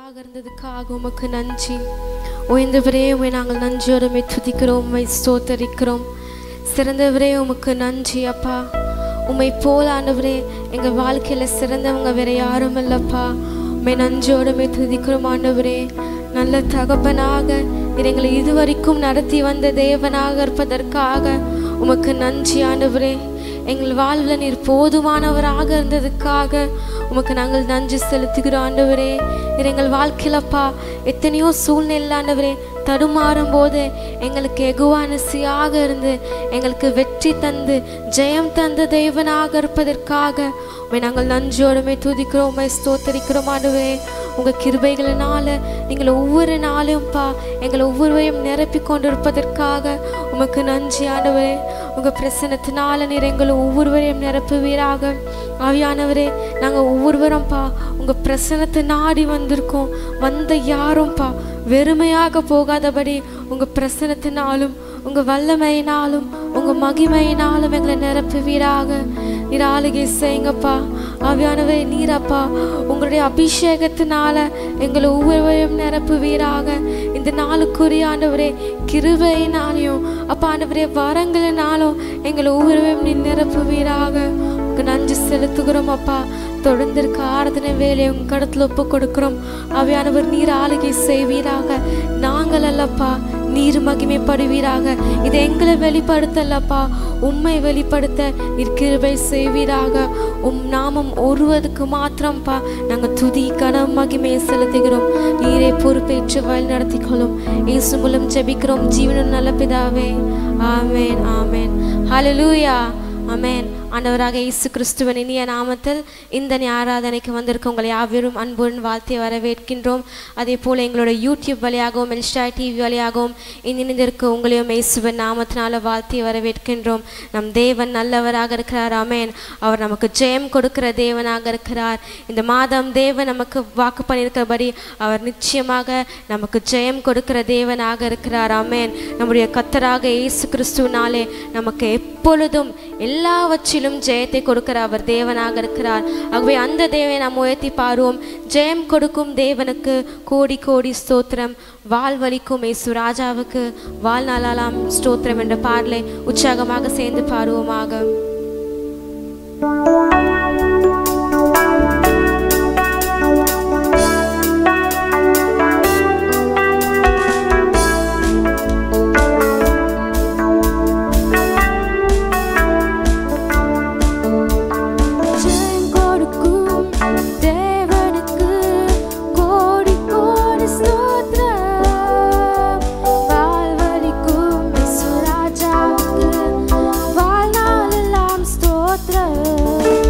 நல்லவராக இருந்ததுக்காக உமக்கு நன்றி உயர்ந்தவரே உமை நாங்கள் நன்றியோடுமை துதிக்கிறோம் உமை ஸ்தோத்தரிக்கிறோம் சிறந்தவரே உமக்கு நன்றி அப்பா உம்மை போல ஆண்டவரே எங்கள் வாழ்க்கையில் சிறந்தவங்க வேற யாரும் இல்லைப்பா உம்மை நன்றியோடுமை துதிக்கிறோம் ஆண்டவரே நல்ல தகப்பனாக நீர் எங்களை இதுவரைக்கும் நடத்தி வந்த தேவனாக இருப்பதற்காக உமக்கு நன்றி ஆண்டவரே எங்கள் வாழ்வில் நீர் போதுமானவராக இருந்ததுக்காக உமக்கு நாங்கள் நன்றி செலுத்துகிறோம் ஆண்டவரே நீர் எங்கள் வாழ்க்கையிலப்பா எத்தனையோ சூழ்நிலை ஆண்டவரே தடுமாறும் போது எங்களுக்கு எகுவானசியாக இருந்து எங்களுக்கு வெற்றி தந்து ஜெயம் தந்த தேவனாக இருப்பதற்காக உம்மை நாங்கள் நன்றியோடுமே துதிக்கிறோம் உம்மை ஸ்தோத்தரிக்கிறோம் ஆண்டவரே உங்கள் கிருபைகளினால நீங்கள் ஒவ்வொரு நாளும்ப்பா எங்களை ஒவ்வொருவரையும் நிரப்பி கொண்டிருப்பதற்காக உமக்கு நன்றி ஆண்டவரே உங்கள் பிரசனத்தினால நீர் எங்களை ஒவ்வொருவரையும் நிரப்புவீராக ஆவியானவரே நாங்கள் ஒவ்வொருவரும்ப்பா உங்கள் பிரசனத்தை நாடி வந்திருக்கோம் வந்த யாரும்ப்பா வெறுமையாக போகாதபடி உங்கள் பிரசனத்தினாலும் உங்கள் வல்லமையினாலும் உங்கள் மகிமையினாலும் எங்களை நிரப்புவீராக நீர் ஆளுகை செய்யுங்கப்பா ஆவியானவே நீரப்பா உங்களுடைய அபிஷேகத்தினால எங்களை ஒவ்வொருவரையும் நிரப்புவீராக இந்த நாளுக்குரிய ஆண்டவரே கிருபையினாலையும் அப்பா ஆண்டவரே வரங்களினாலும் எங்களை ஒவ்வொருவரையும் நீ நிரப்புவீராக உங்க நன்றி செலுத்துகிறோம் அப்பா தொடர்ந்து இருக்க ஆராதனை வேலையை உங்க கடத்துல ஒப்பு கொடுக்கிறோம் அவையானவர் நீர் ஆளுகை செய்வீராக நாங்கள் அல்லப்பா நீர் மகிமைப்படுவீராக இதை எங்களை வெளிப்படுத்தலப்பா உம்மை வெளிப்படுத்த நீர் கிருபை செய்வீராக உம் நாமம் ஒருவதுக்கு மாத்திரம்ப்பா நாங்கள் துதி கனம் மகிமையை செலுத்துகிறோம் நீரே பொறுப்பேற்று வழி நடத்திக்கொள்ளும் இயேசு மூலம் ஜெபிக்கிறோம் ஜீவனும் நல்ல பிதாவே ஆமேன் ஆமேன் ஹalleluya ஆமென் ஆண்டவராக இயேசு கிறிஸ்துவின் இனிய நாமத்தில் இந்த ஆராதனைக்கு வந்திருக்க உங்களை யாவரும் அன்புடன் வாழ்த்தி வரவேற்கின்றோம் அதே போல் எங்களோட யூடியூப் வழியாகவும் எல்ஸ்டா டிவி வழியாகவும் இணைந்திருக்க உங்களையும் இயேசுவின் நாமத்தினால வாழ்த்தி வரவேற்கின்றோம் நம் தேவன் நல்லவராக இருக்கிறார் ஆமென் அவர் நமக்கு ஜெயம் கொடுக்கிற தேவனாக இருக்கிறார் இந்த மாதம் தேவன் நமக்கு வாக்கு பண்ணியிருக்கிறபடி அவர் நிச்சயமாக நமக்கு ஜெயம் கொடுக்கிற தேவனாக இருக்கிறார் ஆமென் நம்முடைய கத்தராக இயேசு கிறிஸ்துவினாலே நமக்கு எப்பொழுதும் எல்லாவற்றிலும் ஜெயத்தை கொடுக்கிற அவர் தேவனாக இருக்கிறார் ஆகவே அந்த தேவனை நாம் உயர்த்தி பாருவோம் ஜெயம் கொடுக்கும் தேவனுக்கு கோடி கோடி ஸ்தோத்திரம் வாழ்வழிக்கும் இயேசு ராஜாவுக்கு வாழ்நாளாலாம் ஸ்தோத்திரம் என்ற பாடலை உற்சாகமாக சேர்ந்து பாருவோமாக ஜெயம் கொடுக்கும் தேவனுக்கு கோடி கோடி ஸ்தோத்திரம் வாழ்வழிக்கும் இயேசு ராஜாவுக்கு வாழ்நாளெல்லாம் ஸ்தோத்திரம்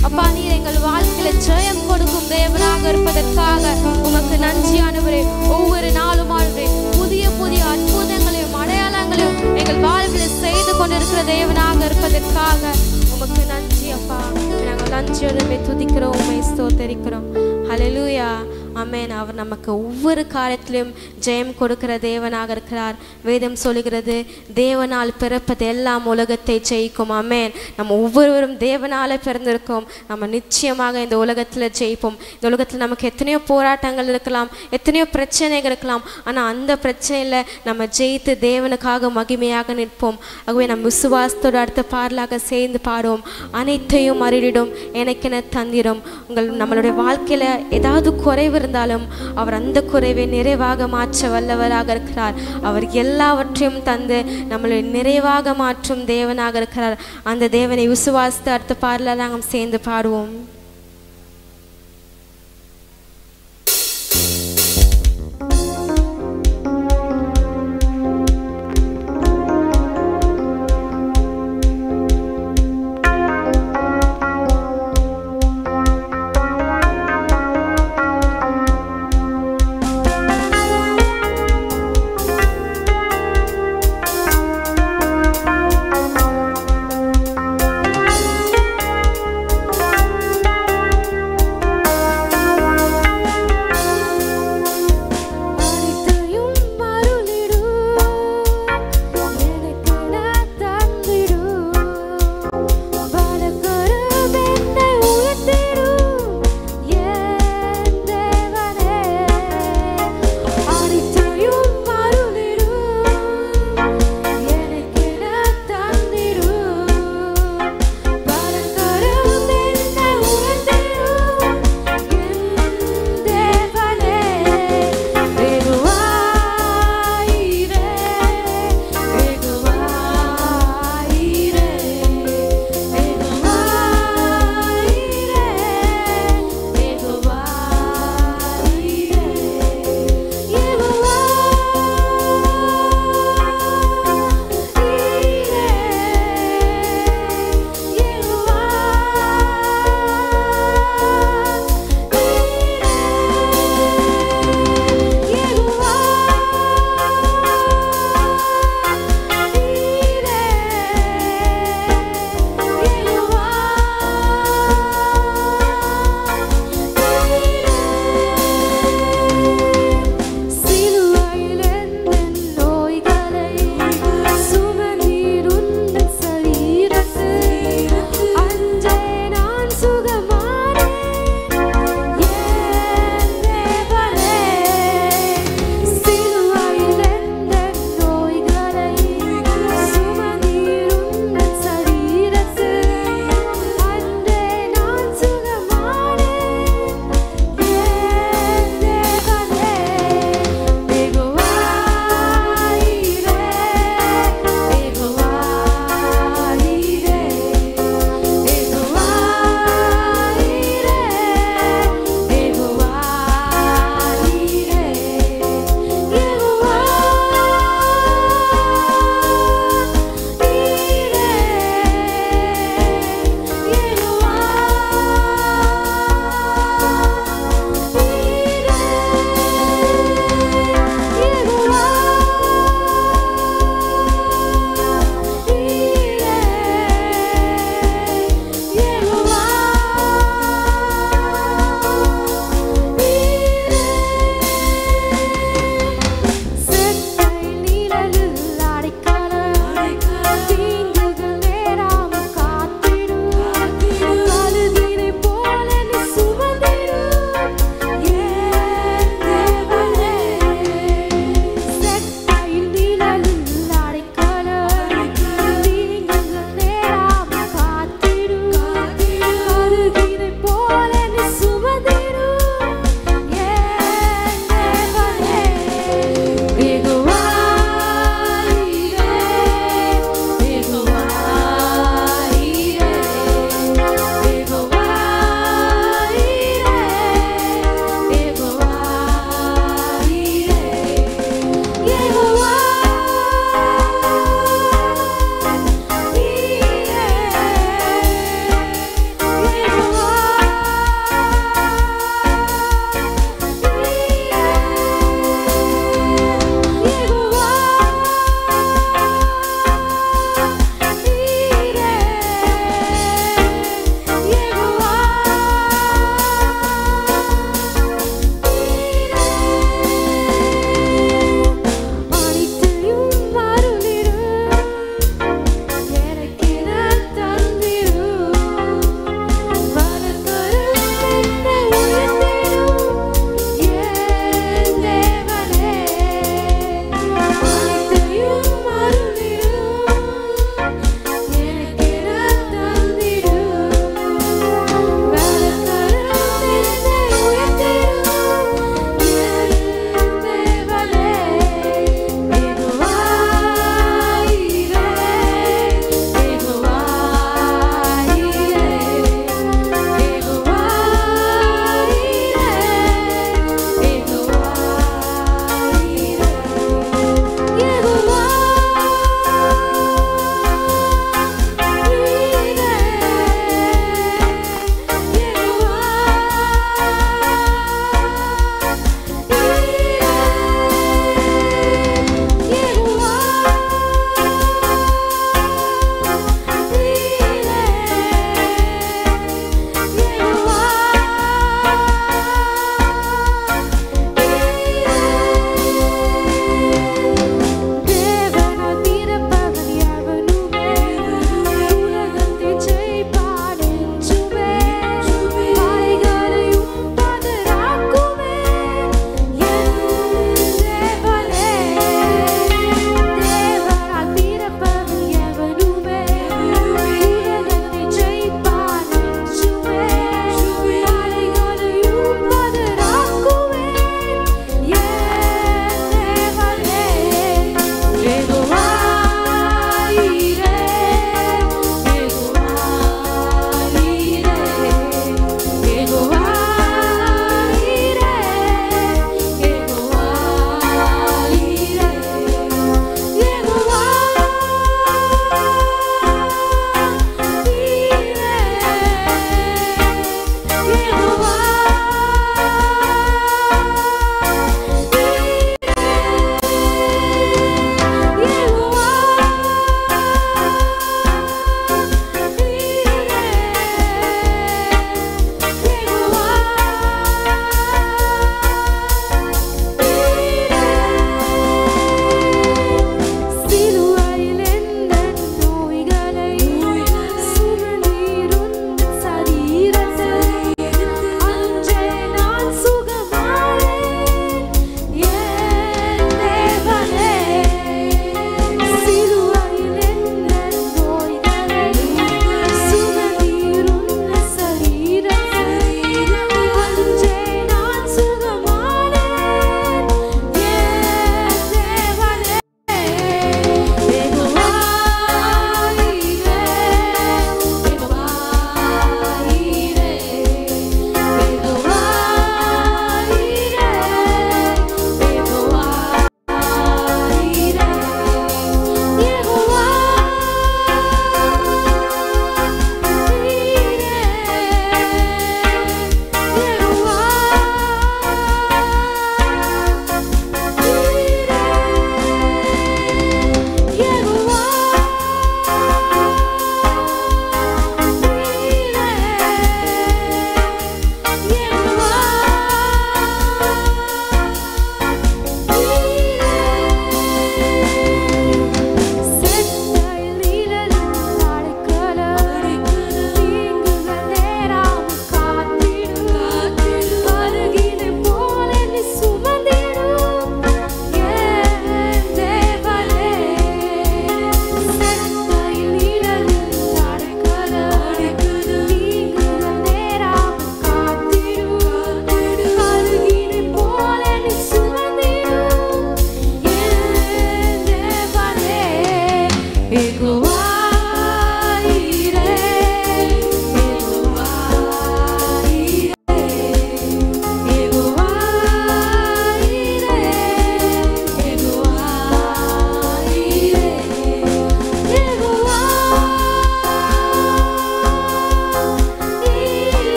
அப்பா நீர் எங்கள் வாழ்க்கையில ஜெயம் கொடுக்கும் தேவனாக இருப்பதற்காக உமக்கு நன்றி ஆண்டவரே ஒவ்வொரு நாளும் ஆண்டவரே புதிய புதிய அற்புதங்களையும் அடையாளங்களையும் எங்கள் வாழ்வில் செய்து கொண்டிருக்கிற தேவனாக இருப்பதற்காக உமக்கு நன்றி அப்பா நாங்கள் நன்றியோடு துதிக்கிறோம் உண்மை ஸ்தோத்தரிக்கிறோம் ஹalleluya அமேன் அவர் நமக்கு ஒவ்வொரு காரியத்திலும் ஜெயம் கொடுக்கிற தேவனாக இருக்கிறார் வேதம் சொல்லுகிறது தேவனால் பிறப்பது எல்லாம் உலகத்தை ஜெயிக்கும் அமேன் நம்ம ஒவ்வொருவரும் தேவனால பிறந்திருக்கோம் நம்ம நிச்சயமாக இந்த உலகத்தில் ஜெயிப்போம் இந்த உலகத்தில் நமக்கு எத்தனையோ போராட்டங்கள் இருக்கலாம் எத்தனையோ பிரச்சனைகள் இருக்கலாம் ஆனால் அந்த பிரச்சனையில் நம்ம ஜெயித்து தேவனுக்காக மகிமையாக நிற்போம் ஆகவே நம்ம விசுவாசத்தோடு அடுத்த பாடலாக சேர்ந்து பாடுவோம் அனைத்தையும் அறிடிடும் எனக்கென தந்திரும் உங்கள் நம்மளுடைய வாழ்க்கையில் ஏதாவது குறைவு இருந்தாலும் அவர் அந்த குறைவை நிறைவாக மாற்ற வல்லவராக இருக்கிறார் அவர் எல்லாவற்றையும் தந்து நம்மளை நிறைவாக மாற்றும் தேவனாக இருக்கிறார் அந்த தேவனை விசுவாசித்து அடுத்த பாடல நாங்கள் சேர்ந்து பாடுவோம் ஆ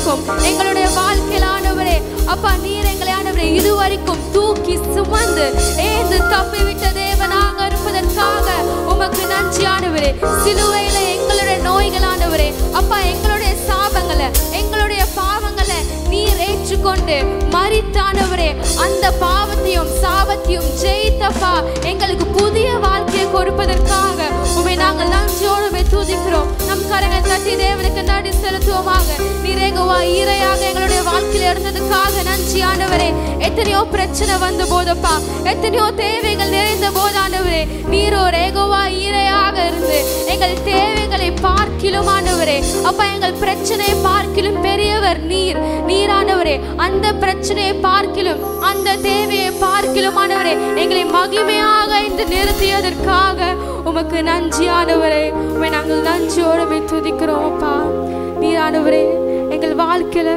வரைக்கும் எங்களுடைய வாழ்க்கையில் ஆண்டவரே அப்பா நீர் எங்களை ஆண்டவரே இதுவரைக்கும் தூக்கி சுமந்து ஏந்து தப்பி விட்ட தேவனாக இருப்பதற்காக உமக்கு நன்றி ஆண்டவரே சிலுவையில எங்களுடைய நோய்கள் ஆண்டவரே அப்பா எங்களுடைய சாபங்களை எங்களுடைய பாவங்களை நீர் ஏற்றுக்கொண்டு மரித்தானவரே அந்த பாவத்தையும் சாபத்தையும் ஜெயித்தப்பா எங்களுக்கு புதிய வாழ்க்கையை கொடுப்பதற்காக உமை நாங்கள் நன்றியோடு உம்மை துதிக்கிறோம் நம் கரங்கள் தட்டி தேவனுக்கு நடி செலுத்துவோமாக நிறைகுவா ஈரையாக எங்களுடைய வாழ்க்கையில் இருந்ததுக்காக நன்றி ஆண்டவரே எத்தனையோ பிரச்சனை வந்த போதப்பா எத்தனையோ தேவைகள் நிறைந்த போது ஆண்டவரே நீரோ ரேகுவா ஈரையாக இருந்து எங்கள் தேவைகளை பார்க்கிலும் ஆண்டவரே அப்பா எங்கள் பிரச்சனையை பார்க்கிலும் பெரியவர் நீர் நீரானவரே அந்த பிரச்சனையை பார்க்கிலும் அந்த தேவையை பார்க்கிலும் ஆண்டவரே எங்களை மகிமையாக இன்று நிறுத்தியதற்காக உமக்கு நன்றியானவரே உமை நாங்கள் நன்றியோடு உம்மை துதிக்கிறோம் அப்பா நீரானவரே எங்கள் வாழ்க்கையில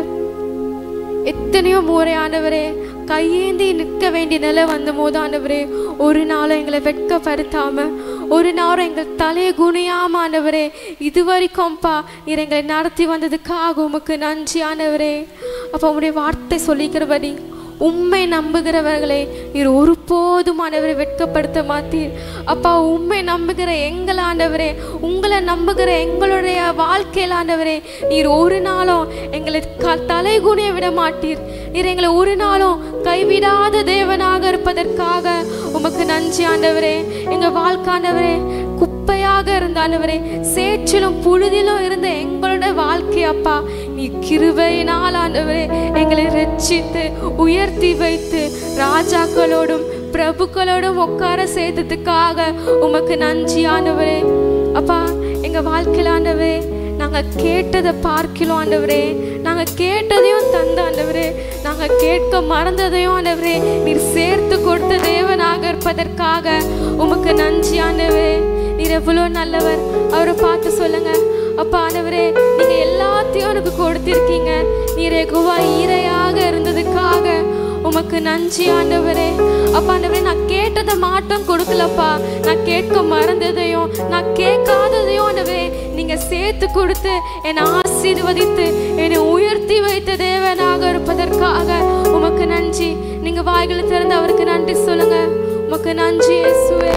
எத்தனையோ முறை ஆண்டவரே கையேந்தி நிற்க வேண்டிய நிலை வந்த போது ஆண்டவரே ஒரு நாளும் எங்களை வெட்கப்படுத்தாம ஒரு நாளும் எங்கள் தலையை குனியாம ஆண்டவரே இது வரைக்கும்ப்பா நீர் எங்களை நடத்தி வந்ததுக்காக உமக்கு நன்றி ஆண்டவரே அப்போ உங்களுடைய வார்த்தை சொல்லிக்கிறபடி உண்மை நம்புகிறவர்களை நீர் ஒருபோதும் ஆண்டவரை வெட்கப்படுத்த மாட்டீர் அப்பா உண்மை நம்புகிற எங்கள் ஆண்டவரே உங்களை நம்புகிற எங்களுடைய வாழ்க்கையில் ஆண்டவரே நீர் ஒரு நாளும் எங்களை க தலை குனிய விட மாட்டீர் நீர் எங்களை ஒரு நாளும் கைவிடாத தேவனாக இருப்பதற்காக உமக்கு நன்றி ஆண்டவரே எங்கள் வாழ்க்கை ஆண்டவரே குப்பையாக இருந்த ஆண்டவரே சேற்றிலும் புழுதிலும் இருந்த எங்களுடைய வாழ்க்கை அப்பா நீ கிருபையினால் ஆண்டவரே எங்களை ரட்சித்து உயர்த்தி வைத்து ராஜாக்களோடும் பிரபுக்களோடும் உட்கார செய்ததுக்காக உமக்கு நன்றி ஆண்டவரே அப்பா எங்க வாழ்க்கையில் ஆண்டவரே நாங்க கேட்டதை பார்க்கிறோம் ஆண்டவரே நாங்க கேட்டதையும் தந்த ஆண்டவரே நாங்க கேட்க மறந்ததையும் ஆண்டவரே நீர் சேர்த்து கொடுத்த தேவனாக இருப்பதற்காக உமக்கு நன்றி ஆண்டவரே நீர் எவ்வளோ நல்லவர் அவரை பார்த்து சொல்லுங்க அப்பா ஆண்டவரே நீங்க எல்லாத்தையும் எனக்கு கொடுத்திருக்கீங்க நீர் எகுவா ஈரையாக இருந்ததுக்காக உமக்கு நன்றி ஆண்டவரே அப்பா ஆண்டவரே நான் கேட்டதை மாட்டம் கொடுக்கலப்பா நான் கேட்க மறந்ததையும் நான் கேட்காததையும் ஆண்டவரே நீங்க சேர்த்து கொடுத்து என்னை ஆசீர்வதித்து என்னை உயர்த்தி வைத்த தேவனாக இருப்பதற்காக உமக்கு நன்றி நீங்க வாய்களை திறந்து அவருக்கு நன்றி சொல்லுங்க உமக்கு நன்றி இயேசுவே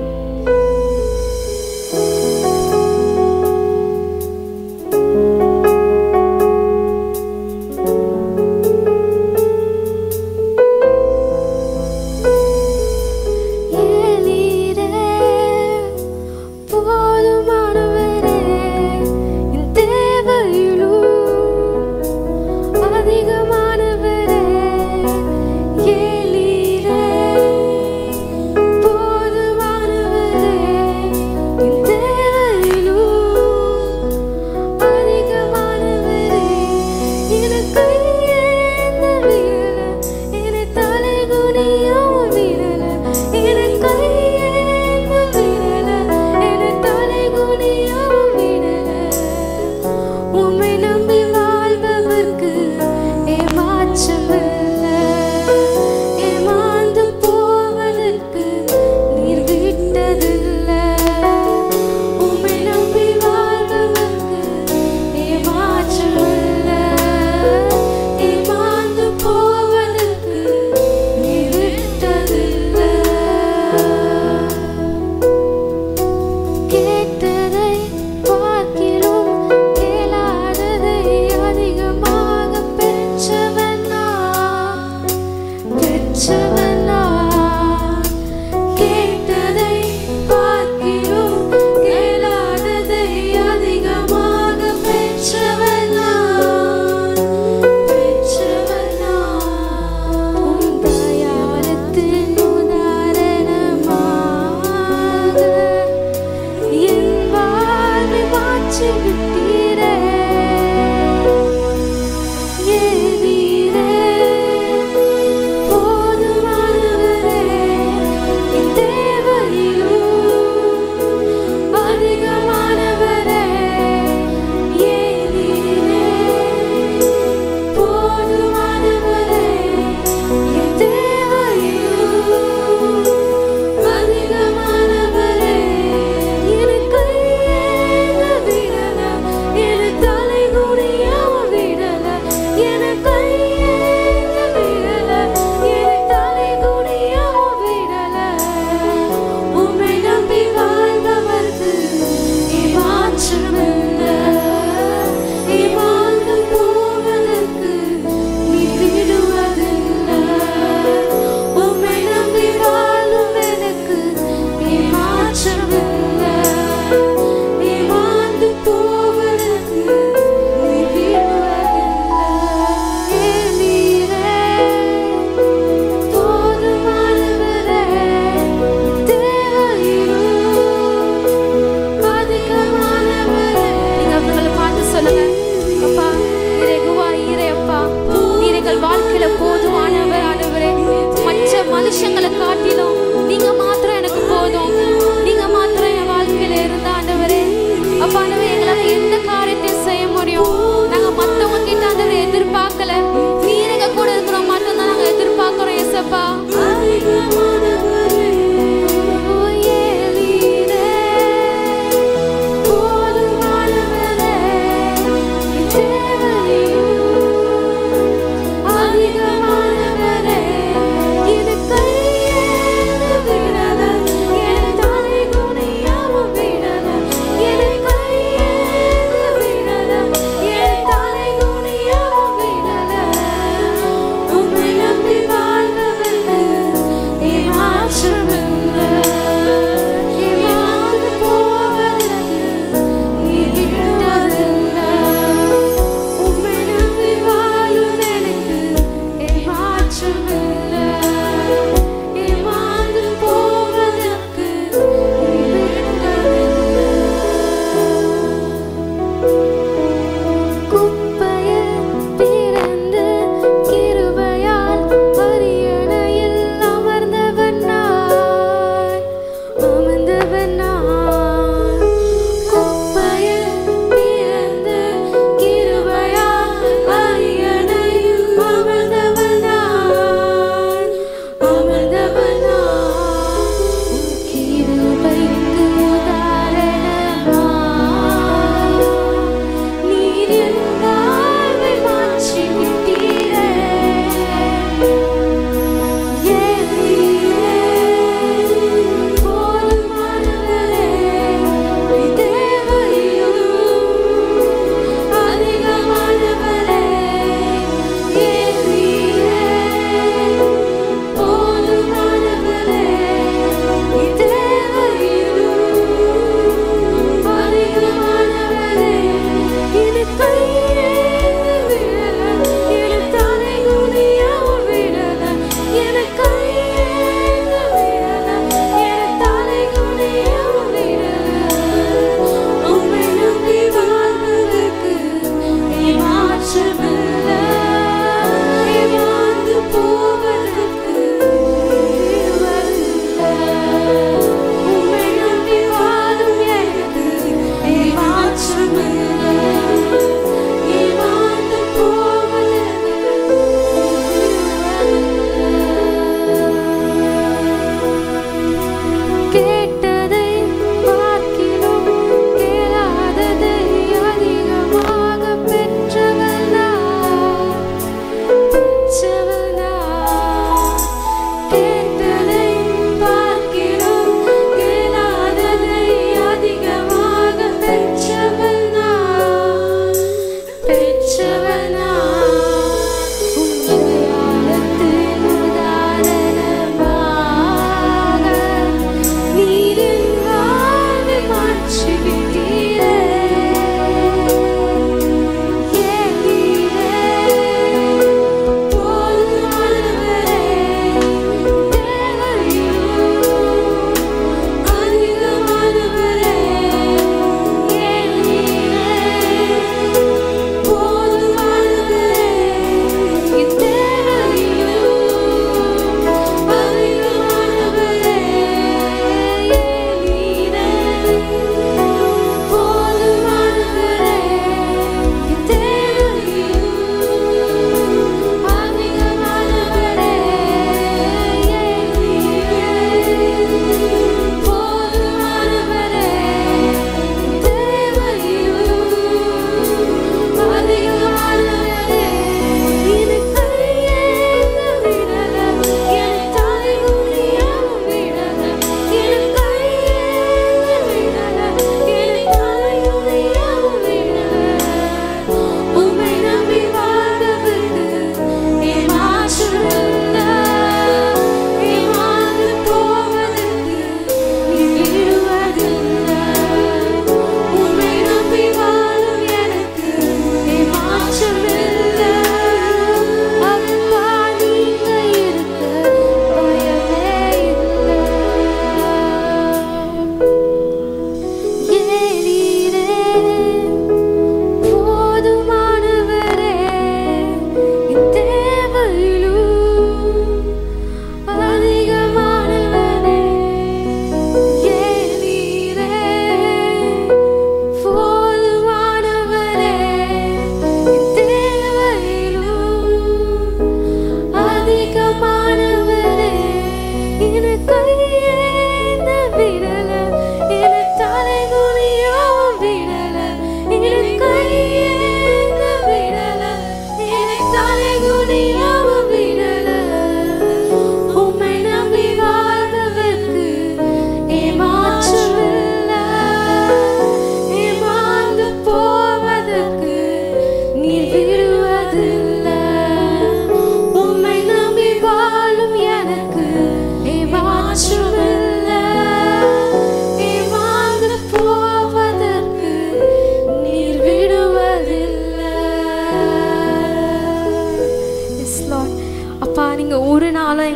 ஏலீரே, போதுமானவரே, என் தேவையிலும் அதிகமானவரே. ஏலீரே, போதுமானவரே, என் தேவையிலும் அதிகமானவரே. எனக்கு ஏந்த விரல, என்னை தலைகுனியவும் விரல, என்னை கையேந்த விரல, என்னை தலைகுனியவும் விரல. உம்மை நம்பி வாழ்பவர்க்கு ஏமாற்றமில்லை. ஏமாந்து போவதற்கு நீர் விட்டதில்லை. உம்மை நம்பி வாழ்பவர்க்கு ஏமாற்றமில்லை. ஏமாந்து போவதற்கு நீர் விட்டதில்லை. கேட்டதை பார்க்கிலும் கேளாததை அதிகமாக பெற்றவன் நான். பெற்றவன் நான். கேட்டதை பார்க்கிலும் கேளாததை அதிகமாக பெற்றவன் நான். பெற்றவன் நான். உம் தயாளத்தின் உதாரணமாக என் வாழ்வை மாற்றி விட்டீரே. ஏறீரே, போதுமானவரே, என் தேவையிலும் அதிகமானவரே. ஏறீரே, போதுமானவரே, என் தேவையிலும் அதிகமானவரே. எனக்கு ஏந்த விரல,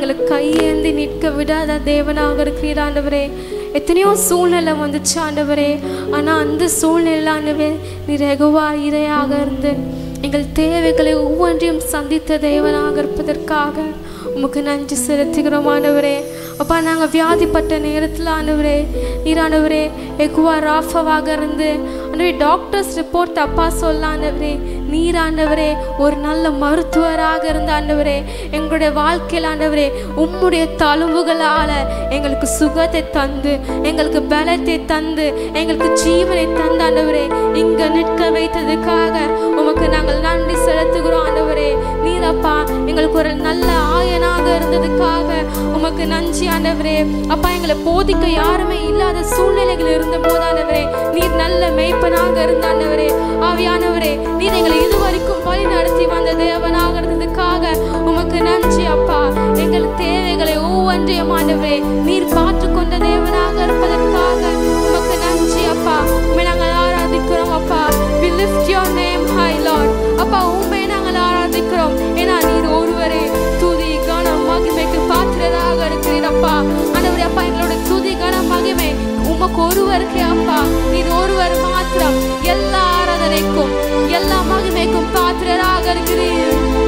எங்களை கையேந்தி நிற்க விடாத தேவனாக இருக்கிறீர் ஆண்டவரே எத்தனையோ சூழ்நிலை வந்துச்சு ஆண்டவரே ஆனால் அந்த சூழ்நிலை ஆண்டவே நீர் எகுவா இரையாக இருந்து எங்கள் தேவைகளை ஒவ்வொன்றையும் சந்தித்த தேவனாக இருப்பதற்காக உமக்கு நன்றி செலுத்துகிறோம் ஆண்டவரே அப்பா நாங்கள் வியாதிப்பட்ட நேரத்தில் ஆண்டவரே நீர் ஆண்டவரே எகுவா ராஃபவாக இருந்து ஆண்டவரே டாக்டர்ஸ் ரிப்போர்ட் அப்பா சொல்ல ஆண்டவரே நீர் ஆண்டவரே ஒரு நல்ல மருத்துவராக இருந்த ஆண்டவரே எங்களுடைய வாழ்க்கையில் ஆண்டவரே உம்முடைய தழும்புகளால் எங்களுக்கு சுகத்தை தந்து எங்களுக்கு பலத்தை தந்து எங்களுக்கு ஜீவனை தந்த ஆண்டவரே இங்கே நிற்க வைத்ததுக்காக உமக்கு நாங்கள் நன்றி செலுத்துகிறோம் ஆண்டவரே நீர் அப்பா எங்களுக்கு ஒரு நல்ல ஆயனாக இருந்ததுக்காக உமக்கு நன்றி ஆண்டவரே அப்பா எங்களை போதிக்க யாருமே இல்லாத சூழ்நிலைகள் இருந்த போது ஆண்டவரே நீர் நல்ல மெய்ப்பனாக இருந்த ஆண்டவரே ஆவியானவரே நீர் எங்களை இதுவரைக்கும் வழி நடத்தி வந்த தேவனாக இருந்ததுக்காக உமக்கு நன்றி அப்பா எங்கள் தேவைகளை ஒவ்வொன்றையும் ஆண்டவரே நீர் பார்த்து கொண்ட தேவனாக இருப்பதற்காக உமக்கு நன்றி அப்பா உண்மை நாங்கள் ஆராதிக்கிறோம் அப்பா we lift your name high lord அப்பா உண்மை நாங்கள் ஆராதிக்கிறோம் ஏன்னா நீர் ஒருவரே துதி கனம் மகிமைக்கு பாத்திரராக இருக்கிறீர் அப்பா ஆண்டவரே அப்பா எங்களோட துதி கனம் மகிமை உமக்கு ஒருவருக்கே அப்பா நீர் ஒருவர் மாத்திரம் எல்லா ஆராதனைக்கும் எல்லா மகிமைக்கும் பாத்திரராக இருக்கிறீர்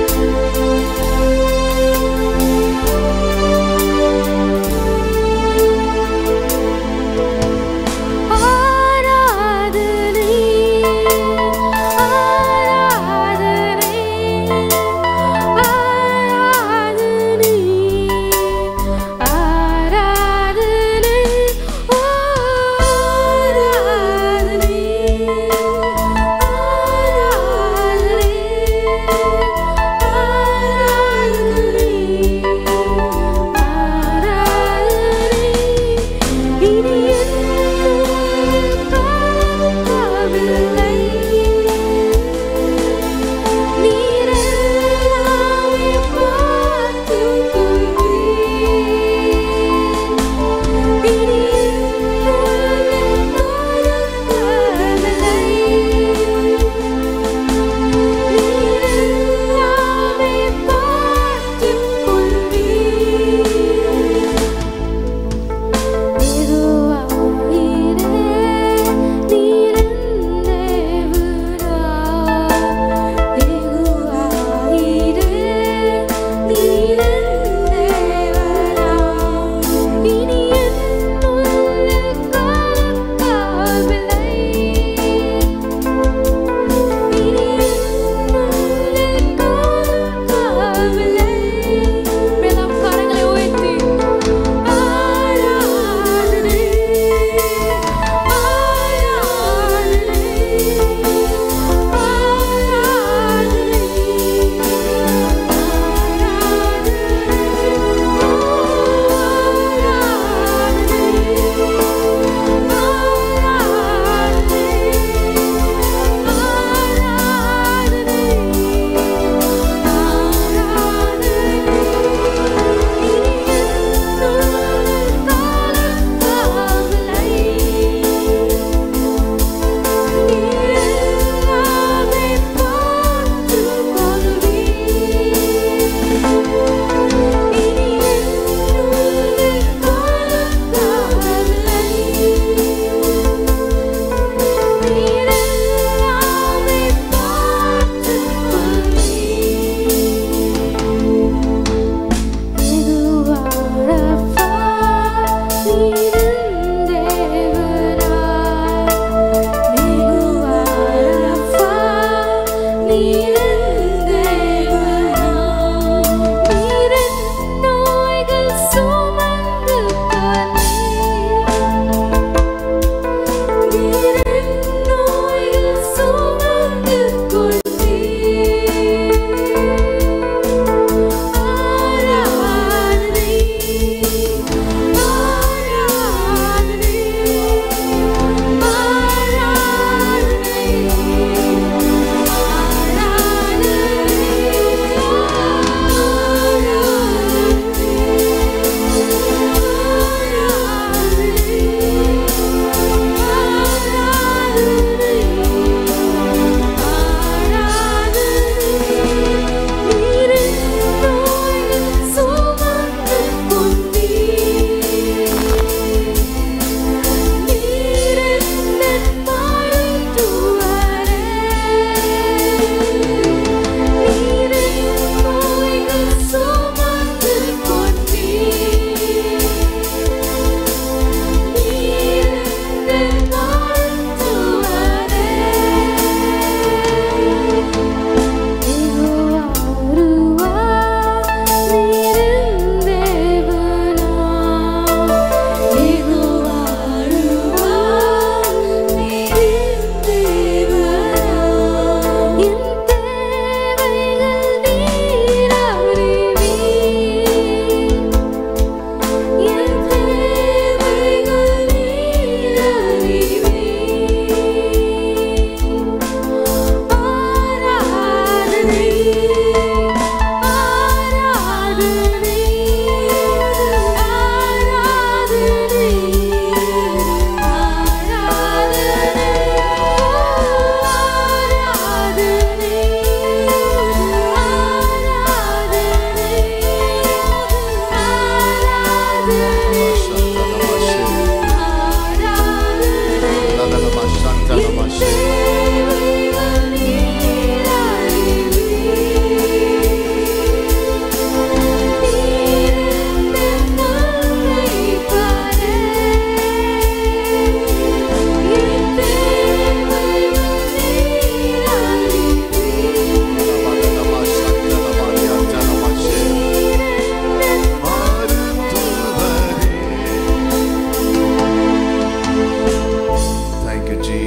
ஆராதனை ஆராதனை ஆராதனை ஆராதனை ஆராதனை ஆராதனை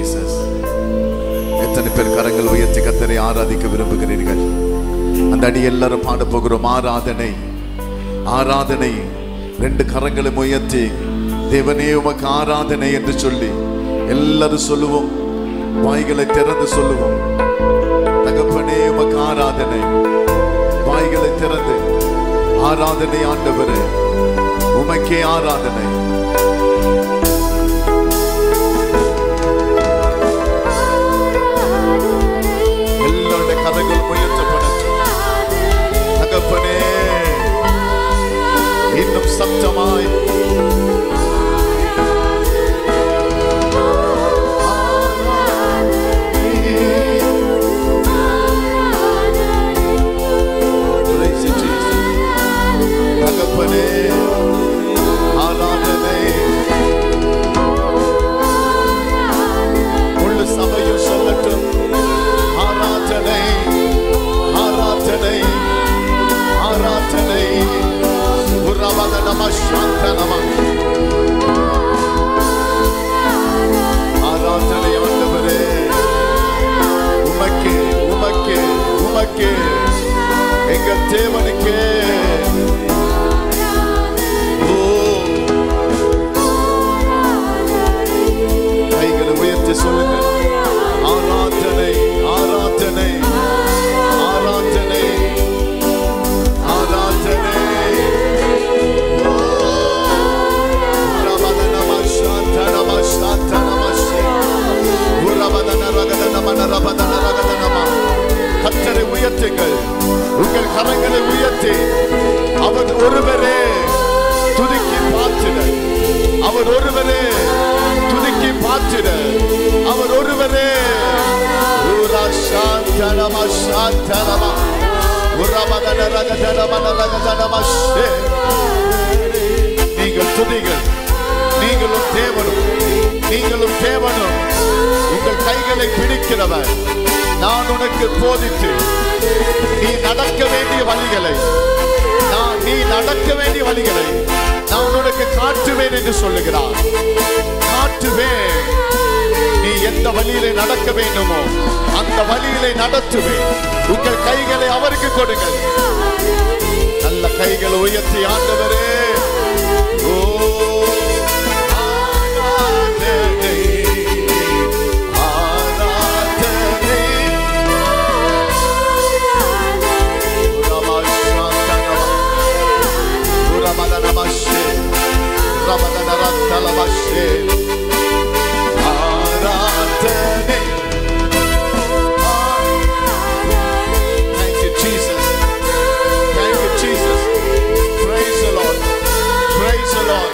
ஜீசஸ் எத்தனை பேர் கரங்கள் உயர்த்தி கத்தரை ஆராதிக்க விரும்புகிறீர்கள் அந்த அடி எல்லாரும் பாட போகிறோம் ஆராதனை ஆராதனை ரெண்டு கரங்களும் உயர்த்தி தேவனே உமக்கு ஆராதனை என்று சொல்லி எல்லாரும் சொல்லுவோம் வாய்களை திறந்து சொல்லுவோம் தகப்பனே உமக்கு ஆராதனை வாய்களை திறந்து ஆராதனை ஆண்டவரே உமக்கே ஆராதனை எல்லாருடைய கரங்கள் உயர்த்தப்படட்டும் தகப்பனே இன்னும் சத்தமாய் Praise you, Jesus. தகப்பனே ஆராதனை முழு சபையும் சொல்லட்டும் ஆராதனை ஆராதனை ஆராதனை உறவத நம சாந்த நம ஆராதனை ஆண்டவரே உமக்கே உமக்கே உமக்கே எங்கள் தேவனுக்கே ஓ கைகளை உயர்த்தி சொல்லுங்க ஆராதனை ஆராதனை ஆராதனை ஆராதனை ஓ, உரபத நம சாந்த நம சாந்த நம ஸ்ரீ. உரபத நரகத நம நரபத நரகத நம. கர்த்தரை உயர்த்துங்கள் உங்கள் கரங்களை உயர்த்தி அவர் ஒருவரே துதிக்கி பார்த்திட அவர் ஒருவரே துதிக்கி பார்த்திட அவர் ஒருவரே ஊரா சாந்தனம சாந்தனம உரமதன ரகதனம நரகதனம ஷே. நீங்கள் துதிகள் நீங்களும் தேவனும் நீங்களும் தேவனும் உங்கள் கைகளை பிடிக்கிறவர் நான் உனக்கு போதித்து நீ நடக்க வேண்டிய வழிகளை நான் நீ நடக்க வேண்டிய வழிகளை நான் உனக்கு காட்டுவேன் என்று சொல்லுகிறார் காட்டுவேன் நீ எந்த வழியிலே நடக்க வேண்டுமோ அந்த வழியிலே நடத்துவேன் உங்கள் கைகளை அவருக்கு கொடுங்கள் நல்ல கைகளை உயர்த்தி ஆண்டவரே ஓ ஆராதனை, ஆராதனை. ரமஷாந்தனம, புரமதனமஷே, ரமதனரத்தலமஷே. ஆராதனை. Thank you, Jesus. Thank you, Jesus. Praise the Lord. Praise the Lord.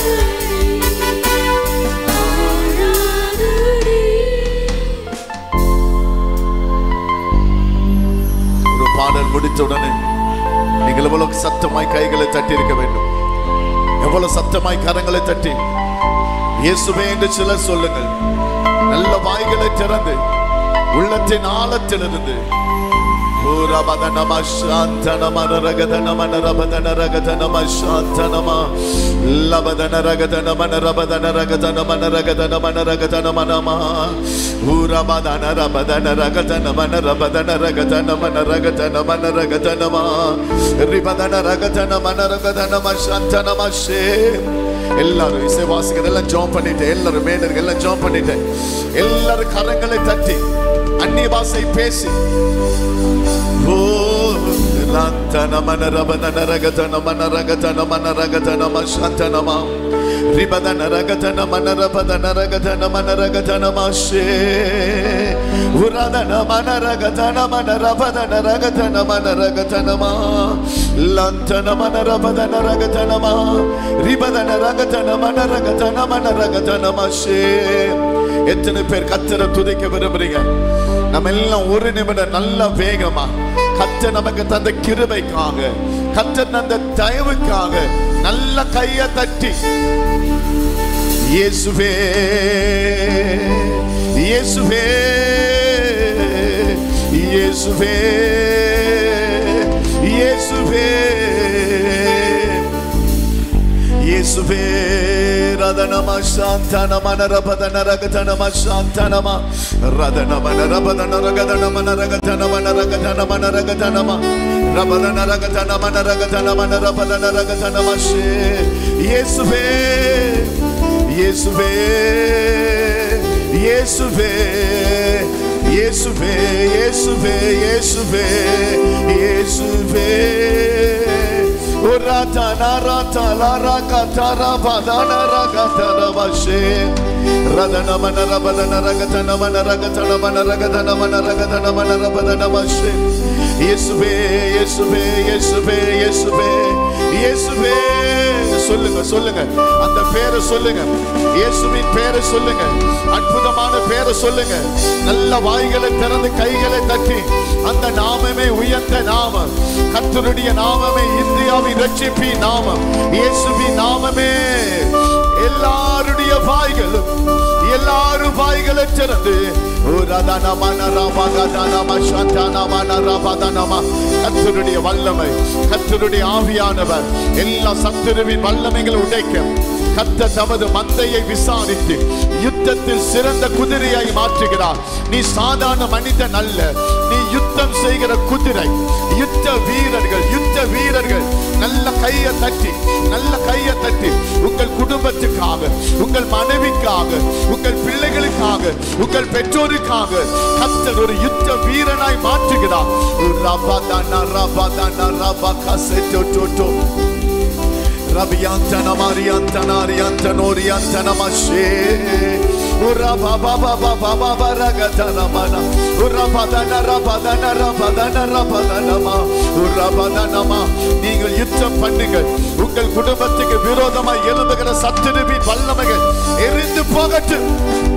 ஒரு பாடல் முடித்த உடனே நீங்கள் எவ்வளவு சத்தமாய் கைகளை தட்டி இருக்க வேண்டும் எவ்வளவு சத்தமாய் கரங்களை தட்டி இயேசுவே என்று சிலர் சொல்லுங்கள் நல்ல வாய்களை திறந்து உள்ளத்தின் ஆழத்திலிருந்து எல்லாரும் இசைவாசிகள் எல்லாம் ஜோம் பண்ணிட்டு எல்லாரும் மேடர்கள் எல்லாம் ஜோம் பண்ணிட்டு எல்லாரும் கரங்களை தட்டி அந்நிய பாஷை பேசி ஓ ரத்தன மனரபதன ரகதன மனரகதன மனரகதன மசந்தனம ரிபதன ரகதன மனரபதன ரகதன மனரகதன மஷே உரதன மனரகதன மனரபதன ரகதன மனரகதனம லந்தன மனரபதன ரகதனம ரிபதன ரகதன மனரகதன மனரகதன மஷே எத்தனை பேர் கத்தரை துதிக்க விரும்புறீங்க நம்ம எல்லாம் ஒரு நிமிடம் நல்ல வேகமா கத்த நமக்கு தந்த கிருபைக்காக கத்த தந்த தயவுக்காக நல்ல கைய தட்டி இயேசுவே இயேசுவே இயேசுவே இயேசுவே இயேசுவே Rathana Radhanama Shantanama Narabadana Ragatanama Shantanama Radhanama Narabadana Ragatanama Naragatanama Naragatanama Naragatanama Rabadana Ragatanama Naragatanama Narabadana Ragatanama She Yesuve Yesuve Yesuve Yesuve Yesuve Yesuve Yesuve Urata narata laraka tarabadana ragatana bashe Radana mana rabadana ragatana mana ragatana mana ragatana mana ragatana mana rabadana bashe Yesuve Yesuve Yesuve Yesuve Yesuve சொல்லுங்க சொல்லுங்க அந்த பேரை சொல்லுங்க இயேசுவின் பேரை சொல்லுங்க அற்புதமான பேரை சொல்லுங்க நல்ல வாய்களை திறந்து கைகளை தட்டி அந்த நாமமே உயர்ந்த நாமம் கர்த்தருடைய நாமமே இந்தியாவின் ரட்சிப்பி நாமம் இயேசுவின் நாமமே எல்லாருடைய வாய்களும் எல்லாரும் வாய்களை திறந்து கத்தருடைய வல்லமை கத்தருடைய ஆவியானவர் எல்லா சத்துருவின் வல்லமைகளை உடைக்க கத்த தமது மந்தையை விசாரித்து யுத்தத்தில் சிறந்த குதிரையாய் மாற்றுகிறார் நீ சாதாரண மனிதன் அல்ல நீ யுத்தம் செய்கிற குதிரை யுத்த வீரர்கள் யுத்த வீரர்கள் நல்ல கையை தட்டி நல்ல கையை தட்டி உங்கள் குடும்பத்துக்காக உங்கள் மனைவிக்காக உங்கள் பிள்ளைகளுக்காக உங்கள் பெற்றோருக்காக கத்தர் ஒரு யுத்த வீரனாய் மாற்றுகிறார் ரபாதானா ரபாதானா ரபா டோட்டோ Rabiantana Mariantana Ariantana Oriantana Mashe Ura Baba Baba Baba Baragatana Mana Ura Badana Rabadana Rabadana Rabadana Ma Ura Badana Ma நீங்கள் யுத்தம் பண்ணுங்கள் உங்கள் குடும்பத்துக்கு விரோதமாய் எழும்புகிற சத்துருவின் வல்லமைகள் எரிந்து போகட்டும்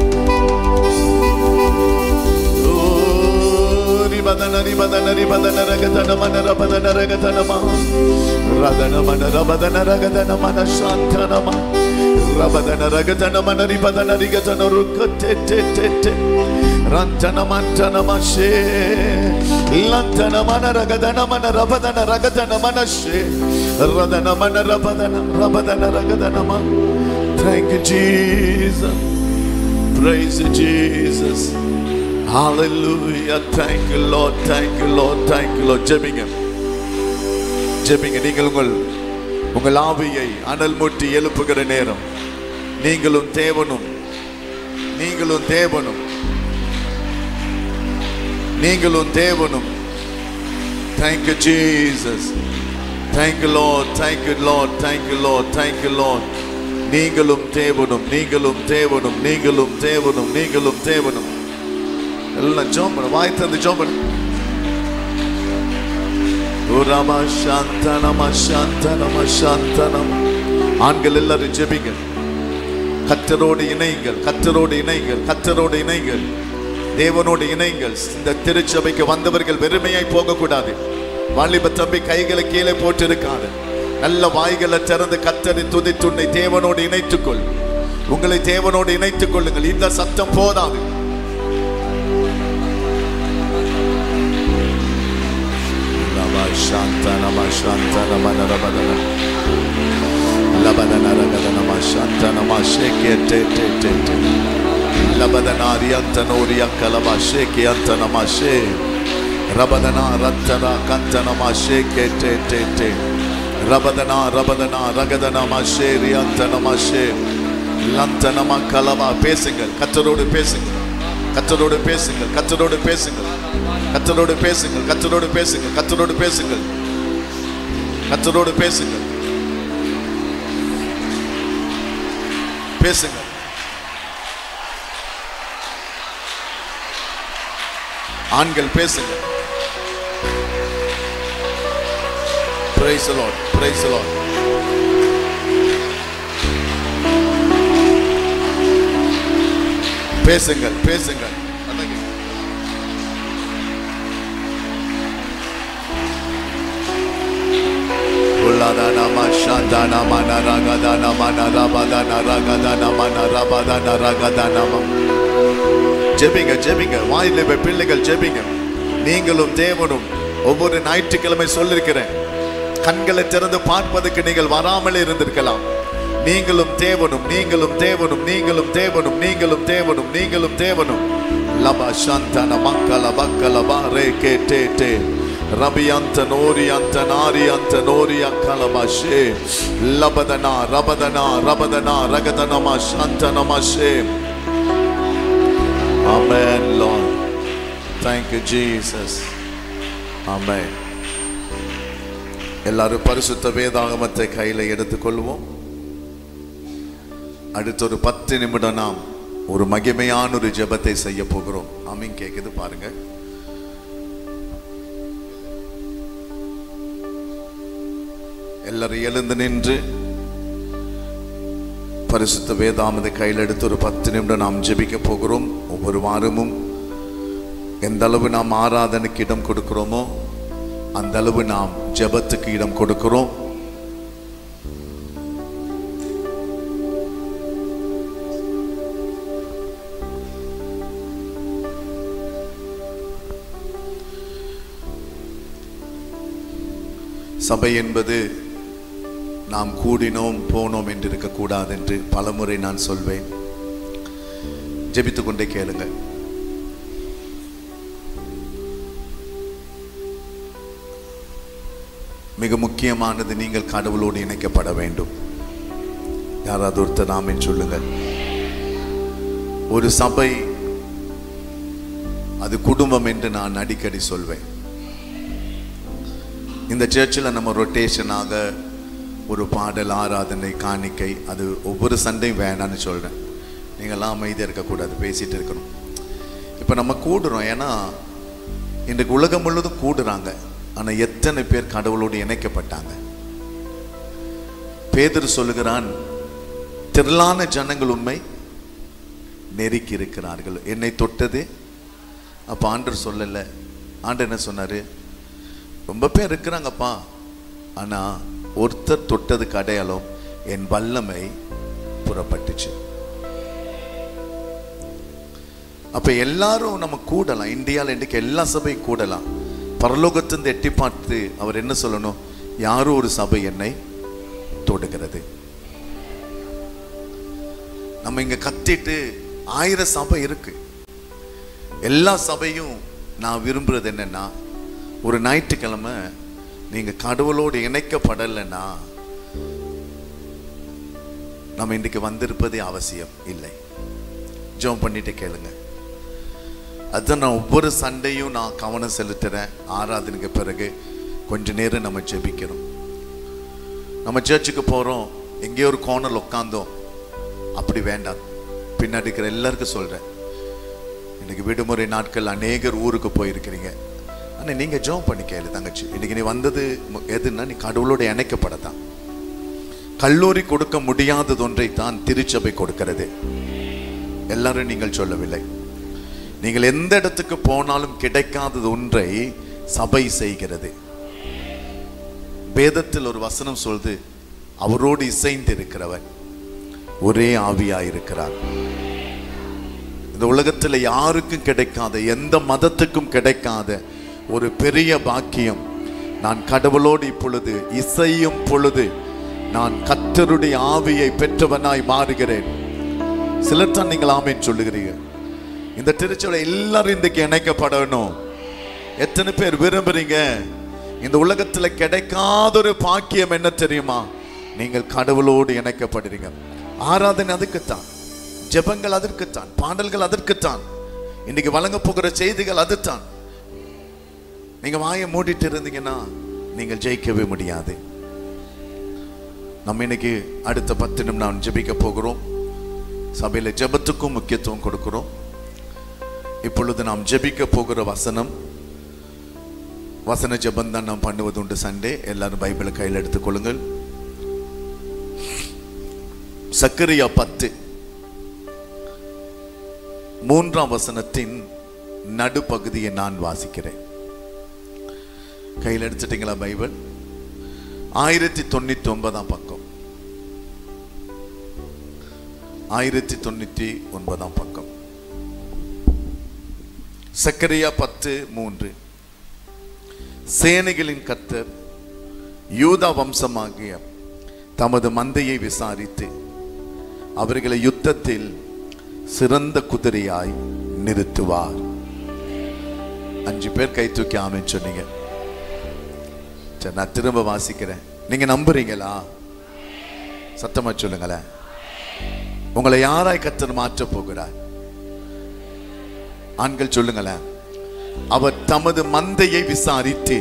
ரிபதன ரிபதன ரிபதன ரகதன மன ரபதன ரகதனமா ரதன மன ரபதன ரகதன மன சாந்தனமா ரபதன ரகதன மன ரிபதன ரிகதன ருக்கத்தே தே தே தே ரந்தன மந்தன மஷே லந்தன மன ரகதன மன ரபதன ரகதன மன ஷே ரதன மன ரபதன ரபதன ரகதனமா Thank you, Jesus. Praise you, Jesus. Hallelujah. Thank you, Lord. Thank you, Lord. Thank you, Lord. ஜெபிங்க ஜெபிங்க நீங்கள் உங்கள் உங்கள் ஆவியை அனல் மூட்டி எழுப்புகிற நேரம் நீங்களும் தேவனும் நீங்களும் தேவனும் நீங்களும் தேவனும் Thank you, Jesus. Thank you, Lord. Thank you, Lord. Thank you, Lord. Thank you, Lord. நீங்களும் தேவனும் நீங்களும் தேவனும் நீங்களும் தேவனும் நீங்களும் தேவனும் எல்லாம் ஜோம் பண்ணு வாய் தந்து ஜோம் பண்ணு உரமா சாந்தனமா சாந்தனமா சாந்தனம் ஆண்கள் எல்லாரும் ஜெபிங்க கத்தரோடு இணைங்கள் கத்தரோடு இணைங்கள் கத்தரோடு இணைங்கள் தேவனோடு இணைங்கள் இந்த திருச்சபைக்கு வந்தவர்கள் வெறுமையாய் போகக்கூடாது வாலிப தம்பி கைகளை கீழே போட்டிருக்காது நல்ல வாய்களை திறந்து கத்தரை துதித்துன்னை தேவனோடு இணைத்துக்கொள் உங்களை தேவனோடு இணைத்துக் கொள்ளுங்கள் இந்த சத்தம் போதாது Lava Shanta Nama Shanta Nama Narabadana Labadana Ragadana Ma Shanta Nama Sheke Te Te Te Te Labadana Rianta Noria Kalaba Sheke Anta Nama She Rabadana Rattana Kanta Nama Sheke Te Te Te Rabadana Rabadana Ragadana Ma She Rianta Nama She Lanta Nama Kalaba பேசுங்கள் கத்தரோடு பேசுங்கள் கத்தரோடு பேசுங்கள் கத்தரோடு பேசுங்கள் கத்தரோடு பேசுங்கள் கத்தரோடு பேசுங்கள் கத்தரோடு பேசுங்கள் கத்தரோடு பேசுங்கள் பேசுங்கள் ஆண்கள் பேசுங்கள் Praise the Lord. Praise the Lord. பேசுங்கள் பேசுங்கள் அதான் கேக்குது. Uladana mashandana mana ragadana mana rabadana ragadana mana rabadana ragadana ma. ஜெபிங்க ஜெபிங்க வாயில இப்ப பிள்ளைகள் ஜெபிங்க நீங்களும் தேவனும் ஒவ்வொரு ஞாயிற்றுக்கிழமை சொல்லிருக்கிறேன் கண்களை திறந்து பார்ப்பதற்கு நீங்கள் வராமலே இருந்திருக்கலாம் நீங்களும் தேவனும் நீங்களும் தேவனும் நீங்களும் தேவனும் நீங்களும் தேவனும் நீங்களும் தேவனும் லபா சந்தன மக்கல பக்கல பாரே கே டே டே ரபியந்த நோரியந்த நாரியந்த நோரிய கலபாஷே லபதனா ரபதனா ரபதனா ரகதனமா சந்தனமாஷே Amen, Lord. Thank you, Jesus. Amen. எல்லாரும் பரிசுத்த வேதாகமத்தை கையில எடுத்துக்கொள்வோம் அடுத்த ஒரு பத்து நிமிடம் நாம் ஒரு மகிமையான ஒரு ஜெபத்தை செய்ய போகிறோம் ஆமீன் கேக்குது பாருங்க எல்லாரும் எழுந்து நின்று பரிசுத்த வேதாமதை கையில் எடுத்து ஒரு பத்து நிமிடம் நாம் ஜெபிக்க போகிறோம் ஒவ்வொரு வாரமும் எந்த அளவு நாம் ஆராதனைக்கு இடம் கொடுக்கிறோமோ அந்த அளவு நாம் ஜெபத்துக்கு இடம் கொடுக்கிறோம் சபை என்பது நாம் கூடினோம் போனோம் என்று இருக்கக்கூடாது என்று பலமுறை நான் சொல்வேன் ஜெபித்துக் கொண்டே கேளுங்க மிக முக்கியமானது நீங்கள் கடவுளோடு இணைக்கப்பட வேண்டும் யாராவது ஒருத்தர் நாமின் சொல்லுங்கள் ஒரு சபை அது குடும்பம் என்று நான் அடிக்கடி சொல்வேன் இந்த சர்ச்சில் நம்ம ரொட்டேஷனாக ஒரு பாடல் ஆராதனை காணிக்கை அது ஒவ்வொரு சண்டையும் வேணான்னு சொல்கிறேன் நீங்கள்லாம் அமைதியாக இருக்கக்கூடாது பேசிட்டு இருக்கணும் இப்போ நம்ம கூடுறோம் ஏன்னா இன்றைக்கு உலகம் முழுவதும் கூடுறாங்க ஆனால் எத்தனை பேர் கடவுளோடு இணைக்கப்பட்டாங்க பேதர் சொல்லுகிறான் திரளான ஜனங்கள் உண்மை நெருக்கி இருக்கிறார்கள் என்னை தொட்டது அப்போ ஆண்டர் சொல்லலை ஆண்டர் என்ன சொன்னாரு ரொம்ப பேர் இருக்கிறாங்கப்பா ஆனா ஒருத்தர் தொட்டதுக்கு அடையாளம் என் வல்லமை புறப்பட்டுச்சு அப்ப எல்லாரும் நம்ம கூடலாம் இந்தியாவில் இன்றைக்கு எல்லா சபையும் கூடலாம் பரலோகத்திலிருந்து எட்டி பார்த்து அவர் என்ன சொல்லணும் யாரோ ஒரு சபை என்னை தொடுகிறது நம்ம இங்க கத்திட்டு ஆயிரம் சபை இருக்கு எல்லா சபையும் நான் விரும்புறது என்னன்னா ஒரு ஞாயிற்றுக்கிழமை நீங்க கடவுளோடு இணைக்கப்படலைன்னா நம்ம இன்றைக்கு வந்திருப்பதே அவசியம் இல்லை ஜெபம் பண்ணிட்டு கேளுங்க அதுதான் நான் ஒவ்வொரு சண்டையும் நான் கவனம் செலுத்துறேன் ஆராதனைக்கு பிறகு கொஞ்ச நேரம் நம்ம ஜெபிக்கிறோம் நம்ம சர்ச்சுக்கு போறோம் எங்கேயோ ஒரு கோணல் உட்காந்தோம் அப்படி வேண்டாம் பின்னாடி இருக்கிற எல்லாருக்கும் சொல்றேன் இன்னைக்கு விடுமுறை நாட்கள் அநேகர் ஊருக்கு போயிருக்கிறீங்க ஆனா நீங்க ஜெபம் பண்ணி கேளு தங்கச்சி இன்னைக்கு நீ வந்தது மு- எதுன்னா நீ கடவுளோட இணைக்கப்படத்தான் கல்லூரி கொடுக்க முடியாதது ஒன்றை தான் திருச்சபை கொடுக்கிறது எல்லாரும் நீங்கள் சொல்லவில்லை நீங்கள் எந்த இடத்துக்கு போனாலும் கிடைக்காதது ஒன்றை சபை செய்கிறது வேதத்தில் ஒரு வசனம் சொல்லுது அவரோடு இசைந்து இருக்கிறவன் ஒரே ஆவியா இருக்கிறார் இந்த உலகத்தில் யாருக்கும் கிடைக்காத எந்த மதத்துக்கும் கிடைக்காத ஒரு பெரிய பாக்கியம் நான் கடவுளோடு இப்பொழுது இசையும் பொழுது நான் கத்தருடைய ஆவியை பெற்றவனாய் மாறுகிறேன் சிலர் தான் நீங்கள் ஆமேன் சொல்லுகிறீங்க இந்த திருச்சபை எல்லாரும் இன்றைக்கு இணைக்கப்படணும் எத்தனை பேர் விரும்புறீங்க இந்த உலகத்துல கிடைக்காத ஒரு பாக்கியம் என்ன தெரியுமா நீங்கள் கடவுளோடு இணைக்கப்படுறீங்க ஆராதனை அதுக்குத்தான் ஜெபங்கள் அதற்குத்தான் பாடல்கள் அதற்குத்தான் இன்னைக்கு வழங்க போகிற செய்திகள் அதுதான் நீங்க வாயை மூடிட்டு இருந்தீங்கன்னா நீங்கள் ஜெயிக்கவே முடியாது நம்ம இன்னைக்கு அடுத்த பத்து நிமிடம் ஜெபிக்க போகிறோம் சபையில ஜெபத்துக்கும் முக்கியத்துவம் கொடுக்கிறோம் இப்பொழுது நாம் ஜெபிக்க போகிற வசனம் வசன ஜெபம் தான் நாம் பண்ணுவது உண்டு சண்டே எல்லாரும் பைபிளை கையில் எடுத்துக்கொள்ளுங்கள் சக்கரியா பத்து மூன்றாம் வசனத்தின் நடுப்பகுதியை நான் வாசிக்கிறேன் கையில் எடுத்துட்டீங்களா பைபிள் ஆயிரத்தி தொண்ணூத்தி ஒன்பதாம் பக்கம் ஆயிரத்தி தொண்ணூத்தி ஒன்பதாம் பக்கம் சக்கரியா பத்து மூன்று சேனைகளின் கர்த்தர் யூதா வம்சமாகிய தமது மந்தையை விசாரித்து அவர்களை யுத்தத்தில் சிறந்த குதிரையாய் நிறுத்துவார் அஞ்சு பேர் கை தூக்கி ஆமென்னு சொன்னீங்க சரி நான் திரும்ப வாசிக்கிறேன் நீங்க நம்புறீங்களா சத்தமா சொல்லுங்களேன் உங்களை யாராய் கத்தர் மாற்ற போகிறார் ஆண்கள் சொல்லுங்களேன் அவர் தமது மந்தையை விசாரித்து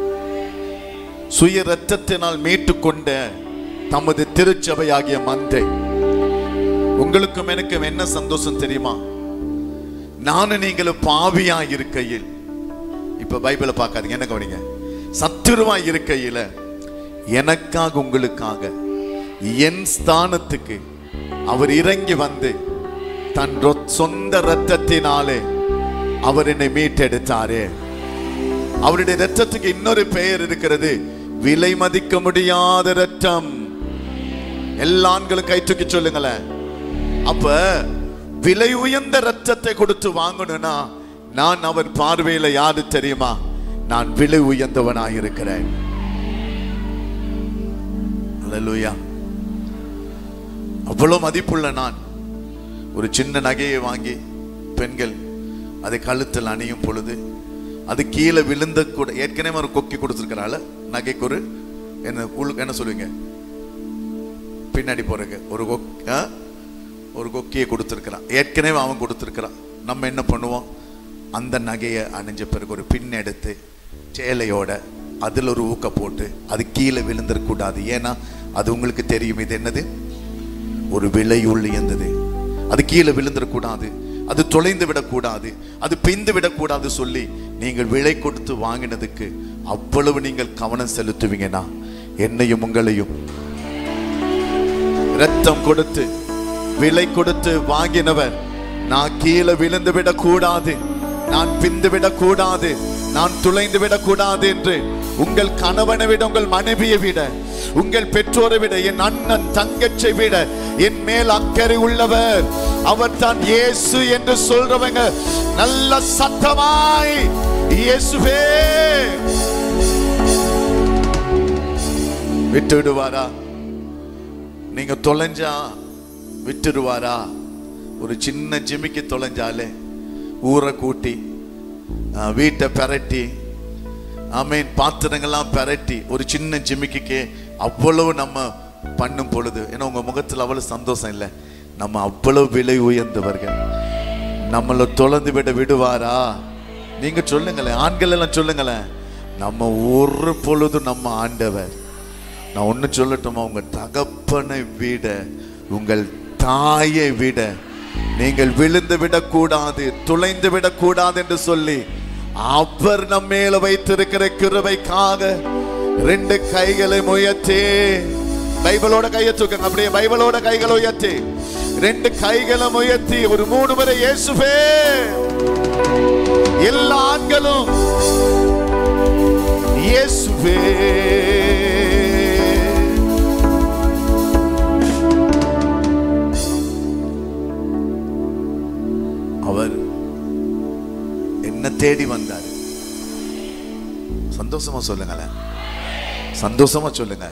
சுய ரத்தத்தினால் மீட்டுக்கொண்ட தமது திருச்சபையாகிய மந்தை உங்களுக்கும் எனக்கும் என்ன சந்தோஷம் தெரியுமா நானும் நீங்களும் பாவியா இருக்கையில் இப்ப பைபிளை பார்க்காதீங்க என்ன கவனிங்க சத்துருவா இருக்கையில எனக்காக உங்களுக்காக என் ஸ்தானத்துக்கு அவர் இறங்கி வந்து தன் ரொ- சொந்த ரத்தத்தினாலே அவர் என்னை மீட்டெடுத்தாரே அவருடைய ரத்தத்துக்கு இன்னொரு பெயர் இருக்கிறது விலை மதிக்க முடியாத ரத்தம் எல்லா ஆண்களும் கை தூக்கி சொல்லுங்களேன் அப்ப விலை உயர்ந்த ரத்தத்தை கொடுத்து வாங்கணும்னா நான் அவர் பார்வையில யாரு தெரியுமா நான் விலை உயர்ந்தவனாய் இருக்கிறேன் அல்லேலூயா அவ்வளவு மதிப்புள்ள நான் ஒரு சின்ன நகையை வாங்கி பெண்கள் அதை கழுத்தில் அணியும் பொழுது அது கீழே விழுந்த கூட ஏற்கனவே ஒரு கொக்கி கொடுத்துருக்கிறாள் நகைக்கு ஒரு என்ன உள் என்ன சொல்லுவீங்க பின்னாடி போறதுக்கு ஒரு கொக் ஆ? ஒரு கொக்கியை கொடுத்துருக்கிறான் ஏற்கனவே அவன் கொடுத்துருக்கிறான் நம்ம என்ன பண்ணுவோம் அந்த நகையை அணிஞ்ச பிறகு ஒரு பின் எடுத்து சேலையோட அதில் ஒரு ஊக்க போட்டு அது கீழே விழுந்துடக்கூடாது ஏன்னா அது உங்களுக்கு தெரியும் இது என்னது ஒரு விலை உள்ளியந்தது அது கீழே விழுந்துடக்கூடாது அது தொலைந்து விடக்கூடாது அது பிந்து விடக்கூடாது சொல்லி நீங்கள் விலை கொடுத்து வாங்கினதுக்கு அவ்வளவு நீங்கள் கவனம் செலுத்துவீங்கன்னா என்னையும் உங்களையும் ரத்தம் கொடுத்து விலை கொடுத்து வாங்கினவர் நான் கீழே விழுந்து விடக்கூடாது நான் பிந்து விடக்கூடாது நான் துளைந்து விடக்கூடாது என்று உங்கள் கணவனை விட உங்கள் மனைவியை விட உங்கள் பெற்றோரை விட என் அண்ணன் தங்கச்சை விட என் மேல் அக்கறை உள்ளவர் அவர் தான் இயேசு என்று சொல்றவங்க நல்ல சத்தமாய் இயேசுவே விட்டு விடுவாரா நீங்க தொலைஞ்சா விட்டுடுவாரா ஒரு சின்ன ஜிமிக்கி தொலைஞ்சாலே ஊரை கூட்டி ஆ, வீட்டை பெரட்டி ஆமீன் பாத்திரங்கள்லாம் பெரட்டி ஒரு சின்ன ஜிமிக்கிக்கு அவ்வளவு நம்ம பண்ணும் பொழுது ஏன்னா உங்க முகத்தில் அவ்வளவு சந்தோஷம் இல்லை நம்ம அவ்வளவு விலை உயர்ந்தவர்கள் நம்மளை தொலைந்து விட விடுவாரா நீங்க சொல்லுங்களேன் ஆண்கள் எல்லாம் சொல்லுங்களேன் நம்ம ஒரு பொழுதும் நம்ம ஆண்டவர் நான் ஒன்று சொல்லட்டுமா உங்க தகப்பனை விட உங்கள் தாயை விட நீங்கள் விழுந்து விடக்கூடாது துளைந்து விடக்கூடாது என்று சொல்லி அவர் நம்ம மேல வைத்திருக்கிற கிருபைக்காக ரெண்டு கைகளை உயர்த்தி பைபிளோட கையை தூக்குங்க அப்படியே பைபிளோட கைகளை உயர்த்தி ரெண்டு கைகளை உயர்த்தி ஒரு மூணு முறை இயேசுவே எல்லா ஆண்களும் இயேசுவே அவர் என்ன தேடி வந்தார் சந்தோஷமா சொல்லுங்களேன் சந்தோஷமா சொல்லுங்க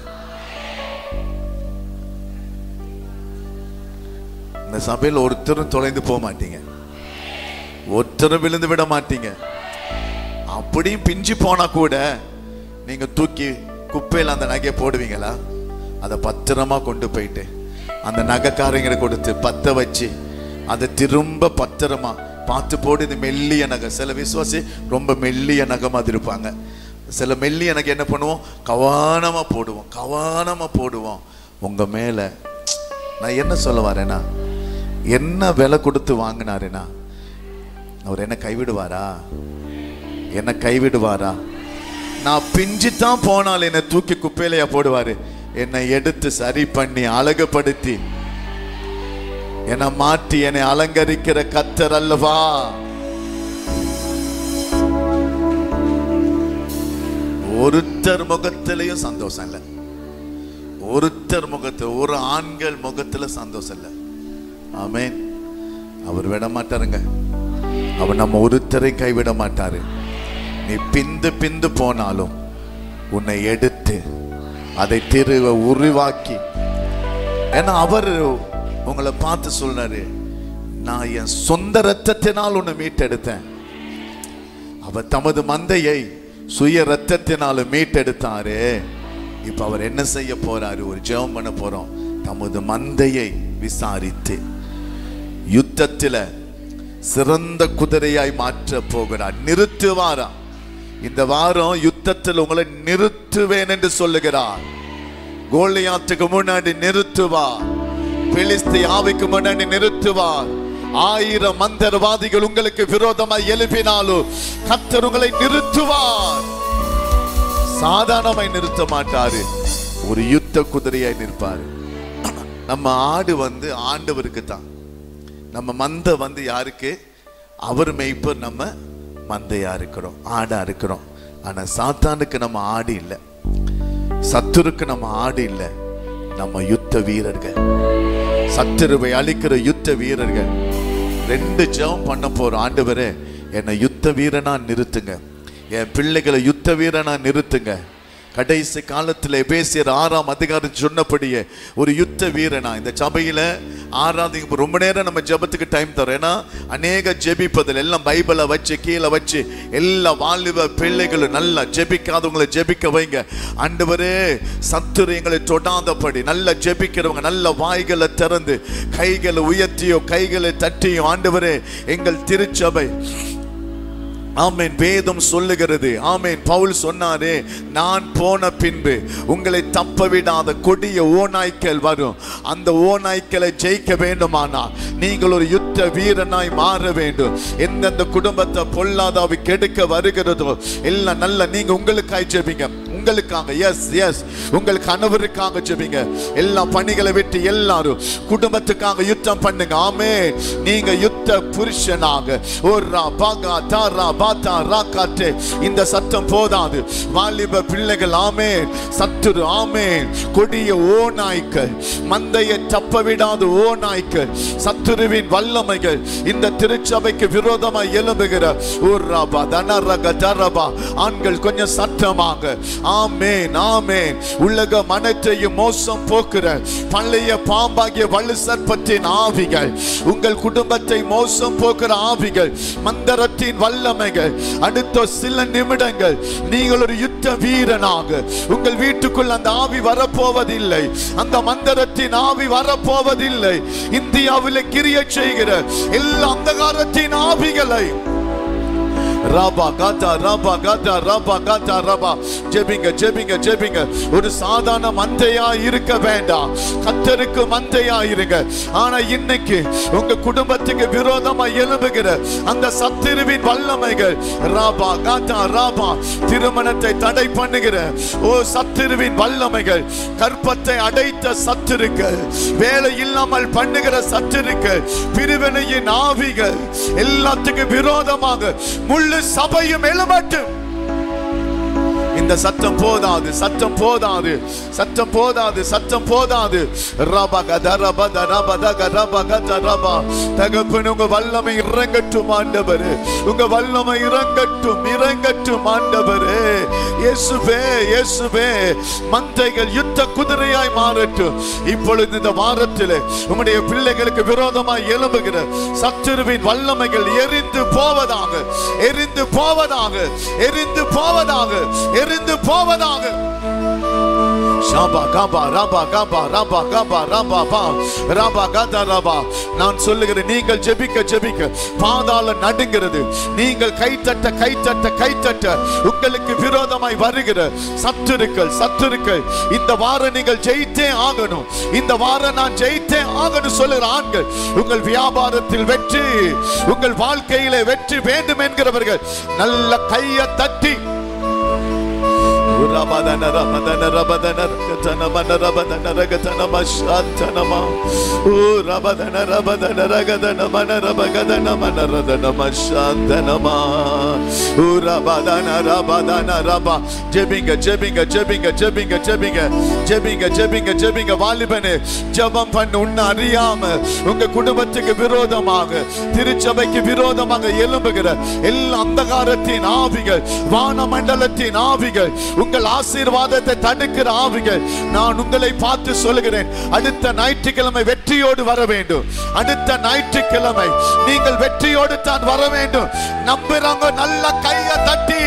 இந்த சபையில் ஒருத்தரும் தொலைந்து போக மாட்டீங்க ஒருத்தரும் விழுந்து விட மாட்டீங்க அப்படியும் பிஞ்சு போனா கூட நீங்க தூக்கி குப்பையில் அந்த நகையை போடுவீங்களா அதை பத்திரமா கொண்டு போயிட்டு அந்த நகைக்காரங்களை கொடுத்து பத்த வச்சு அதை திரும்ப பத்திரமா பார்த்து போடு இது மெல்லிய நகை சில விசுவாசி ரொம்ப மெல்லிய நகை மாதிரி இருப்பாங்க சில மெல்லிய நகை என்ன பண்ணுவோம் கவானமா போடுவோம் கவானமா போடுவோம் உங்க மேல நான் என்ன சொல்ல வரேன்னா என்ன விலை கொடுத்து வாங்கினாருன்னா அவர் என்ன கைவிடுவாரா என்ன கைவிடுவாரா நான் பிஞ்சு தான் போனால் என்னை தூக்கி குப்பையிலையா போடுவாரு என்னை எடுத்து சரி பண்ணி அழகுபடுத்தி என்னை மாற்றி என்னை அலங்கரிக்கிற கத்தர் அல்லவா ஒருத்தர் முகத்திலையும் சந்தோஷம் இல்லை ஒருத்தர் முகத்துல ஒரு ஆண்கள் முகத்துல சந்தோஷம் இல்லை ஆமென் அவர் விட மாட்டாருங்க அவர் நம்ம ஒருத்தரை கைவிட மாட்டாரு நீ பிந்து பிந்து போனாலும் உன்னை எடுத்து அதை திருவ உருவாக்கி ஏன்னா அவர் உங்களை பார்த்து சொல்றாரு நான் என் சொந்த ரத்தத்தினால் உன்னை மீட்டெடுத்தேன் அவர் தமது மந்தையை சுய ரத்தத்தினால மீட்டெடுத்தாரு இப்ப அவர் என்ன செய்ய போறாரு ஒரு ஜெபம் பண்ண போறோம் தமது மந்தையை விசாரித்து யுத்தத்தில சிறந்த குதிரையாய் மாற்ற போகிறார் நிறுத்துவாரா இந்த வாரம் யுத்தத்தில் உங்களை நிறுத்துவேன் என்று சொல்லுகிறார் கோலியாத்துக்கு முன்னாடி நிறுத்துவார் பிலிஸ்தி ஆவிக்கு முன்னாடி நிறுத்துவார் ஆயிரம் மந்திரவாதிகள் உங்களுக்கு விரோதமாய் எழுப்பினாலும் கர்த்தர் உங்களை நிறுத்துவார் சாதாரணமாய் நிறுத்த மாட்டாரு ஒரு யுத்த குதிரையாய் நிற்பாரு நம்ம ஆடு வந்து ஆண்டவருக்கு தான் நம்ம மந்தை வந்து யாருக்கு அவர் மேய்ப்பர் நம்ம மந்தையா இருக்கிறோம் ஆடா இருக்கிறோம் ஆனா சாத்தானுக்கு நம்ம ஆடு இல்லை சத்துருக்கு நம்ம ஆடு இல்லை நம்ம யுத்த வீரர்கள் சத்துருவை அழிக்கிற யுத்த வீரர்கள் ரெண்டு ஜெபம் பண்ண போறோம் ஆண்டவரே என்னை யுத்த வீரனா நிறுத்துங்க என் பிள்ளைகளை யுத்த வீரனா நிறுத்துங்க கடைசி காலத்தில் எபேசியர் ஆறாம் அதிகாரம் சொன்னபடியே ஒரு யுத்த வீரனா இந்த சபையில ஆறாவது ரொம்ப நேரம் நம்ம ஜெபத்துக்கு டைம் தரோம் ஏன்னா அநேக ஜெபிப்பதில் எல்லாம் பைபிளை வச்சு கீழே வச்சு எல்லா வாலிப பிள்ளைகளும் நல்லா ஜெபிக்காதவங்களை ஜெபிக்க வைங்க ஆண்டவரே சத்துரு எங்களை தொடாதபடி நல்லா ஜெபிக்கிறவங்க நல்ல வாய்களை திறந்து கைகளை உயர்த்தியோ கைகளை தட்டியோ ஆண்டவரே எங்கள் திருச்சபை ஆமென் வேதம் சொல்லுகிறது ஆமென் பவுல் சொன்னாரே நான் போன பின்பு உங்களை தப்ப விடாத கொடிய ஓநாய்க்கள் வரும் அந்த ஓநாய்க்களை ஜெயிக்க வேண்டுமானால் நீங்கள் ஒரு யுத்த வீரனாய் மாற வேண்டும் எந்தெந்த குடும்பத்தை பொல்லாதாவி கெடுக்க வருகிறதோ எல்லாம் நல்ல நீங்க உங்களுக்காய் ஜெபிங்க உங்களுக்காக எஸ் எஸ் உங்கள் கணவருக்காக ஜெபிங்க எல்லா பணிகளை விட்டு எல்லாரும் குடும்பத்துக்காக யுத்தம் பண்ணுங்க ஆமே நீங்க யுத்த புருஷனாக ஒரு ரா பாகா தாரா பாத்தா ராக்காட்டு இந்த சத்தம் போதாது வாலிப பிள்ளைகள் ஆமே சத்துரு ஆமே கொடிய ஓநாய்க்கள் மந்தையை தப்ப விடாத ஓநாய்க்கள் சத்துருவின் வல்லமைகள் இந்த திருச்சபைக்கு விரோதமாய் எழும்புகிற ஒரு ராபா தனரக தரபா ஆண்கள் கொஞ்சம் சத்தமாக ஆமேன் ஆமேன் உலக மனத்தையும் மோசம் போக்குற பழைய பாம்பாகிய வலு சர்ப்பத்தின் ஆவிகள் உங்கள் குடும்பத்தை மோசம் போக்குற ஆவிகள் மந்தரத்தின் வல்லமைகள் அடுத்த சில நிமிடங்கள் நீங்கள் ஒரு யுத்த வீரனாக உங்கள் வீட்டுக்குள் அந்த ஆவி வரப்போவதில்லை அந்த மந்தரத்தின் ஆவி வரப்போவதில்லை இந்தியாவில் கிரிய செய்கிற எல்லா அந்தகாரத்தின் ஆவிகளை ராபா காத்தா ராபா காத்தா ராபா காத்தா ராபா ஜெபிங்க ஜெபிங்க ஜெபிங்க ஒரு சாதாரண மந்தையா இருக்க வேண்டாம் கத்தருக்கு மந்தையா இருங்க ஆனா இன்னைக்கு உங்க குடும்பத்துக்கு விரோதமா எழும்புகிற அந்த சத்திருவின் வல்லமைகள் ராபா காத்தா ராபா திருமணத்தை தடை பண்ணுகிற ஓ சத்திருவின் வல்லமைகள் கற்பத்தை அடைத்த சத்துருக்கள் வேலை இல்லாமல் பண்ணுகிற சத்துருக்கள் பிரிவினையின் ஆவிகள் எல்லாத்துக்கும் விரோதமாக முள்ளு சபையும் எழுமட்டும் இந்த சத்தம் போதாது சத்தம் போதாது சத்தம் போதாது சத்தம் போதாது ரபா கத ரபா த ரபா த க ரபா கத ரபா தகப்பன் உங்க வல்லமை இறங்கட்டும் ஆண்டவரே உங்க வல்லமை இறங்கட்டும் இறங்கட்டும் ஆண்டவரே இயேசுவே இயேசுவே மந்தைகள் யுத்த குதிரையாய் மாறட்டும் இப்பொழுது இந்த வாரத்திலே உம்முடைய பிள்ளைகளுக்கு விரோதமாய் எழும்புகிற சத்துருவின் வல்லமைகள் எரிந்து போவதாக எரிந்து போவதாக எரிந்து போவதாக எரிந்து போவதாக ஷாபா காபா ராபா காபா ராபா காபா ராபா பா ராபா காதா ராபா நான் சொல்லுகிறேன் நீங்கள் ஜெபிக்க ஜெபிக்க பாதாள நடுங்கிறது நீங்கள் கைத்தட்ட கைத்தட்ட கைத்தட்ட உங்களுக்கு விரோதமாய் வருகிற சத்துருக்கள் சத்துருக்கள் இந்த வாரம் நீங்கள் ஜெயித்தே ஆகணும் இந்த வாரம் நான் ஜெயித்தே ஆகணும் சொல்லுகிற ஆண்கள் உங்கள் வியாபாரத்தில் வெற்றி உங்கள் வாழ்க்கையிலே வெற்றி வேண்டும் என்கிறவர்கள் நல்ல கையை தட்டி Rabadana Rabadana Rabadana Rakatana Mana Rabadana Ragatana Mashantanama O Rabadana Rabadana Ragadana Mana Rabagadana Mana Radana Mashantanama உரபதன ரபதன ரபா ஜெபிங்க ஜெபிங்க ஜெபிங்க ஜெபிங்க ஜெபிங்க ஜெபிங்க ஜெபிங்க ஜெபிங்க வாலிபனே ஜெபம் பண்ணு உன்னை அறியாம உங்க குடும்பத்துக்கு விரோதமாக திருச்சபைக்கு விரோதமாக எழும்புகிற எல்லா அந்தகாரத்தின் ஆவிகள் வானமண்டலத்தின் ஆவிகள் உங்கள் ஆசீர்வாதத்தை தடுக்கிற ஆவிகள் நான் உங்களை பார்த்து சொல்லுகிறேன் அடுத்த ஞாயிற்றுக்கிழமை வெற்றியோடு வர வேண்டும் அடுத்த ஞாயிற்றுக்கிழமை நீங்கள் வெற்றியோடு தான் வர வேண்டும் நம்புறவங்க நல்ல கைய தட்டி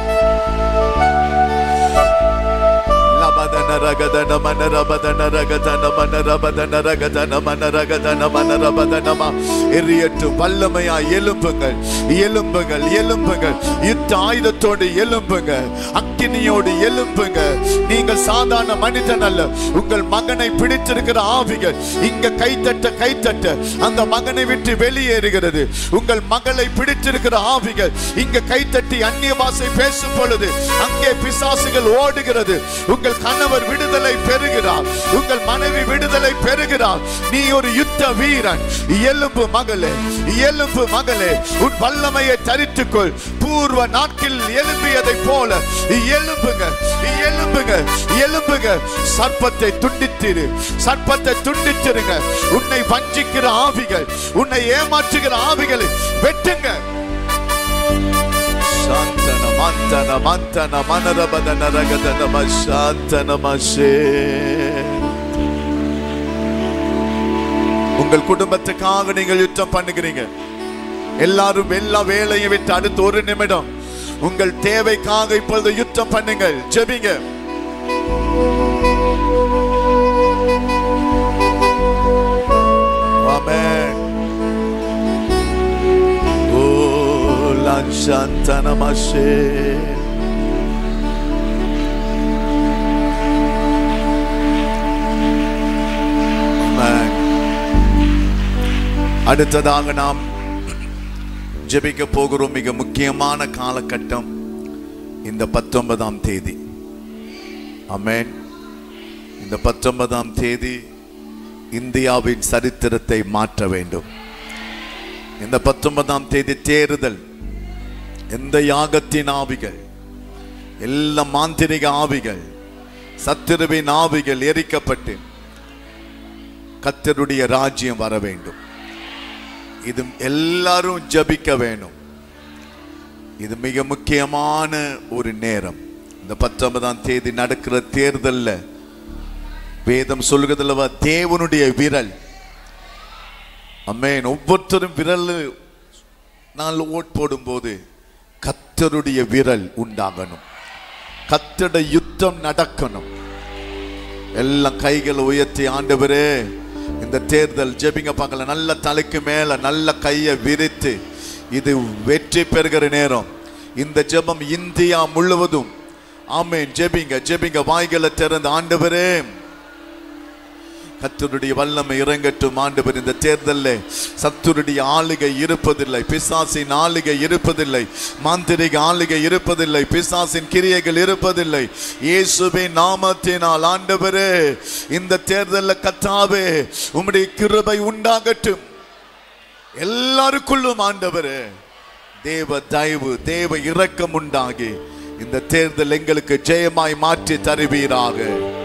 லபதன ரகதன மனரபதன ரகதன மனரபதன ரகதன மனரகதன மனரபதனமா எரியட்டு வல்லமையா எலும்புங்கள் எலும்புகள் எலும்புகள் யுத்த ஆயுதத்தோடு எலும்புங்க அக்கினியோடு எலும்புங்க நீங்கள் சாதாரண மனிதன் அல்ல உங்கள் மகனை பிடித்திருக்கிற ஆவிகள் இங்க கைத்தட்ட கைத்தட்ட அந்த மகனை விட்டு வெளியேறுகிறது உங்கள் மகளை பிடித்திருக்கிற ஆவிகள் இங்க கைத்தட்டி அந்நிய பாஷை பேசும் பொழுது அங்கே பிசாசுகள் ஓடுகிறது உங்கள் கணவர் விடுதலை பெறுகிறார் உங்கள் மனைவி விடுதலை பெறுகிறார் நீ ஒரு யுத்த வீரன் எலும்பு மகளே எலும்பு மகளே உன் வல்லமையை தரித்துக்கொள் பூர்வ நாட்களில் எழும்பியதை போல எலும்புங்க எலும்புங்க எலும்புங்க சர்ப்பத்தை துண்டித்திரு சர்ப்பத்தை துண்டித்திருங்க உன்னை வஞ்சிக்கிற ஆவிகள் உன்னை ஏமாற்றுகிற ஆவிகளை வெட்டுங்க சாந்தன மந்தன மந்தன மனரபதன ரகதன மசாந்தன மசே உங்கள் குடும்பத்துக்காக நீங்கள் யுத்தம் பண்ணுகிறீங்க எல்லாரும் எல்லா வேலையை விட்டு அடுத்து ஒரு நிமிடம் உங்கள் தேவைக்காக இப்பொழுது யுத்தம் பண்ணுங்கள் ஜெபிங்க ஆமென் ஓ லாஞ்சந்தன மசே ஆமென் அடுத்ததாக நாம் ஜெபிக்க போகிறோம் மிக முக்கியமான காலகட்டம் இந்த பத்தொன்பதாம் தேதி ஆமென் இந்த பத்தொன்பதாம் தேதி இந்தியாவின் சரித்திரத்தை மாற்ற வேண்டும் இந்த பத்தொன்பதாம் தேதி தேர்தல் எந்த யாகத்தின் ஆவிகள் எல்லா மாந்திரிக ஆவிகள் சத்துருவின் ஆவிகள் எரிக்கப்பட்டு கத்தருடைய ராஜ்யம் வர வேண்டும் இது எல்லாரும் ஜபிக்க வேணும் இது மிக முக்கியமான ஒரு நேரம் இந்த பத்தொன்பதாம் தேதி நடக்கிற தேர்தல்ல வேதம் சொல்கிறதுலவா தேவனுடைய விரல் அம்மேன் ஒவ்வொருத்தரும் விரல் நாள் ஓட் போடும்போது கத்தருடைய விரல் உண்டாகணும் கத்தட யுத்தம் நடக்கணும் எல்லாம் கைகளை உயர்த்தி ஆண்டவரே இந்த தேர்தல் ஜெபிங்க பார்க்கல நல்ல தலைக்கு மேல நல்ல கையை விரித்து இது வெற்றி பெறுகிற நேரம் இந்த ஜெபம் இந்தியா முழுவதும் ஆமென் ஜெபிங்க ஜெபிங்க வாய்களை திறந்து ஆண்டவரே கத்தருடைய வல்லமை இறங்கட்டும் ஆண்டவர் இந்த தேர்தலில் சத்துருடைய ஆளுகை இருப்பதில்லை பிசாசின் ஆளுகை இருப்பதில்லை மாந்திரிக ஆளுகை இருப்பதில்லை பிசாசின் கிரியைகள் இருப்பதில்லை இயேசுவின் நாமத்தினால் ஆண்டவரே இந்த தேர்தலில் கத்தாவே உம்முடைய கிருபை உண்டாகட்டும் எல்லாருக்குள்ளும் ஆண்டவரே தேவ தயவு தேவ இரக்கம் உண்டாகி இந்த தேர்தல் எங்களுக்கு ஜெயமாய் மாற்றி தருவீராக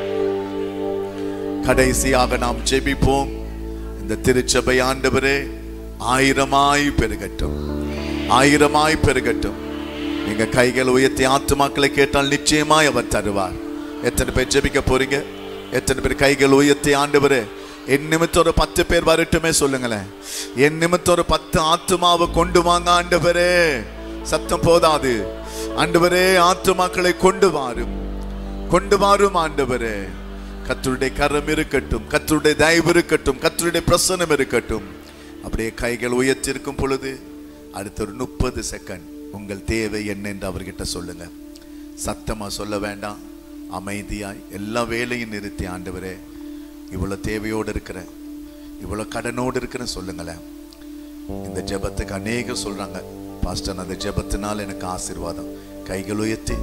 கடைசியாக நாம் ஜெபிப்போம் இந்த திருச்சபை ஆண்டவரே ஆயிரமாய் பெருகட்டும் ஆயிரமாய் பெருகட்டும் நீங்க கைகள் உயர்த்தி ஆத்துமாக்களை கேட்டால் நிச்சயமாய் அவர் தருவார் எத்தனை பேர் ஜெபிக்க போறீங்க எத்தனை பேர் கைகள் உயர்த்தி ஆண்டவரே என் நிமித்தம் ஒரு பத்து பேர் வரட்டுமே சொல்லுங்களேன் என் நிமித்தம் ஒரு பத்து ஆத்துமாவை கொண்டு வாங்க ஆண்டவரே சத்தம் போதாது ஆண்டவரே ஆத்துமாக்களை கொண்டு வாரும் கொண்டு வாரும் ஆண்டவரே கத்தருடைய கரம் இருக்கட்டும் கத்தருடைய தயவு இருக்கட்டும் கத்தருடைய பிரசனம் இருக்கட்டும் அப்படியே கைகள் உயர்த்திருக்கும் பொழுது அடுத்த ஒரு முப்பது செகண்ட் உங்கள் தேவை என்ன என்று அவர்கிட்ட சொல்லுங்க சத்தமா சொல்ல வேண்டாம் அமைதியாய் எல்லா வேலையும் நிறுத்தி ஆண்டவரே இவ்வளவு தேவையோடு இருக்கிறேன் இவ்வளவு கடனோடு இருக்கிறேன் சொல்லுங்களேன் இந்த ஜெபத்துக்கு அநேகம் சொல்றாங்க பாஸ்டர் அந்த ஜெபத்தினால் எனக்கு ஆசீர்வாதம் கைகள் உயர்த்தி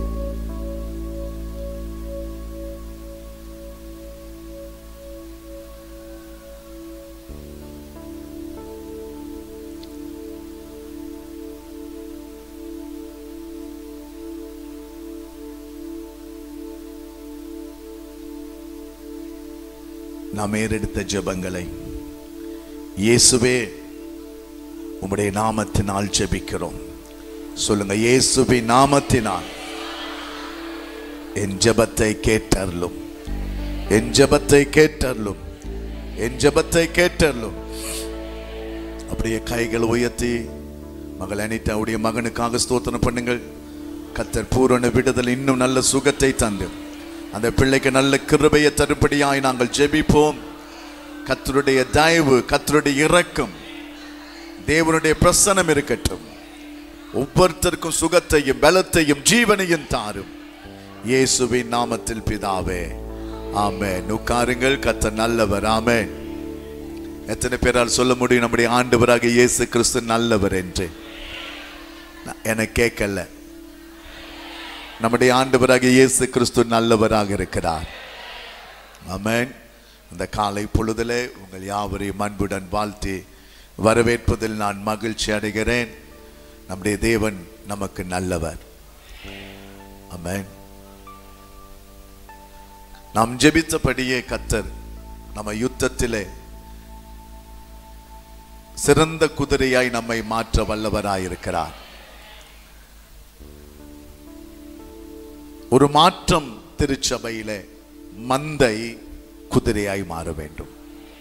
நாம் ஏறெடுத்த ஜெபங்களை இயேசுவே உம்முடைய நாமத்தினால் ஜெபிக்கிறோம் சொல்லுங்க இயேசுவின் நாமத்தினால் என் ஜெபத்தை கேட்டருளும் என் ஜெபத்தை கேட்டருளும் என் ஜெபத்தை கேட்டருளும் அப்படியே கைகள் உயர்த்தி மகள் அனிதாவுடைய மகனுக்காக ஸ்தோத்திரம் பண்ணுங்கள் கத்தர் பூரண விடுதல் இன்னும் நல்ல சுகத்தை தந்து அந்த பிள்ளைக்கு நல்ல கிருபையை தரும்படியாய் நாங்கள் ஜெபிப்போம் கத்தருடைய தயவு கத்தருடைய இரக்கம் தேவனுடைய பிரசனம் இருக்கட்டும் ஒவ்வொருத்தருக்கும் சுகத்தையும் பலத்தையும் ஜீவனையும் தாரும் இயேசுவின் நாமத்தில் பிதாவே ஆமென் உட்காருங்கள் கத்தர் நல்லவர் ஆமென் எத்தனை பேரால் சொல்ல முடியும் நம்முடைய ஆண்டவராக இயேசு கிறிஸ்து நல்லவர் என்று நான் எனக்கு கேட்கல நம்முடைய ஆண்டவராக இயேசு கிறிஸ்து நல்லவராக இருக்கிறார் ஆமென் இந்த காலை பொழுதிலே உங்கள் யாவரையும் அன்புடன் வாழ்த்தி வரவேற்பதில் நான் மகிழ்ச்சி அடைகிறேன் நம்முடைய தேவன் நமக்கு நல்லவர் ஆமென் நாம் ஜெபித்தபடியே கத்தர் நம்ம யுத்தத்திலே சிறந்த குதிரையாய் நம்மை மாற்ற வல்லவராயிருக்கிறார் ஒரு மாற்றம் திருச்சபையிலே மந்தை குதிரையாய் மாற வேண்டும்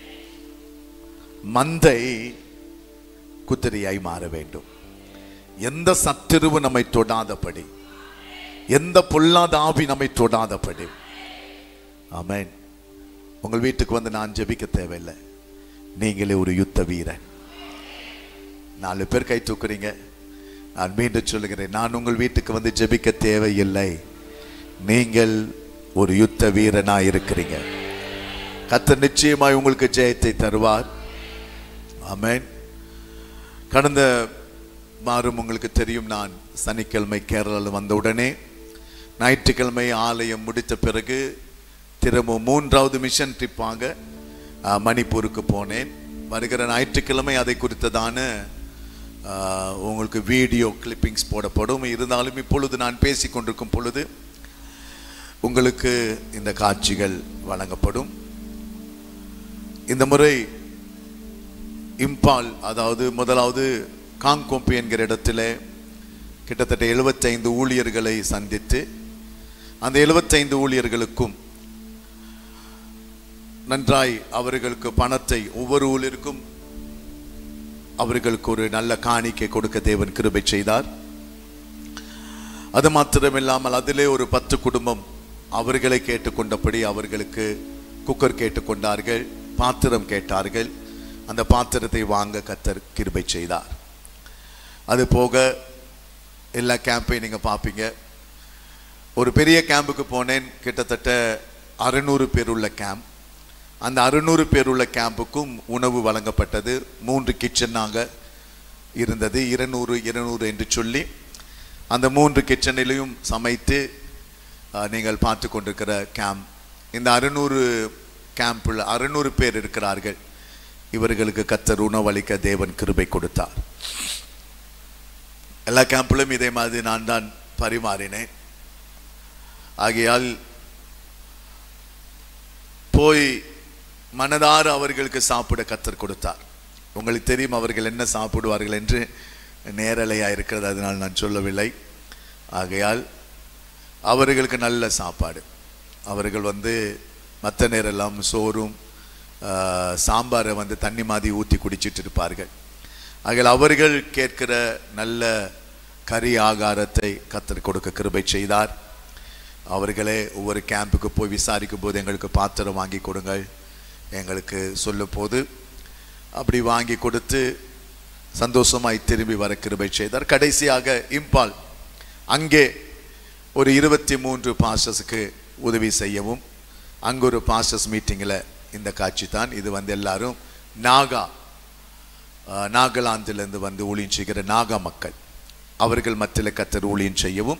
மந்தை குதிரையாய் மாற வேண்டும் எந்த சத்துருவு நம்மை தொடாதபடி எந்த பொல்லாத ஆவி நம்மை தொடாதபடி ஆமென் உங்கள் வீட்டுக்கு வந்து நான் ஜெபிக்க தேவையில்லை நீங்களே ஒரு யுத்த வீரன் நாலு பேர் கை தூக்குறீங்க நான் மீண்டும் சொல்லுகிறேன் நான் உங்கள் வீட்டுக்கு வந்து ஜெபிக்க தேவையில்லை நீங்கள் ஒரு யுத்த வீரனா இருக்கிறீங்க கத்தர் நிச்சயமாய் உங்களுக்கு ஜெயத்தை தருவார் ஆமென் கடந்த மாறும் உங்களுக்கு தெரியும் நான் சனிக்கிழமை கேரளாவில் வந்த உடனே ஞாயிற்றுக்கிழமை ஆலயம் முடித்த பிறகு திரும்ப மூன்றாவது மிஷன் ட்ரிப்பாக அஹ், மணிப்பூருக்கு போனேன் வருகிற ஞாயிற்றுக்கிழமை அதை குறித்ததான அஹ், உங்களுக்கு வீடியோ கிளிப்பிங்ஸ் போடப்படும் இருந்தாலும் இப்பொழுது நான் பேசி கொண்டிருக்கும் பொழுது உங்களுக்கு இந்த காட்சிகள் வழங்கப்படும் இந்த முறை இம்பால் அதாவது முதலாவது காங்கோம்பி என்கிற இடத்துல கிட்டத்தட்ட 75 ஊழியர்களை சந்தித்து அந்த 75 ஊழியர்களுக்கும் நன்றாய் அவர்களுக்கு பணத்தை ஒவ்வொரு ஊழியருக்கும் அவர்களுக்கு ஒரு நல்ல காணிக்கை கொடுக்க தேவன் கிருபை செய்தார் அது மாத்திரமில்லாமல் அதிலே ஒரு பத்து குடும்பம் அவர்களை கேட்டுக்கொண்டபடி அவர்களுக்கு குக்கர் கேட்டுக்கொண்டார்கள் பாத்திரம் கேட்டார்கள் அந்த பாத்திரத்தை வாங்க கத்தர் கிருபை செய்தார் அது போக எல்லா கேம்பையும் நீங்கள் பார்ப்பீங்க ஒரு பெரிய கேம்புக்கு போனேன் கிட்டத்தட்ட அறுநூறு பேர் உள்ள கேம்ப் அந்த அறுநூறு பேர் உள்ள கேம்புக்கும் உணவு வழங்கப்பட்டது மூன்று கிச்சனாக இருந்தது இருநூறு இருநூறு என்று சொல்லி அந்த மூன்று கிச்சனிலையும் சமைத்து அஹ், நீங்கள் பார்த்து கொண்டிருக்கிற கேம்ப் இந்த அறுநூறு கேம்பில் அறுநூறு பேர் இருக்கிறார்கள் இவர்களுக்கு கத்தர் உணவளிக்க தேவன் கிருபை கொடுத்தார் எல்லா கேம்பிலும் இதே மாதிரி நான் தான் பரிமாறினேன் ஆகையால் போய் மனதார அவர்களுக்கு சாப்பிட கத்தர் கொடுத்தார் உங்களுக்கு தெரியும் அவர்கள் என்ன சாப்பிடுவார்கள் என்று நேரலையாக இருக்கிறது அதனால் நான் சொல்லவில்லை ஆகையால் அவர்களுக்கு நல்ல சாப்பாடு அவர்கள் வந்து மற்ற நேரெல்லாம் சோறும் ஆஹ், சாம்பாரை வந்து தண்ணி மாதிரி ஊற்றி குடிச்சிட்டு இருப்பார்கள் ஆகையால் அவர்கள் கேட்கிற நல்ல கறி ஆகாரத்தை கத்தர் கொடுக்க கிருபை செய்தார் அவர்களே ஒவ்வொரு கேம்புக்கு போய் விசாரிக்கும் போது எங்களுக்கு பாத்திரம் வாங்கி கொடுங்கள் எங்களுக்கு சொல்லும் போது அப்படி வாங்கி கொடுத்து சந்தோஷமாய் திரும்பி வர கிருபை செய்தார் கடைசியாக இம்பால் அங்கே ஒரு இருபத்தி மூன்று பாஸ்டர்ஸுக்கு உதவி செய்யவும் அங்கே ஒரு பாஸ்டர்ஸ் மீட்டிங்கில் இந்த காட்சி தான் இது வந்து எல்லாரும் நாகா அஹ், நாகாலாந்திலிருந்து வந்து ஊழியம் செய்கிற நாகா மக்கள் அவர்கள் மத்தியில் கத்தர் ஊழியம் செய்யவும்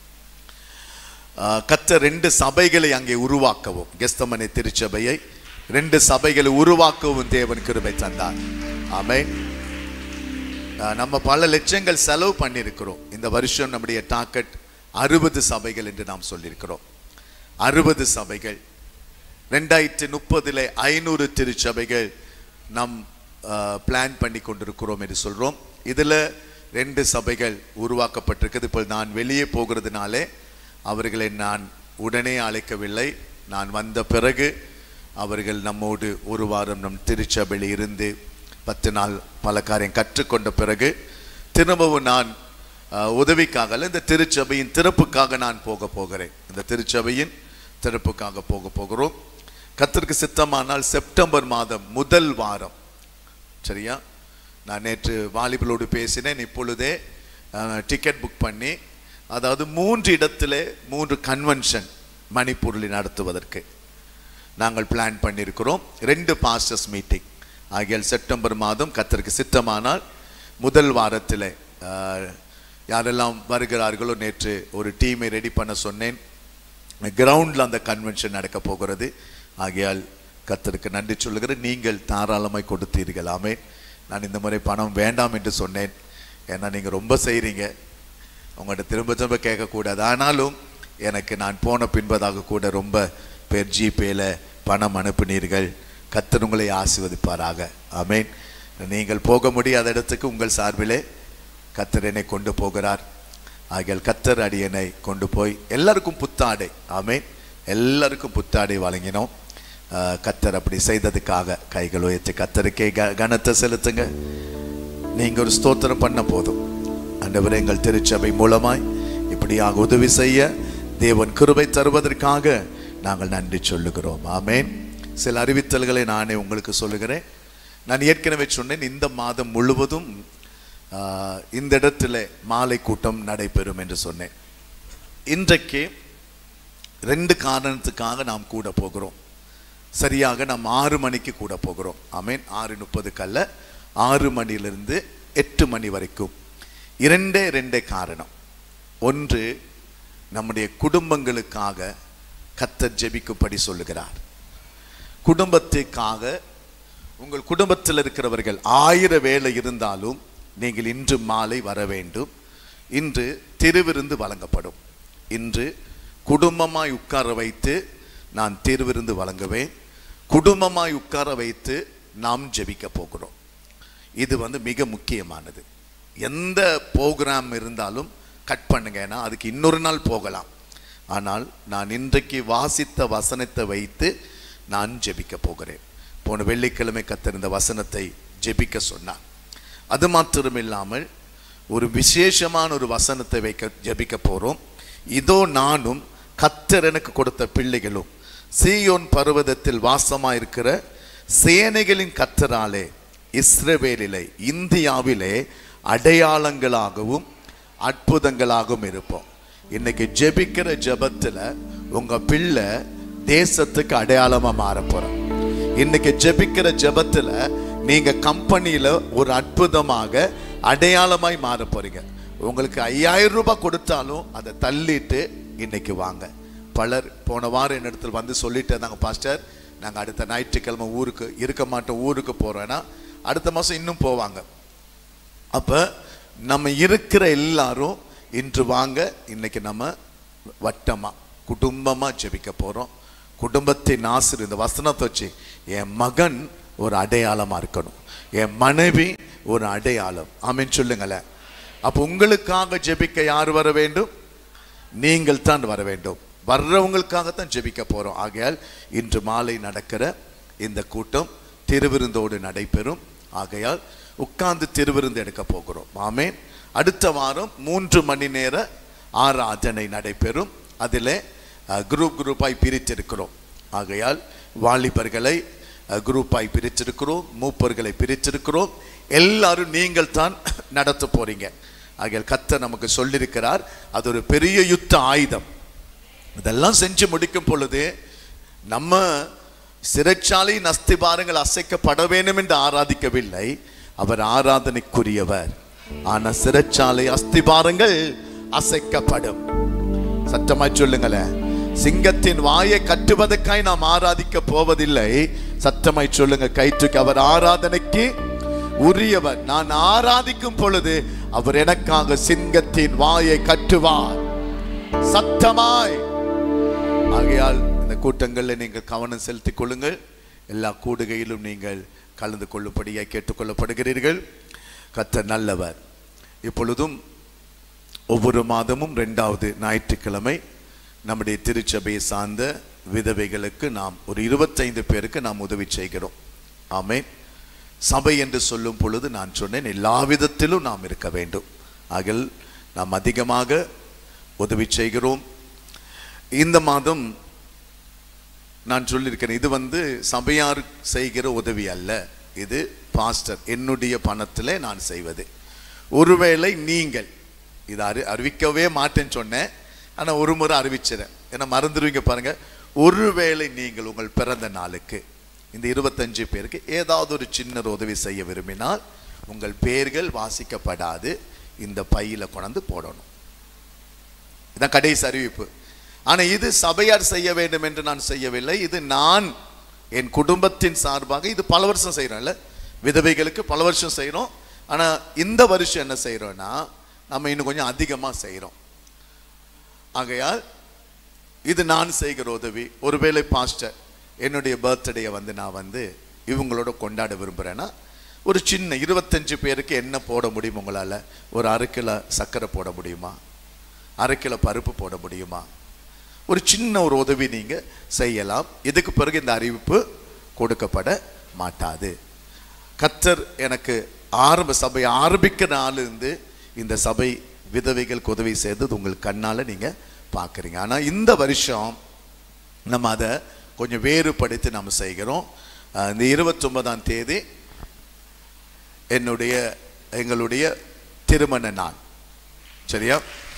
ஆஹ் கர்த்தர் ரெண்டு சபைகளை அங்கே உருவாக்கவும் கெஸ்தமனை திருச்சபையை ரெண்டு சபைகளை உருவாக்கவும் தேவன் கிருபை தந்தார் ஆமென் ஆஹ் நம்ம பல லட்சங்கள் செலவு பண்ணியிருக்கிறோம் இந்த வருஷம் நம்முடைய டாக்கெட் அறுபது சபைகள் என்று நாம் சொல்லியிருக்கிறோம் அறுபது சபைகள் ரெண்டாயிரத்தி முப்பதில் ஐநூறு திருச்சபைகள் நாம் பிளான் பண்ணி கொண்டிருக்கிறோம் என்று சொல்றோம் இதுல ரெண்டு சபைகள் உருவாக்கப்பட்டிருக்குது இப்போ நான் வெளியே போகிறதுனாலே அவர்களை நான் உடனே அழைக்கவில்லை நான் வந்த பிறகு அவர்கள் நம்மோடு ஒரு வாரம் நம் திருச்சபையில் இருந்து பத்து நாள் பல காரியம் கற்றுக்கொண்ட பிறகு திரும்பவும் நான் அஹ், உதவிக்காக அல்ல, இந்த திருச்சபையின் திறப்புக்காக நான் போக போகிறேன் இந்த திருச்சபையின் திறப்புக்காக போக போகிறோம் கத்திற்கு சித்தமானால் செப்டம்பர் மாதம் முதல் வாரம் சரியா நான் நேற்று வாலிபலோடு பேசினேன் இப்பொழுதே டிக்கெட் புக் பண்ணி அதாவது மூன்று இடத்திலே மூன்று கன்வென்ஷன் மணிப்பூரில் நடத்துவதற்கு நாங்கள் பிளான் பண்ணியிருக்கிறோம் ரெண்டு பாஸ்டர்ஸ் மீட்டிங் ஆகியால் செப்டம்பர் மாதம் கத்தருக்கு சித்தமானால் முதல் வாரத்தில் யாரெல்லாம் வருகிறார்களோ நேற்று ஒரு டீமை ரெடி பண்ண சொன்னேன் கிரவுண்டில் அந்த கன்வென்ஷன் நடக்க போகிறது ஆகையால் கத்தருக்கு நன்றி சொல்லுகிறேன் நீங்கள் தாராளமாய் கொடுத்தீர்கள் ஆமே நான் இந்த முறை பணம் வேண்டாம் என்று சொன்னேன் ஏன்னா நீங்கள் ரொம்ப செய்கிறீங்க உங்கள்கிட்ட திரும்ப திரும்ப கேட்கக்கூடாது ஆனாலும் எனக்கு நான் போன பின்பதாக கூட ரொம்ப பேர் ஜிபேல பணம் அனுப்பினீர்கள் கத்தர் உங்களை ஆசீர்வதிப்பாராக ஆமேன் நீங்கள் போக முடியாத இடத்துக்கு உங்கள் சார்பிலே கத்தர் என்னை கொண்டு போகிறார் ஆகியால் கத்தர் அடியனை கொண்டு போய் எல்லாருக்கும் புத்தாடை ஆமேன் எல்லாருக்கும் புத்தாடை வழங்கினோம் ஆஹ் கத்தர் அப்படி செய்ததுக்காக கைகள் உயர்த்தி கத்தருக்கே க- கனத்தை செலுத்துங்க நீங்க ஒரு ஸ்தோத்திரம் பண்ண போதும் ஆண்டவரே எங்கள் திருச்சபை மூலமாய் இப்படியாக உதவி செய்ய தேவன் கிருபை தருவதற்காக நாங்கள் நன்றி சொல்லுகிறோம் ஆமேன் சில அறிவித்தல்களை நானே உங்களுக்கு சொல்லுகிறேன் நான் ஏற்கனவே சொன்னேன் இந்த மாதம் முழுவதும் ஆஹ், இந்த இடத்துல மாலை கூட்டம் நடைபெறும் என்று சொன்னேன் இன்றைக்கு ரெண்டு காரணத்துக்காக நாம் கூட போகிறோம் சரியாக நாம் ஆறு மணிக்கு கூட போகிறோம் ஆமேன் ஆறு முப்பதுக்கல்ல ஆறு மணியிலிருந்து எட்டு மணி வரைக்கும் இரண்டே ரெண்டே காரணம் ஒன்று நம்முடைய குடும்பங்களுக்காக கத்தர் ஜெபிக்கும்படி சொல்லுகிறார் குடும்பத்திற்காக உங்கள் குடும்பத்தில் இருக்கிறவர்கள் ஆயிர வேலை இருந்தாலும் நீங்கள் இன்று மாலை வர வேண்டும் இன்று திருவிருந்து வழங்கப்படும் இன்று குடும்பமாய் உட்கார வைத்து நான் திருவிருந்து வழங்குவேன் குடும்பமாய் உட்கார வைத்து நாம் ஜெபிக்க போகிறோம் இது வந்து மிக முக்கியமானது எந்த ப்ரோக்ராம் இருந்தாலும் கட் பண்ணுங்க ஏன்னா அதுக்கு இன்னொரு நாள் போகலாம் ஆனால் நான் இன்றைக்கு வாசித்த வசனத்தை வைத்து நான் ஜெபிக்க போகிறேன் போன வெள்ளிக்கிழமை கத்திருந்த வசனத்தை ஜெபிக்க சொன்னார் அது மாத்திரம் இல்லாமல் ஒரு விசேஷமான ஒரு வசனத்தை வைக்க ஜெபிக்க போறோம் இதோ நானும் கத்தர் எனக்கு கொடுத்த பிள்ளைகளும் சீயோன் பர்வதத்தில் வாசமாயிருக்கிற சேனைகளின் கத்தராலே இஸ்ரவேலிலே இந்தியாவிலே அடையாளங்களாகவும் அற்புதங்களாகவும் இருப்போம் இன்னைக்கு ஜெபிக்கிற ஜெபத்துல உங்க பிள்ளை தேசத்துக்கு அடையாளமா மாற போறோம் இன்னைக்கு ஜெபிக்கிற ஜெபத்துல நீங்க கம்பெனியில ஒரு அற்புதமாக அடையாளமாய் மாற போறீங்க உங்களுக்கு ஐயாயிரம் ரூபாய் கொடுத்தாலும் அதை தள்ளிட்டு இன்னைக்கு வாங்க பலர் போன வாரம் என்னிடத்தில் வந்து சொல்லிட்டு இருந்தாங்க பாஸ்டர் நாங்க அடுத்த ஞாயிற்றுக்கிழமை ஊருக்கு இருக்க மாட்டோம் ஊருக்கு போறோம்னா அடுத்த மாசம் இன்னும் போவாங்க அப்ப நம்ம இருக்கிற எல்லாரும் இன்று வாங்க இன்னைக்கு நம்ம வட்டமா குடும்பமா ஜெபிக்க போறோம் குடும்பத்தின் ஆசிரியர் இந்த வசனத்தை வச்சு என் மகன் ஒரு அடையாளமா இருக்கணும் என் மனைவி ஒரு அடையாளம் ஆமென் சொல்லுங்களேன் அப்ப உங்களுக்காக ஜெபிக்க யார் வர வேண்டும் நீங்கள் தான் வர வேண்டும் வர்றவங்களுக்காகத்தான் ஜெபிக்க போறோம் ஆகையால் இன்று மாலை நடக்கிற இந்த கூட்டம் திருவிருந்தோடு நடைபெறும் ஆகையால் உட்கார்ந்து திருவிருந்து எடுக்க போகிறோம் ஆமே அடுத்த வாரம் மூன்று மணி நேர ஆராதனை நடைபெறும் அதில் குரூப் குரூப்பாய் பிரித்திருக்கிறோம் ஆகையால் வாலிபர்களை அஹ், குரூப்பாய் பிரிச்சிருக்கிறோம் மூப்பர்களை பிரிச்சிருக்கிறோம் எல்லாரும் நீங்கள் தான் நடத்த போறீங்க ஆகையால் கத்தர் நமக்கு சொல்லியிருக்கிறார் அது ஒரு பெரிய யுத்த ஆயுதம் இதெல்லாம் செஞ்சு முடிக்கும் பொழுது நம்ம சிறைச்சாலை அஸ்திபாரங்கள் அசைக்கப்பட வேண்டும் என்று ஆராதிக்கவில்லை அவர் ஆராதனைக்குரியவர் ஆனா சிறைச்சாலை அஸ்திபாரங்கள் அசைக்கப்படும் சத்தமாய் சொல்லுங்களேன் சிங்கத்தின் வாயை கட்டுவதற்காய் நாம் ஆராதிக்க போவதில்லை சத்தமாய் சொல்லுங்க கைத்துக்கு அவர் ஆராதனைக்கு உரியவர் நான் ஆராதிக்கும் பொழுது அவர் எனக்காக சிங்கத்தின் வாயை கட்டுவார் சத்தமாய் ஆகையால் இந்த அந்த கூட்டங்களில் நீங்கள் கவனம் செலுத்திக் கொள்ளுங்கள் எல்லா கூடுகையிலும் நீங்கள் கலந்து கொள்ளும்படியாக கேட்டுக்கொள்ளப்படுகிறீர்கள் கர்த்தர் நல்லவர் இப்பொழுதும் ஒவ்வொரு மாதமும் ரெண்டாவது ஞாயிற்றுக்கிழமை நம்முடைய திருச்சபையை சார்ந்த விதவைகளுக்கு நாம் ஒரு இருபத்தைந்து பேருக்கு நாம் உதவி செய்கிறோம் ஆமென் சபை என்று சொல்லும் பொழுது நான் சொன்னேன் எல்லா விதத்திலும் நாம் இருக்க வேண்டும் ஆகில் நாம் அதிகமாக உதவி செய்கிறோம் இந்த மாதம் நான் சொல்லியிருக்கிறேன் இது வந்து சபையார் செய்கிற உதவி அல்ல இது பாஸ்டர் என்னுடைய பணத்திலே நான் செய்வது ஒருவேளை நீங்கள் இது அறி அறிவிக்கவே மாட்டேன்னு சொன்னேன் ஆனால் ஒரு முறை அறிவிச்சிடறேன் ஏன்னா மறந்துடுவீங்க பாருங்க ஒருவேளை நீங்கள் உங்கள் பிறந்த நாளுக்கு இந்த இருபத்தஞ்சு பேருக்கு ஏதாவது ஒரு சின்ன உதவி செய்ய விரும்பினால் உங்கள் பெயர்கள் வாசிக்கப்படாது இந்த பையில கொண்டு போடணும் இதான் கடைசி அறிவிப்பு ஆனா இது சபையார் செய்ய வேண்டும் என்று நான் செய்யவில்லை இது நான் என் குடும்பத்தின் சார்பாக இது பல வருஷம் செய்கிறோம்ல விதவைகளுக்கு பல வருஷம் செய்கிறோம் ஆனா இந்த வருஷம் என்ன செய்கிறோம்னா நம்ம இன்னும் கொஞ்சம் அதிகமாக செய்கிறோம் ஆகையால் இது நான் செய்கிற உதவி ஒருவேளை பாஸ்டர் என்னுடைய பர்த்டேயை வந்து நான் வந்து இவங்களோட கொண்டாட விரும்புகிறேன்னா ஒரு சின்ன இருபத்தஞ்சு பேருக்கு என்ன போட முடியும் உங்களால் ஒரு அரை கிலோ சர்க்கரை போட முடியுமா அரை கிலோ பருப்பு போட முடியுமா ஒரு சின்ன ஒரு உதவி நீங்க செய்யலாம் இதுக்கு பிறகு இந்த அறிவிப்பு கொடுக்கப்பட மாட்டாது கத்தர் எனக்கு ஆரம்ப சபை ஆரம்பிக்கிற நாளிலிருந்து இந்த சபை விதவைகளுக்கு உதவி செய்தது உங்கள் கண்ணால நீங்க பார்க்குறீங்க ஆனா இந்த வருஷம் நம்ம அதை கொஞ்சம் வேறுபடுத்தி நம்ம செய்கிறோம் அஹ் இந்த இருபத்தொன்பதாம் தேதி என்னுடைய எங்களுடைய திருமண நாள் சரியா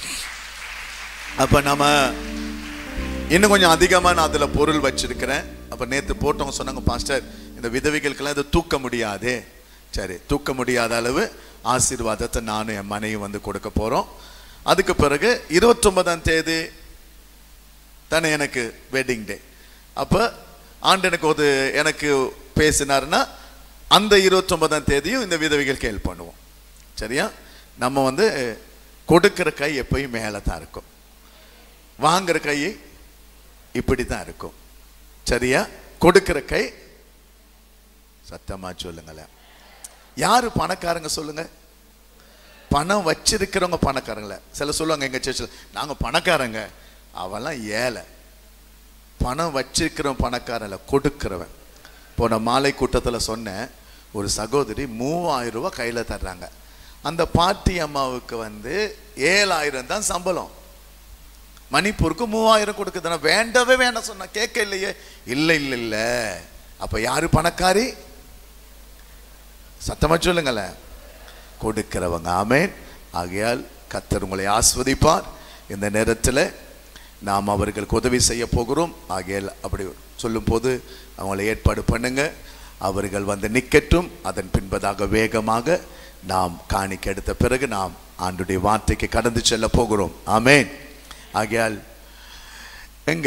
அப்ப நம்ம இன்னும் கொஞ்சம் அதிகமாக நான் அதில் பொருள் வச்சிருக்கிறேன் அப்போ நேற்று போட்டவங்க சொன்னாங்க பாஸ்டர் இந்த விதவைகளுக்கெல்லாம் இதை தூக்க முடியாதே சரி தூக்க முடியாத அளவு ஆசீர்வாதத்தை நானும் என் மனைவி வந்து கொடுக்க போகிறோம் அதுக்கு பிறகு இருபத்தொன்பதாம் தேதி தானே எனக்கு வெட்டிங் டே அப்போ ஆண்டு எனக்கு ஒரு எனக்கு பேசினாருன்னா அந்த இருபத்தொன்பதாம் தேதியும் இந்த விதவைகளுக்கு ஹெல்ப் பண்ணுவோம் சரியா நம்ம வந்து கொடுக்கிற கை எப்பயும் மேலே தான் இருக்கும் வாங்குற கை இப்படி தான் இருக்கும் சரியா கொடுக்கிற கை சத்தமா சொல்லுங்களேன் யாரு பணக்காரங்க சொல்லுங்க பணம் வச்சிருக்கிறவங்க பணக்காரங்கள சில சொல்லுவாங்க எங்க சர்ச்சில் நாங்க பணக்காரங்க அவெல்லாம் ஏழை பணம் வச்சிருக்கிறவன் பணக்காரன் இல்ல கொடுக்கிறவன் போன மாலை கூட்டத்தில் சொன்னேன் ஒரு சகோதரி மூவாயிரம் ரூபாய் கையில் தர்றாங்க அந்த பாட்டி அம்மாவுக்கு வந்து ஏழாயிரம் தான் சம்பளம் மணிப்பூருக்கு மூவாயிரம் கொடுக்குதுன்னா வேண்டவே வேண்டாம் சொன்னா கேட்க இல்லையே இல்லை இல்லை இல்லை அப்ப யாரு பணக்காரி சத்தமா சொல்லுங்களேன் கொடுக்கிறவங்க ஆமேன் ஆகையால் கத்தர் உங்களை ஆஸ்வதிப்பார் இந்த நேரத்தில் நாம் அவர்களுக்கு உதவி செய்ய போகிறோம் ஆகையால் அப்படி சொல்லும்போது அவங்களை ஏற்பாடு பண்ணுங்க அவர்கள் வந்து நிக்கட்டும் அதன் பின்பதாக வேகமாக நாம் காணிக்க எடுத்த பிறகு நாம் ஆண்டுடைய வார்த்தைக்கு கடந்து செல்ல போகிறோம் ஆமேன் ஆகையால் எங்க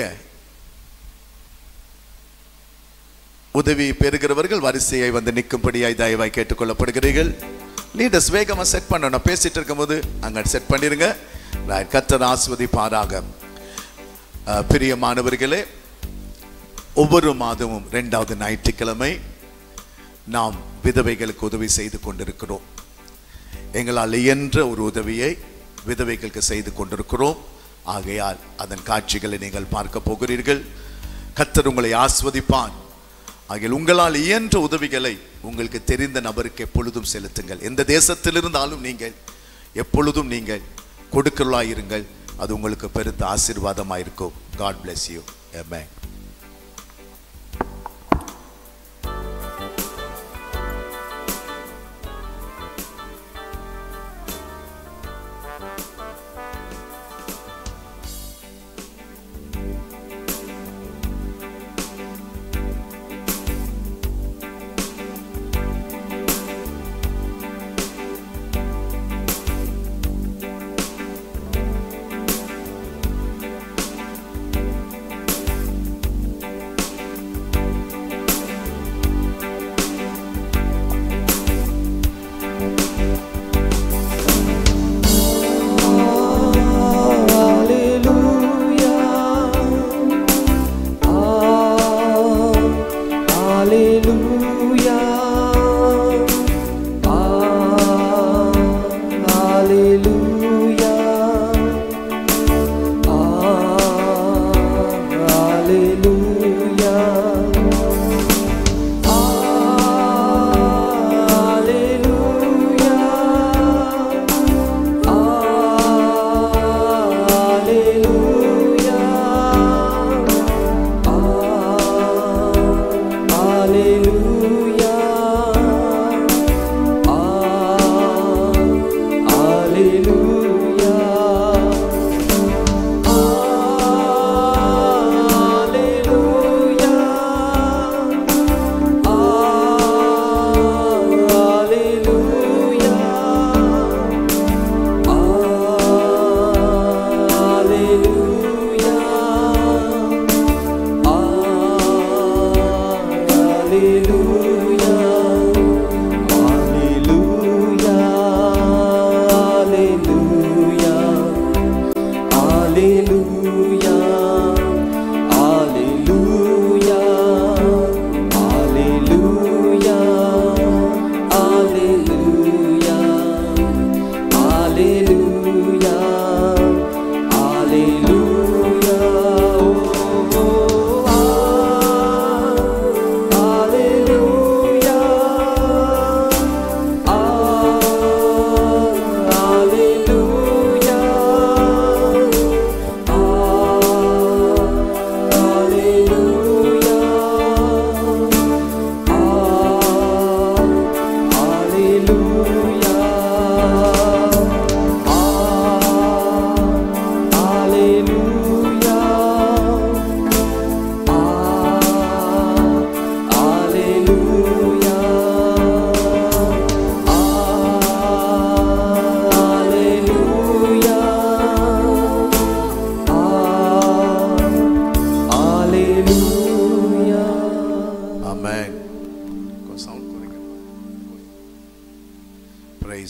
உதவி பெறுகிறவர்கள் வரிசையை வந்து நிற்கும்படியாய் தயவாய் கேட்டுக்கொள்ளப்படுகிறீர்கள் லீடர்ஸ் வேகமா செட் பண்ணணும் நான் பேசிட்டு இருக்கும்போது அங்க செட் பண்ணிருங்க Right. கர்த்தர் ஆஸ்வதிப்பாராக அஹ், பிரியமானவர்களே ஒவ்வொரு மாதமும் ரெண்டாவது ஞாயிற்றுக்கிழமை நாம் விதவைகளுக்கு உதவி செய்து கொண்டிருக்கிறோம் எங்களால் இயன்ற ஒரு உதவியை விதவைகளுக்கு செய்து கொண்டிருக்கிறோம் ஆகையால் அதன் காட்சிகளை நீங்கள் பார்க்க போகிறீர்கள் கத்தர் உங்களை ஆஸ்வதிப்பான் ஆகையால் உங்களால் இயன்ற உதவிகளை உங்களுக்கு தெரிந்த நபருக்கு எப்பொழுதும் செலுத்துங்கள் எந்த தேசத்தில் இருந்தாலும் நீங்கள் எப்பொழுதும் நீங்கள் கொடுக்கலாயிருங்கள் அது உங்களுக்கு பெருத்த ஆசீர்வாதமாக இருக்கும் God bless you amen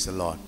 praise Lord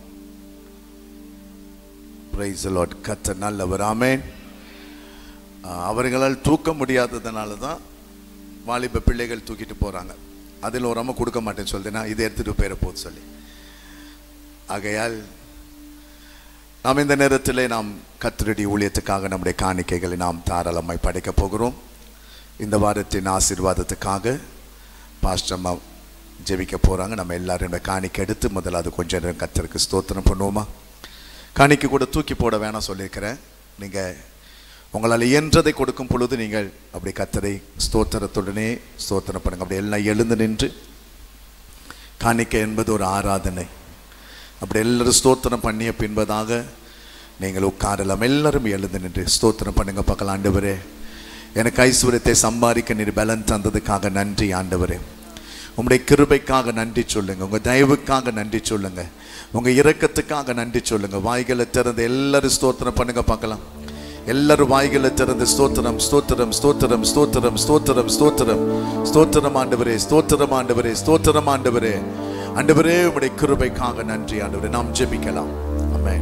praise Lord கத்த நல்லவர் ஆமென் ஆஹ் அவர்களால் தூக்க முடியாததுனால தான் வாலிப பிள்ளைகள் தூக்கிட்டு போறாங்க அதில் ஒரு அம்மா கொடுக்க மாட்டேன்னு சொல்லுது நான் இதை எடுத்துட்டு போயிட போகுது சொல்லி ஆகையால் நாம் இந்த நேரத்திலே நாம் கத்திரடி ஊழியத்துக்காக நம்முடைய காணிக்கைகளை நாம் தாராளமாய் படைக்க போகிறோம் இந்த வாரத்தின் ஆசீர்வாதத்துக்காக பாஸ்டம்மா ஜெபிக்க போகிறாங்க நம்ம எல்லாரும் இந்த காணிக்கை எடுத்து முதல்ல அது கொஞ்ச நேரம் கத்தருக்கு ஸ்தோத்திரம் பண்ணுவோமா காணிக்கை கூட தூக்கி போட வேணாம் சொல்லியிருக்கிறேன் நீங்கள் உங்களால் இயன்றதை கொடுக்கும் பொழுது நீங்கள் அப்படி கத்தரை ஸ்தோத்திரத்துடனே ஸ்தோத்திரம் பண்ணுங்க அப்படி எல்லாம் எழுந்து நின்று காணிக்கை என்பது ஒரு ஆராதனை அப்படி எல்லாரும் ஸ்தோத்திரம் பண்ணிய பின்பதாக நீங்கள் உட்காரலாம் எல்லாரும் எழுந்து நின்று ஸ்தோத்திரம் பண்ணுங்க பார்க்கலாம் ஆண்டவரே எனக்கு ஐஸ்வர்யத்தை சம்பாதிக்க நீர் பலன் தந்ததுக்காக நன்றி ஆண்டவரே உங்களுடைய கிருபைக்காக நன்றி சொல்லுங்க உங்க தயவுக்காக நன்றி சொல்லுங்க உங்க இரக்கத்துக்காக நன்றி சொல்லுங்க வாய்களை திறந்து எல்லாரும் ஸ்தோத்திரம் பண்ணுங்க பார்க்கலாம் எல்லாரும் வாய்களை திறந்து ஸ்தோத்திரம் ஸ்தோத்திரம் ஸ்தோத்திரம் ஸ்தோத்திரம் ஸ்தோத்திரம் ஸ்தோத்திரம் ஸ்தோத்திரம் ஆண்டவரே ஸ்தோத்திரம் ஆண்டவரே ஸ்தோத்திரம் ஆண்டவரே ஆண்டவரே உங்களுடைய கிருபைக்காக நன்றி ஆண்டவரே நாம் ஜெபிக்கலாம் ஆமென்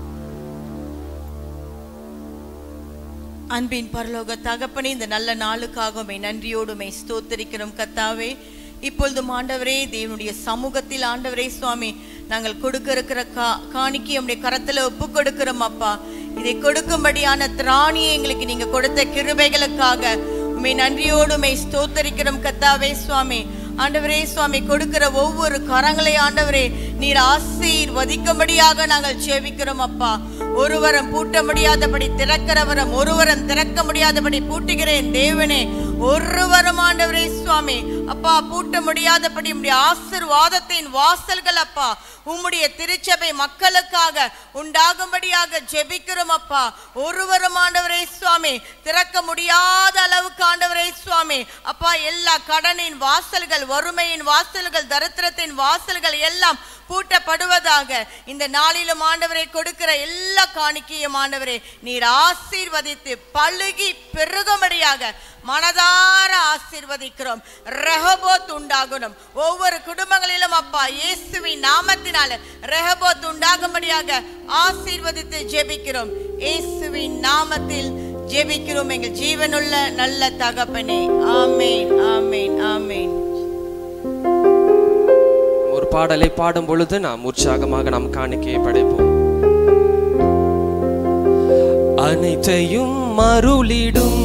அன்பின் பரலோக தகப்பனே இந்த நல்ல நாளுக்காக உம்மை நன்றியோடு உம்மை ஸ்தோத்தரிக்கிறோம் கத்தாவே இப்பொழுதும் ஆண்டவரே தேவனுடைய சமூகத்தில் ஆண்டவரே சுவாமி நாங்கள் கொடுக்க இருக்கிற கா காணிக்கை உம்முடைய கரத்துல ஒப்பு கொடுக்கிறோம் அப்பா இதை கொடுக்கும்படியான திராணியை எங்களுக்கு நீங்க கொடுத்த கிருபைகளுக்காக உம்மை நன்றியோடு உம்மை ஸ்தோத்தரிக்கிறோம் கத்தாவே சுவாமி ஆண்டவரே சுவாமி கொடுக்கிற ஒவ்வொரு கரங்களை ஆண்டவரே நீர் ஆசீர்வதிக்கும்படியாக நாங்கள் ஜெபிக்கிறோம் அப்பா ஒருவரம் பூட்ட முடியாதபடி திறக்கிறவரம் ஒருவரம் திறக்க முடியாதபடி பூட்டுகிறேன் தேவனே ஒருவரும் ஆண்டவரே சுவாமி அப்பா பூட்ட முடியாதபடி உம்முடைய ஆசிர்வாதத்தின் வாசல்கள் அப்பா உம்முடைய திருச்சபை மக்களுக்காக உண்டாகும்படியாக ஜெபிக்கிறோம் அப்பா ஒருவரும் ஆண்டவரே சுவாமி திறக்க முடியாத அளவுக்கு ஆண்டவரே சுவாமி அப்பா எல்லா கடனின் வாசல்கள் வறுமையின் வாசல்கள் தரித்திரத்தின் வாசல்கள் எல்லாம் பூட்டப்படுவதாக இந்த நாளிலும் ஆண்டவரை கொடுக்கிற எல்லா காணிக்கையும் ஆண்டவரே நீர் ஆசீர்வதித்து பழுகி பெருகும்படியாக மனதார ஆசீர்வதிக்கிறோம் ரெஹபோத் உண்டாகணும் ஒவ்வொரு குடும்பங்களிலும் அப்பா இயேசுவின் நாமத்தினால ரெஹபோத் உண்டாகும்படியாக ஆசீர்வதித்து ஜெபிக்கிறோம் இயேசுவின் நாமத்தில் ஜெபிக்கிறோம் எங்கள் ஜீவனுள்ள நல்ல தகப்பனே ஆமேன் ஆமேன் ஆமேன் ஒரு பாடலை பாடும் பொழுது நாம் உற்சாகமாக நாம் காணிக்கையை படைப்போம் அனைத்தையும் மருளிடும்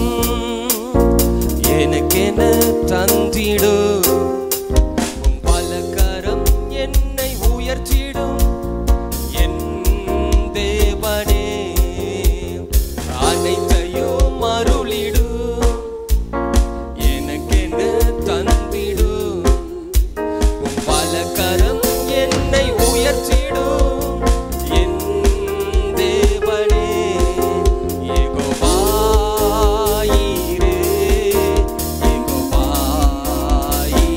எனக்கென தந்திடு உன் பலகரம் என்னை உயர்த்திடும் என் தேவனே அனைத்தையும் மருளிடும் எனக்கென தந்திடும் உன் பலகரம் என்னை உயர்த்திடும் என் தேவனே யெகோவாயீரே யெகோவாயீரே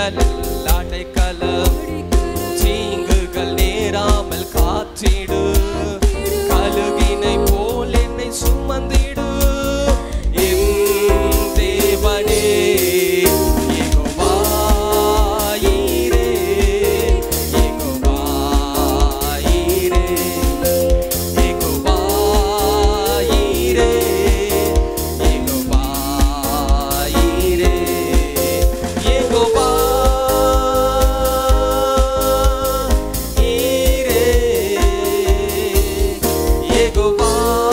நல்ல அடைக்கலம் தீங்குகள் நேராமல் காத்திடு கழுகினை போல் என்னை சுமந்திடு என் தேவனே யெகோவா ஈரே, யெகோவா ஈரே, யெகோவா ஈரே, யெகோவா ஈரே, யெகோவா ஈரே, யெகோவா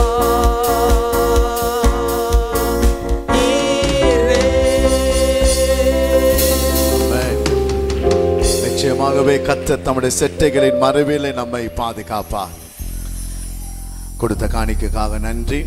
ஈரே. நிச்சயமாகவே கத்தர் தம்முடைய செட்டைகளின் மறைவிலே நம்மை பாதுகாப்பார் கொடுத்த காணிக்கைக்காக நன்றி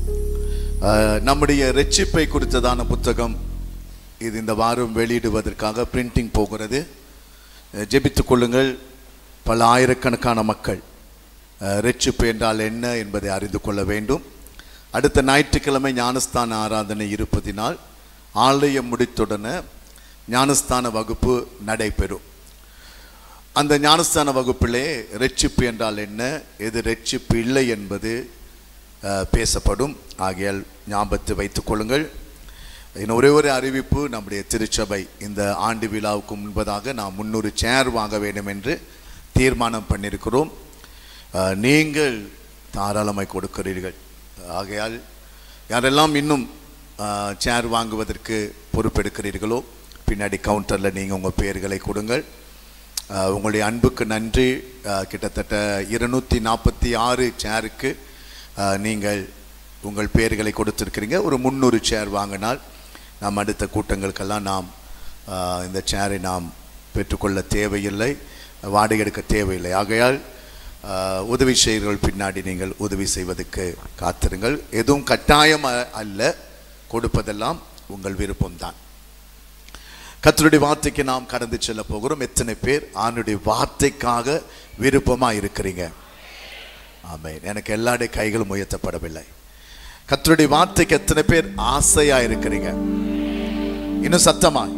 அஹ், நம்முடைய ரெச்சிப்பை குறித்ததான புத்தகம் இது இந்த வாரம் வெளியிடுவதற்காக பிரிண்டிங் போகிறது அஹ், ஜெபித்துக் கொள்ளுங்கள் பல ஆயிரக்கணக்கான மக்கள் அஹ், ரெச்சிப்பு என்றால் என்ன என்பதை அறிந்து கொள்ள வேண்டும் அடுத்த ஞாயிற்றுக்கிழமை ஞானஸ்தான ஆராதனை இருப்பதினால் ஆலயம் முடித்துடனே ஞானஸ்தான வகுப்பு நடைபெறும் அந்த ஞானஸ்தான வகுப்பிலே ரெச்சிப்பு என்றால் என்ன எது ரெச்சிப்பு இல்லை என்பது அஹ், பேசப்படும் ஆகையால் ஞாபகத்தை வைத்துக் கொள்ளுங்கள் இன்னும் ஒரே ஒரு அறிவிப்பு நம்முடைய திருச்சபை இந்த ஆண்டு விழாவுக்கு முன்பதாக நாம் முன்னூறு சேர் வாங்க வேண்டும் என்று தீர்மானம் பண்ணியிருக்கிறோம் அஹ், நீங்கள் தாராளமாய் கொடுக்கிறீர்கள் ஆகையால் யாரெல்லாம் இன்னும் அஹ், சேர் வாங்குவதற்கு பொறுப்பெடுக்கிறீர்களோ பின்னாடி கவுண்டரில் நீங்கள் உங்கள் பெயர்களை கொடுங்கள் அஹ், உங்களுடைய அன்புக்கு நன்றி அஹ், கிட்டத்தட்ட இருநூற்றி நாற்பத்தி ஆறு சேருக்கு அஹ், நீங்கள் உங்கள் பெயர்களை கொடுத்துருக்கிறீங்க ஒரு முந்நூறு சேர் வாங்கினால் நாம் அடுத்த கூட்டங்களுக்கெல்லாம் நாம் அஹ், இந்த சேரை நாம் பெற்றுக்கொள்ள தேவையில்லை வாடகை எடுக்க தேவையில்லை ஆகையால் அஹ், உதவி செய்கிறவர்கள் பின்னாடி நீங்கள் உதவி செய்வதற்கு காத்திருங்கள் எதுவும் கட்டாயம் அ- அல்ல கொடுப்பதெல்லாம் உங்கள் விருப்பம்தான் கர்த்தருடைய வார்த்தைக்கு நாம் கடந்து செல்ல போகிறோம் எத்தனை பேர் ஆணுடைய வார்த்தைக்காக விருப்பமா இருக்கிறீங்க ஆமென் எனக்கு எல்லாருடைய கைகளும் உயர்த்தப்படவில்லை கர்த்தருடைய வார்த்தைக்கு எத்தனை பேர் ஆசையா இருக்கிறீங்க இன்னும் சத்தமாய்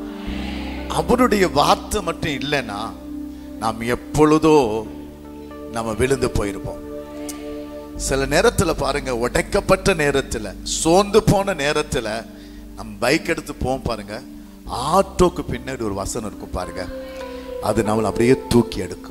அவருடைய வார்த்தை மட்டும் இல்லைன்னா நாம் எப்பொழுதோ நம்ம விழுந்து போயிருப்போம் சில நேரத்துல பாருங்க உடைக்கப்பட்ட நேரத்துல சோர்ந்து போன நேரத்துல நம்ம பைக் எடுத்து போவோம் பாருங்க ஆட்டோக்கு பின்னாடி ஒரு வசனம் இருக்கும் பாருங்க அது நம்மளை அப்படியே தூக்கி எடுக்கும்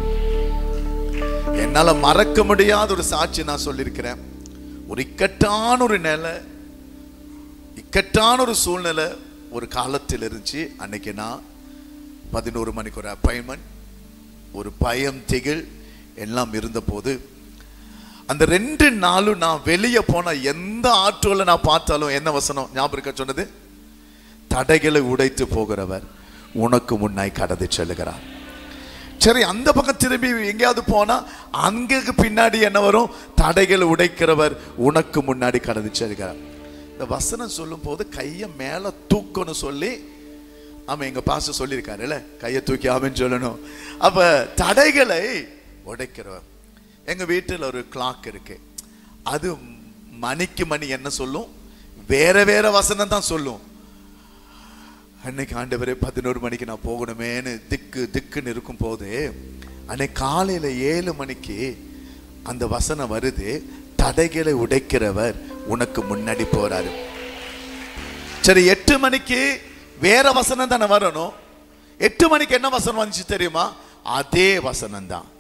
என்னால மறக்க முடியாத ஒரு சாட்சி நான் சொல்லியிருக்கிறேன் ஒரு இக்கட்டான ஒரு நிலை இக்கட்டான ஒரு சூழ்நிலை ஒரு காலத்தில் இருந்துச்சு அன்னைக்கு நான் பதினோரு மணிக்கு ஒரு அப்பாயின்மெண்ட் ஒரு பயம் திகில் எல்லாம் இருந்தபோது அந்த ரெண்டு நாளும் நான் வெளியே போன எந்த ஆற்றோல நான் பார்த்தாலும் என்ன வசனம் ஞாபகம் இருக்க சொன்னது தடைகளை உடைத்து போகிறவர் உனக்கு முன்னாய் கடந்து செல்லுகிறார் சரி அந்த பக்கம் திரும்பி எங்கேயாவது போனா அங்க பின்னாடி என்ன வரும் தடைகளை உடைக்கிறவர் உனக்கு முன்னாடி கடந்து செல்கிறார் இந்த வசனம் சொல்லும் போது கையை மேல தூக்கணும் சொல்லி ஆமா எங்க பாச சொல்லியிருக்காருல்ல கையை தூக்கி ஆமென்னு சொல்லணும் அப்ப தடைகளை உடைக்கிறவர் எங்க வீட்டில் ஒரு கிளாக் இருக்கு அது மணிக்கு மணி என்ன சொல்லும் வேற வேற வசனம் தான் சொல்லும் அன்னைக்கு ஆண்டவரே பதினோரு மணிக்கு நான் போகணுமேன்னு திக்கு திக்குன்னு இருக்கும் போது அன்னைக்கு காலையில ஏழு மணிக்கு அந்த வசனம் வருது தடைகளை உடைக்கிறவர் உனக்கு முன்னாடி போறாரு சரி எட்டு மணிக்கு வேற வசனம் தானே வரணும் எட்டு மணிக்கு என்ன வசனம் வந்துச்சு தெரியுமா அதே வசனம் தான்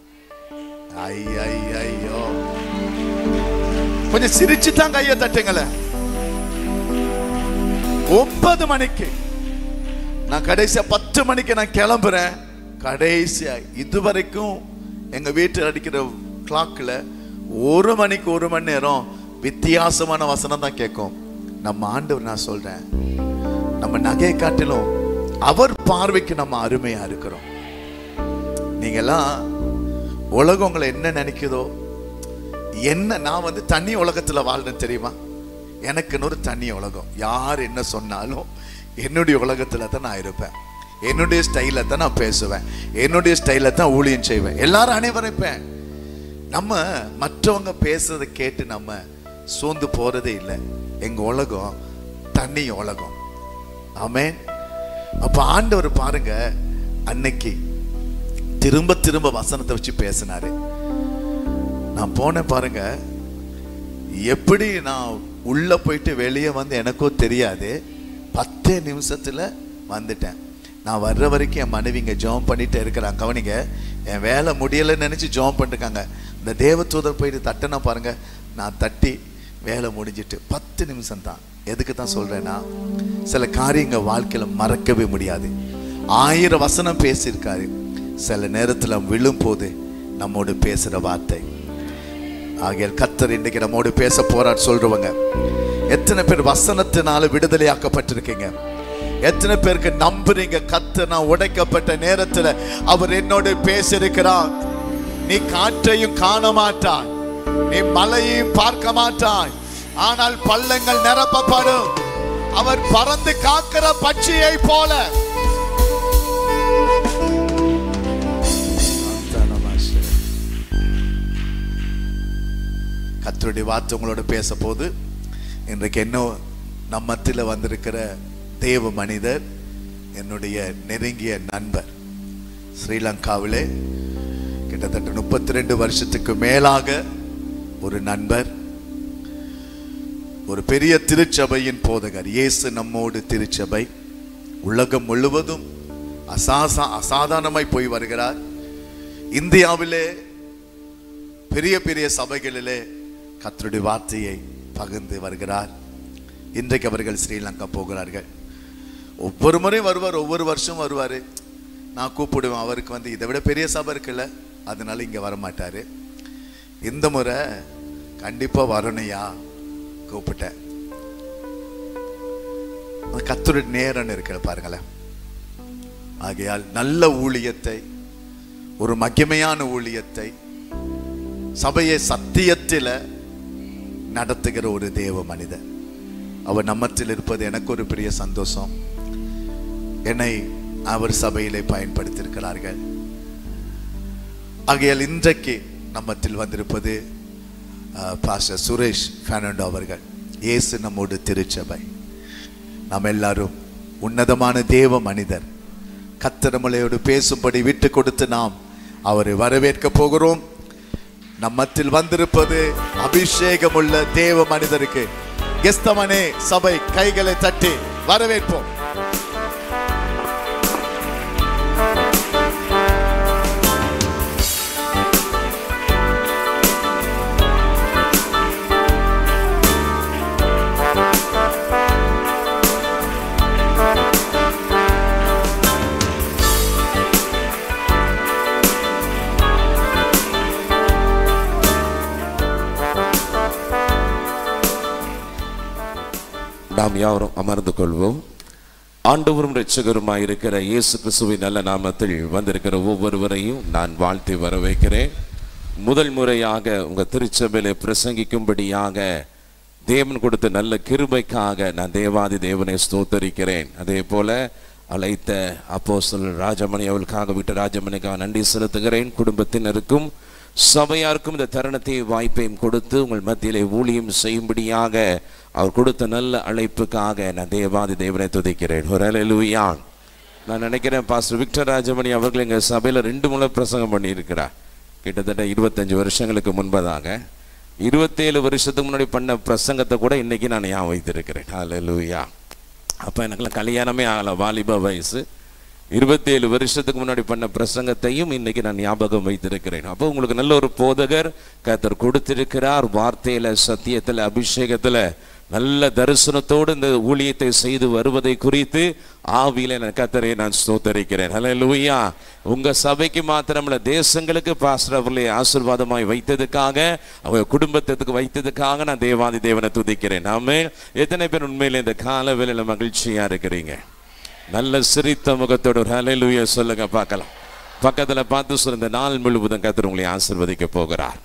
ஐயோ கொஞ்சம் சிரிச்சு தான் கையை தட்டுங்களேன் ஒன்பது மணிக்கு நான் கடைசியா பத்து மணிக்கு நான் கிளம்புறேன் கடைசியா இதுவரைக்கும் எங்க வீட்டில் அடிக்கிற கிளாக்ல ஒரு மணிக்கு ஒரு மணி நேரம் வித்தியாசமான வசனம் தான் கேட்கும் நம்ம ஆண்டவர் நான் சொல்றேன் நம்ம நகையை காட்டிலும் அவர் பார்வைக்கு நம்ம அருமையா இருக்கிறோம் நீங்கெல்லாம் உலகம் உங்களை என்ன நினைக்குதோ என்ன நான் வந்து தனி உலகத்துல வாழ்றேன் தெரியுமா எனக்குன்னு ஒரு தனி உலகம் யார் என்ன சொன்னாலும் என்னுடைய உலகத்துல தான் நான் இருப்பேன் என்னுடைய ஸ்டைல தான் நான் பேசுவேன் என்னுடைய ஸ்டைல தான் ஊழியம் செய்வேன் எல்லாரும் அனைவரைப்பேன் நம்ம மற்றவங்க பேசுறதை கேட்டு நம்ம சோர்ந்து போறதே இல்லை எங்க உலகம் தண்ணி உலகம் ஆமென் அப்ப ஆண்டவர் பாருங்க அன்னைக்கு திரும்ப திரும்ப வசனத்தை வச்சு பேசினாரு நான் போனேன் பாருங்க எப்படி நான் உள்ள போயிட்டு வெளியே வந்து எனக்கோ தெரியாது பத்தே நிமிஷத்துல வந்துட்டேன் நான் வர்ற வரைக்கும் என் மனைவி இங்க ஜோம் பண்ணிட்டு இருக்கிறாங்க கவனிங்க என் வேலை முடியலைன்னு நினைச்சு ஜோம் பண்ணிருக்காங்க இந்த தேவதூதர் போயிட்டு தட்டினா பாருங்க நான் தட்டி வேலை முடிஞ்சிட்டு பத்து நிமிஷம் தான் எதுக்கு தான் சொல்றேன்னா சில காரியங்க வாழ்க்கையில மறக்கவே முடியாது ஆயிரம் வசனம் பேசியிருக்காரு சில நேரத்துல விழும்போது நம்மோடு பேசுற வார்த்தை ஆகையால் கத்தர் இன்னைக்கு நம்மோடு பேச போறார் சொல்றவங்க எத்தனை பேர் வசனத்தினால விடுதலையாக்கப்பட்டிருக்கீங்க எத்தனை பேருக்கு நம்புறீங்க கத்தர் நான் உடைக்கப்பட்ட நேரத்துல அவர் என்னோடு பேசியிருக்கிறார் நீ காற்றையும் காண மாட்டாய் நீ மலையையும் பார்க்க மாட்டாய் ஆனால் பள்ளங்கள் நிரப்பப்படும் அவர் பறந்து காக்கிற பட்சியை போல கத்தருடைய வார்த்தை உங்களோட பேச போது இன்றைக்கு என்ன நம் மத்தியில் வந்திருக்கிற தேவ மனிதர் என்னுடைய நெருங்கிய நண்பர் ஸ்ரீலங்காவிலே கிட்டத்தட்ட முப்பத்தி ரெண்டு வருஷத்துக்கு மேலாக ஒரு நண்பர் ஒரு பெரிய திருச்சபையின் போதகர் இயேசு நம்மோடு திருச்சபை உலகம் முழுவதும் அசாசா அசாதாரணமாய் போய் வருகிறார் இந்தியாவிலே பெரிய பெரிய சபைகளிலே கர்த்தருடைய வார்த்தையை பகிர்ந்து வருகிறார் இன்றைக்கு அவர்கள் ஸ்ரீலங்கா போகிறார்கள் ஒவ்வொரு முறையும் வருவார் ஒவ்வொரு வருஷம் வருவார் நான் கூப்பிடுவேன் அவருக்கு வந்து இதை விட பெரிய சபை இருக்குல்ல அதனால இங்கே வரமாட்டார் இந்த முறை கண்டிப்பாக வரணுயா கூப்பிட்டேன் அந்த கர்த்தருடைய நேரம் இருக்கிற பாருங்களேன் ஆகையால் நல்ல ஊழியத்தை ஒரு மகிமையான ஊழியத்தை சபையை சத்தியத்தில் நடத்துகிற ஒரு தேவ மனிதர் அவர் நம்மத்தில் இருப்பது எனக்கு ஒரு பெரிய சந்தோஷம் என்னை அவர் சபையிலே பயன்படுத்தியிருக்கிறார்கள் ஆகையால் இன்றைக்கு நம்மத்தில் வந்திருப்பது பாஸ்டர் சுரேஷ் ஃபெர்னாண்டோ அவர்கள் இயேசு நம்மோடு திருச்சபை நாம் எல்லாரும் உன்னதமான தேவ மனிதர் கத்திரமலையோடு பேசும்படி விட்டு கொடுத்து நாம் அவரை வரவேற்க போகிறோம் நம்மத்தில் வந்திருப்பது அபிஷேகமுள்ள தேவ மனிதருக்கு கெஸ்தமனே சபை கைகளை தட்டி வரவேற்போம் நாம் யாவரும் அமர்ந்து கொள்வோம் ஆண்டவரும் இரட்சகருமாய் இருக்கிற இயேசு கிறிஸ்துவின் நல்ல நாமத்தில் வந்திருக்கிற ஒவ்வொருவரையும் நான் வாழ்த்தி வரவேற்கிறேன் முதல் முறையாக உங்க திருச்சபையில பிரசங்கிக்கும்படியாக தேவன் கொடுத்த நல்ல கிருபைக்காக நான் தேவாதி தேவனை ஸ்தோத்தரிக்கிறேன் அதே போல அழைத்த அப்போஸ்தலர் ராஜமணி அவர்களுக்காக விட்ட ராஜமணிக்காக நன்றி செலுத்துகிறேன் குடும்பத்தினருக்கும் சபையாருக்கும் இந்த தருணத்தை வாய்ப்பையும் கொடுத்து உங்கள் மத்தியிலே ஊழியம் செய்யும்படியாக அவர் கொடுத்த நல்ல அழைப்புக்காக நான் தேவாதி தேவனை துதிக்கிறேன் ஒரு அலையிலுயா நான் நினைக்கிறேன் பாஸ்டர் விக்டர் ராஜமணி அவர்கள் எங்கள் சபையில் ரெண்டு முறை பிரசங்கம் பண்ணியிருக்கிறார் கிட்டத்தட்ட இருபத்தஞ்சு வருஷங்களுக்கு முன்பதாக இருபத்தேழு வருஷத்துக்கு முன்னாடி பண்ண பிரசங்கத்தை கூட இன்னைக்கு நான் ஞாபகம் வைத்திருக்கிறேன் அலையிலுயா அப்போ எனக்குலாம் கல்யாணமே ஆகலை வாலிப வயசு இருபத்தேழு வருஷத்துக்கு முன்னாடி பண்ண பிரசங்கத்தையும் இன்னைக்கு நான் ஞாபகம் வைத்திருக்கிறேன் அப்போ உங்களுக்கு நல்ல ஒரு போதகர் கர்த்தர் கொடுத்திருக்கிறார் வார்த்தையில சத்தியத்துல அபிஷேகத்துல நல்ல தரிசனத்தோடு இந்த ஊழியத்தை செய்து வருவதை குறித்து ஆவியில நான் கத்தரை நான் ஸ்தோத்தரிக்கிறேன் ஹலோ லூயா உங்க சபைக்கு மாத்திரமல்ல தேசங்களுக்கு பாஸ்டர் அவர்களை ஆசீர்வாதமாய் வைத்ததுக்காக அவங்க குடும்பத்துக்கு வைத்ததுக்காக நான் தேவாதி தேவனை துதிக்கிறேன் நாமே எத்தனை பேர் உண்மையில இந்த கால வேலையில மகிழ்ச்சியா இருக்கிறீங்க நல்ல சிரித்த முகத்தோட ஒரு ஹalleluya சொல்லுங்க பார்க்கலாம் பக்கத்துல பார்த்து சொல்லுங்க இந்த நாள் முழுவதும் கர்த்தர் உங்களை ஆசீர்வதிக்க போகிறார்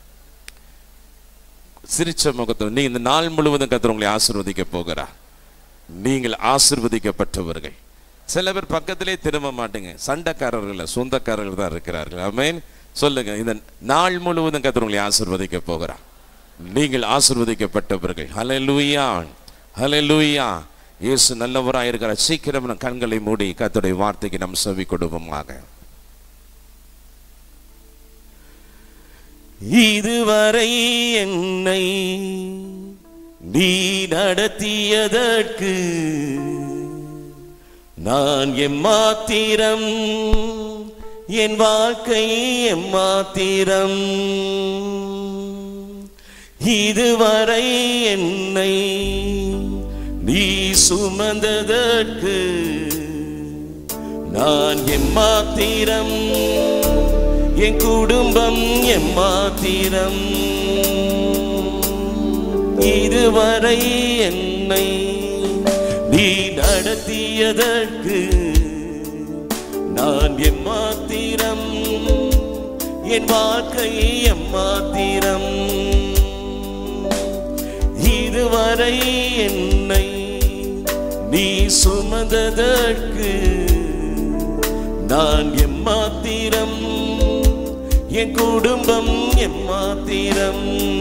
சிரிச்ச முகத்தோட நீ இந்த நாள் முழுவதும் கர்த்தர் உங்களை ஆசீர்வதிக்க போகிறார் நீங்கள் ஆசீர்வதிக்கப்பட்டவர்கள் சில பேர் பக்கத்திலே திரும்ப மாட்டீங்க சண்டைக்காரர்கள் இல்ல, சொந்தக்காரர்கள் தான் இருக்கிறார்கள் ஆமென் சொல்லுங்க இந்த நாள் முழுவதும் கர்த்தர் உங்களை ஆசீர்வதிக்க போகிறார் நீங்கள் ஆசீர்வதிக்கப்பட்டவர்கள் ஹalleluya ஹalleluya இயேசு நல்லவராக இருக்கிற சீக்கிரம் நம் கண்களை மூடி கர்த்தருடைய வார்த்தைக்கு நாம் செவி கொடுப்போமாக இதுவரை என்னை நீ நடத்தியதற்கு நான் எம்மாத்திரம் என் வாழ்க்கை எம்மாத்திரம் இதுவரை என்னை நீ சுமந்ததற்கு நான் எம்மாத்திரம் என் குடும்பம் எம்மாத்திரம் இதுவரை என்னை நீ நடத்தியதற்கு நான் எம்மாத்திரம் என் வாழ்க்கை எம்மாத்திரம் இதுவரை என்னை நீ சுமந்ததற்கு நான் எம்மாத்திரம் என் குடும்பம் எம்மாத்திரம்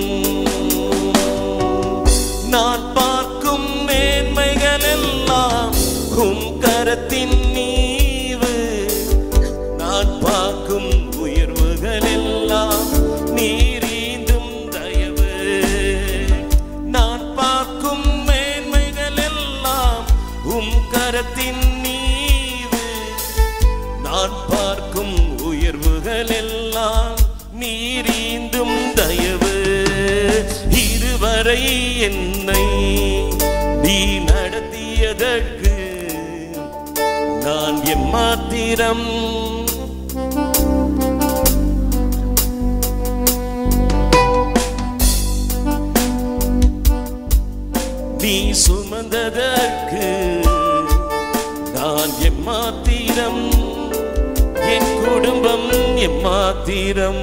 நான் பார்க்கும் மேன்மைகள் எல்லாம் உம் கரத்தின் நீவு நான் பார்க்கும் உயர்வுகள் எல்லாம் நீரீந்தும் தயவு நான் பார்க்கும் மேன்மைகள் எல்லாம் உம் கரத்தின் நீவு நான் பார்க்கும் உயர்வுகள் எல்லாம் நீரீந்தும் தயவு இருவரை என்னை நீ நடத்தியதற்கு நான் எம்மாத்திரம் நீ சுமந்ததற்கு நான் எம்மாத்திரம் என் குடும்பம் எம்மாத்திரம்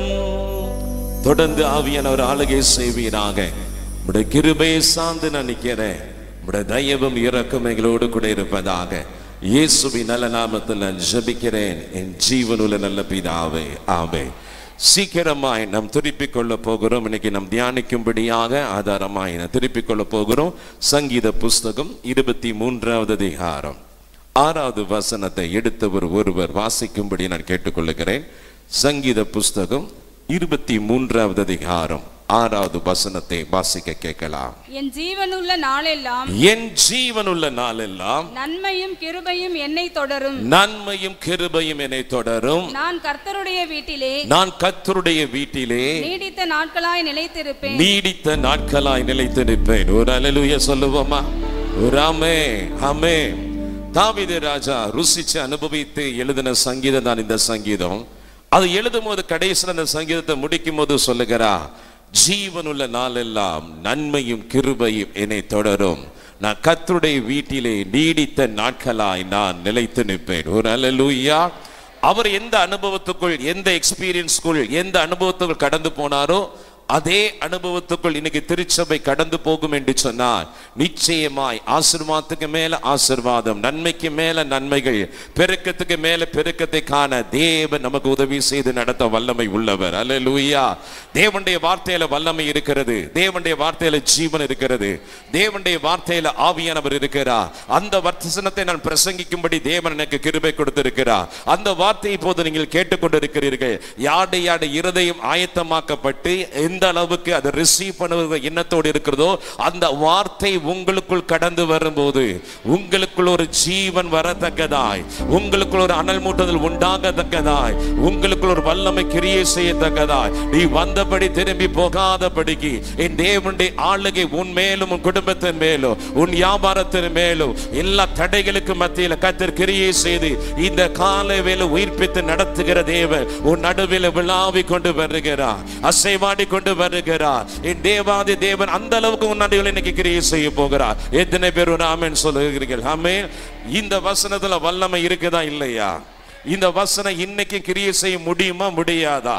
தொடர்ந்து ஆவியானவர் ஆளுகை செய்வீராக உடைய கிருபையை சார்ந்து நான் நிற்கிறேன் உடைய தயவும் இறக்கம் எங்களோடு கூட இருப்பதாக இயேசுவின் நல்ல நாமத்தில் நான் ஜெபிக்கிறேன் என் ஜீவனுள்ள நல்ல பிதாவே ஆமே சீக்கிரமாய் நாம் திருப்பிக் கொள்ள போகிறோம் இன்னைக்கு நாம் தியானிக்கும்படியாக ஆதாரமாய் நாம் திருப்பிக் கொள்ள போகிறோம் சங்கீத புஸ்தகம் இருபத்தி மூன்றாவது அதிகாரம் ஆறாவது வசனத்தை எடுத்தவர் ஒருவர் வாசிக்கும்படி நான் கேட்டுக்கொள்கிறேன் சங்கீத புஸ்தகம் இருபத்தி மூன்றாவது அதிகாரம் ஆறாவது வசனத்தை வாசிக்க கேட்கலாம் என் ஜீவனுள்ள நாளெல்லாம் என் ஜீவனுள்ள நாளெல்லாம் நன்மையும் கிருபையும் என்னை தொடரும் நன்மையும் கிருபையும் என்னை தொடரும் நான் கர்த்தருடைய வீட்டிலே நான் கத்தருடைய வீட்டிலே நீடித்த நாட்களாய் நிலைத்திருப்பேன் நீடித்த நாட்களாய் நிலைத்திருப்பேன் ஒரு அலலுய சொல்லுவோமா ஒரு ஆமே ஆமே தாவீது ராஜா ருசிச்சு அனுபவித்து எழுதின சங்கீதம் தான் இந்த சங்கீதம் அது எழுதும் போது கடைசியில் அந்த சங்கீதத்தை முடிக்கும் போது சொல்லுகிறா ஜீவனுள்ள நாளெல்லாம் நன்மையும் கிருபையும் என்னை தொடரும் நான் கர்த்தருடைய வீட்டிலே நீடித்த நாட்களாய் நான் நிலைத்து நிற்பேன் ஒரு அல்லேலூயா அவர் எந்த அனுபவத்துக்குள் எந்த எக்ஸ்பீரியன்ஸ்க்குள் எந்த அனுபவத்துக்குள் கடந்து போனாரோ அதே அனுபவத்துக்குள் இன்னைக்கு திருச்சபை கடந்து போகும் என்று சொன்னார் நிச்சயமாய் ஆசீர்வாதத்துக்கு மேல ஆசீர்வாதம் நன்மைக்கு மேல நன்மைகள் பெருக்கத்துக்கு மேல பெருக்கத்தை காண தேவன் நமக்கு உதவி செய்து நடத்த வல்லமை உள்ளவர் அல்லேலூயா தேவனுடைய வார்த்தையில வல்லமை இருக்கிறது தேவனுடைய வார்த்தையில ஜீவன் இருக்கிறது தேவனுடைய வார்த்தையில ஆவியானவர் இருக்கிறார் அந்த வர்த்தசனத்தை நான் பிரசங்கிக்கும்படி தேவன் எனக்கு கிருபை கொடுத்திருக்கிறார் அந்த வார்த்தையை இப்போது நீங்கள் கேட்டுக்கொண்டிருக்கிறீர்கள் யாருடைய யாருடைய இருதயம் ஆயத்தமாக்கப்பட்டு எந்த அளவுக்கு அதை ரிசீவ் பண்ணுவது எண்ணத்தோடு இருக்கிறதோ அந்த வார்த்தை உங்களுக்குள் கடந்து வரும்போது உங்களுக்குள் ஒரு ஜீவன் வரத்தக்கதாய் உங்களுக்குள் ஒரு அனல் மூட்டுதல் உண்டாகத்தக்கதாய் உங்களுக்குள் ஒரு வல்லமை கிரியை செய்யத்தக்கதாய் நீ வந்தபடி திரும்பி போகாதபடிக்கு என் தேவனுடைய ஆளுகை உன் மேலும் உன் குடும்பத்தின் மேலும் உன் வியாபாரத்தின் மேலும் எல்லா தடைகளுக்கு மத்தியில் கத்தர் கிரியை செய்து இந்த காலை வேலை உயிர்ப்பித்து நடத்துகிற தேவன் உன் நடுவில் விழாவி கொண்டு வருகிறார் அசைவாடி கொண்டு வருகிறார் என் தேவாதி தேவன் அந்த அளவுக்கு உன் நடுவில் இன்னைக்கு கிரியை செய்ய போகிறார் எத்தனை பேர் ஒரு ஆமென் சொல்லுகிறீர்கள் ஆமென் இந்த வசனத்துல வல்லமை இருக்குதா இல்லையா இந்த வசனம் இன்னைக்கு கிரியை செய்ய முடியுமா முடியாதா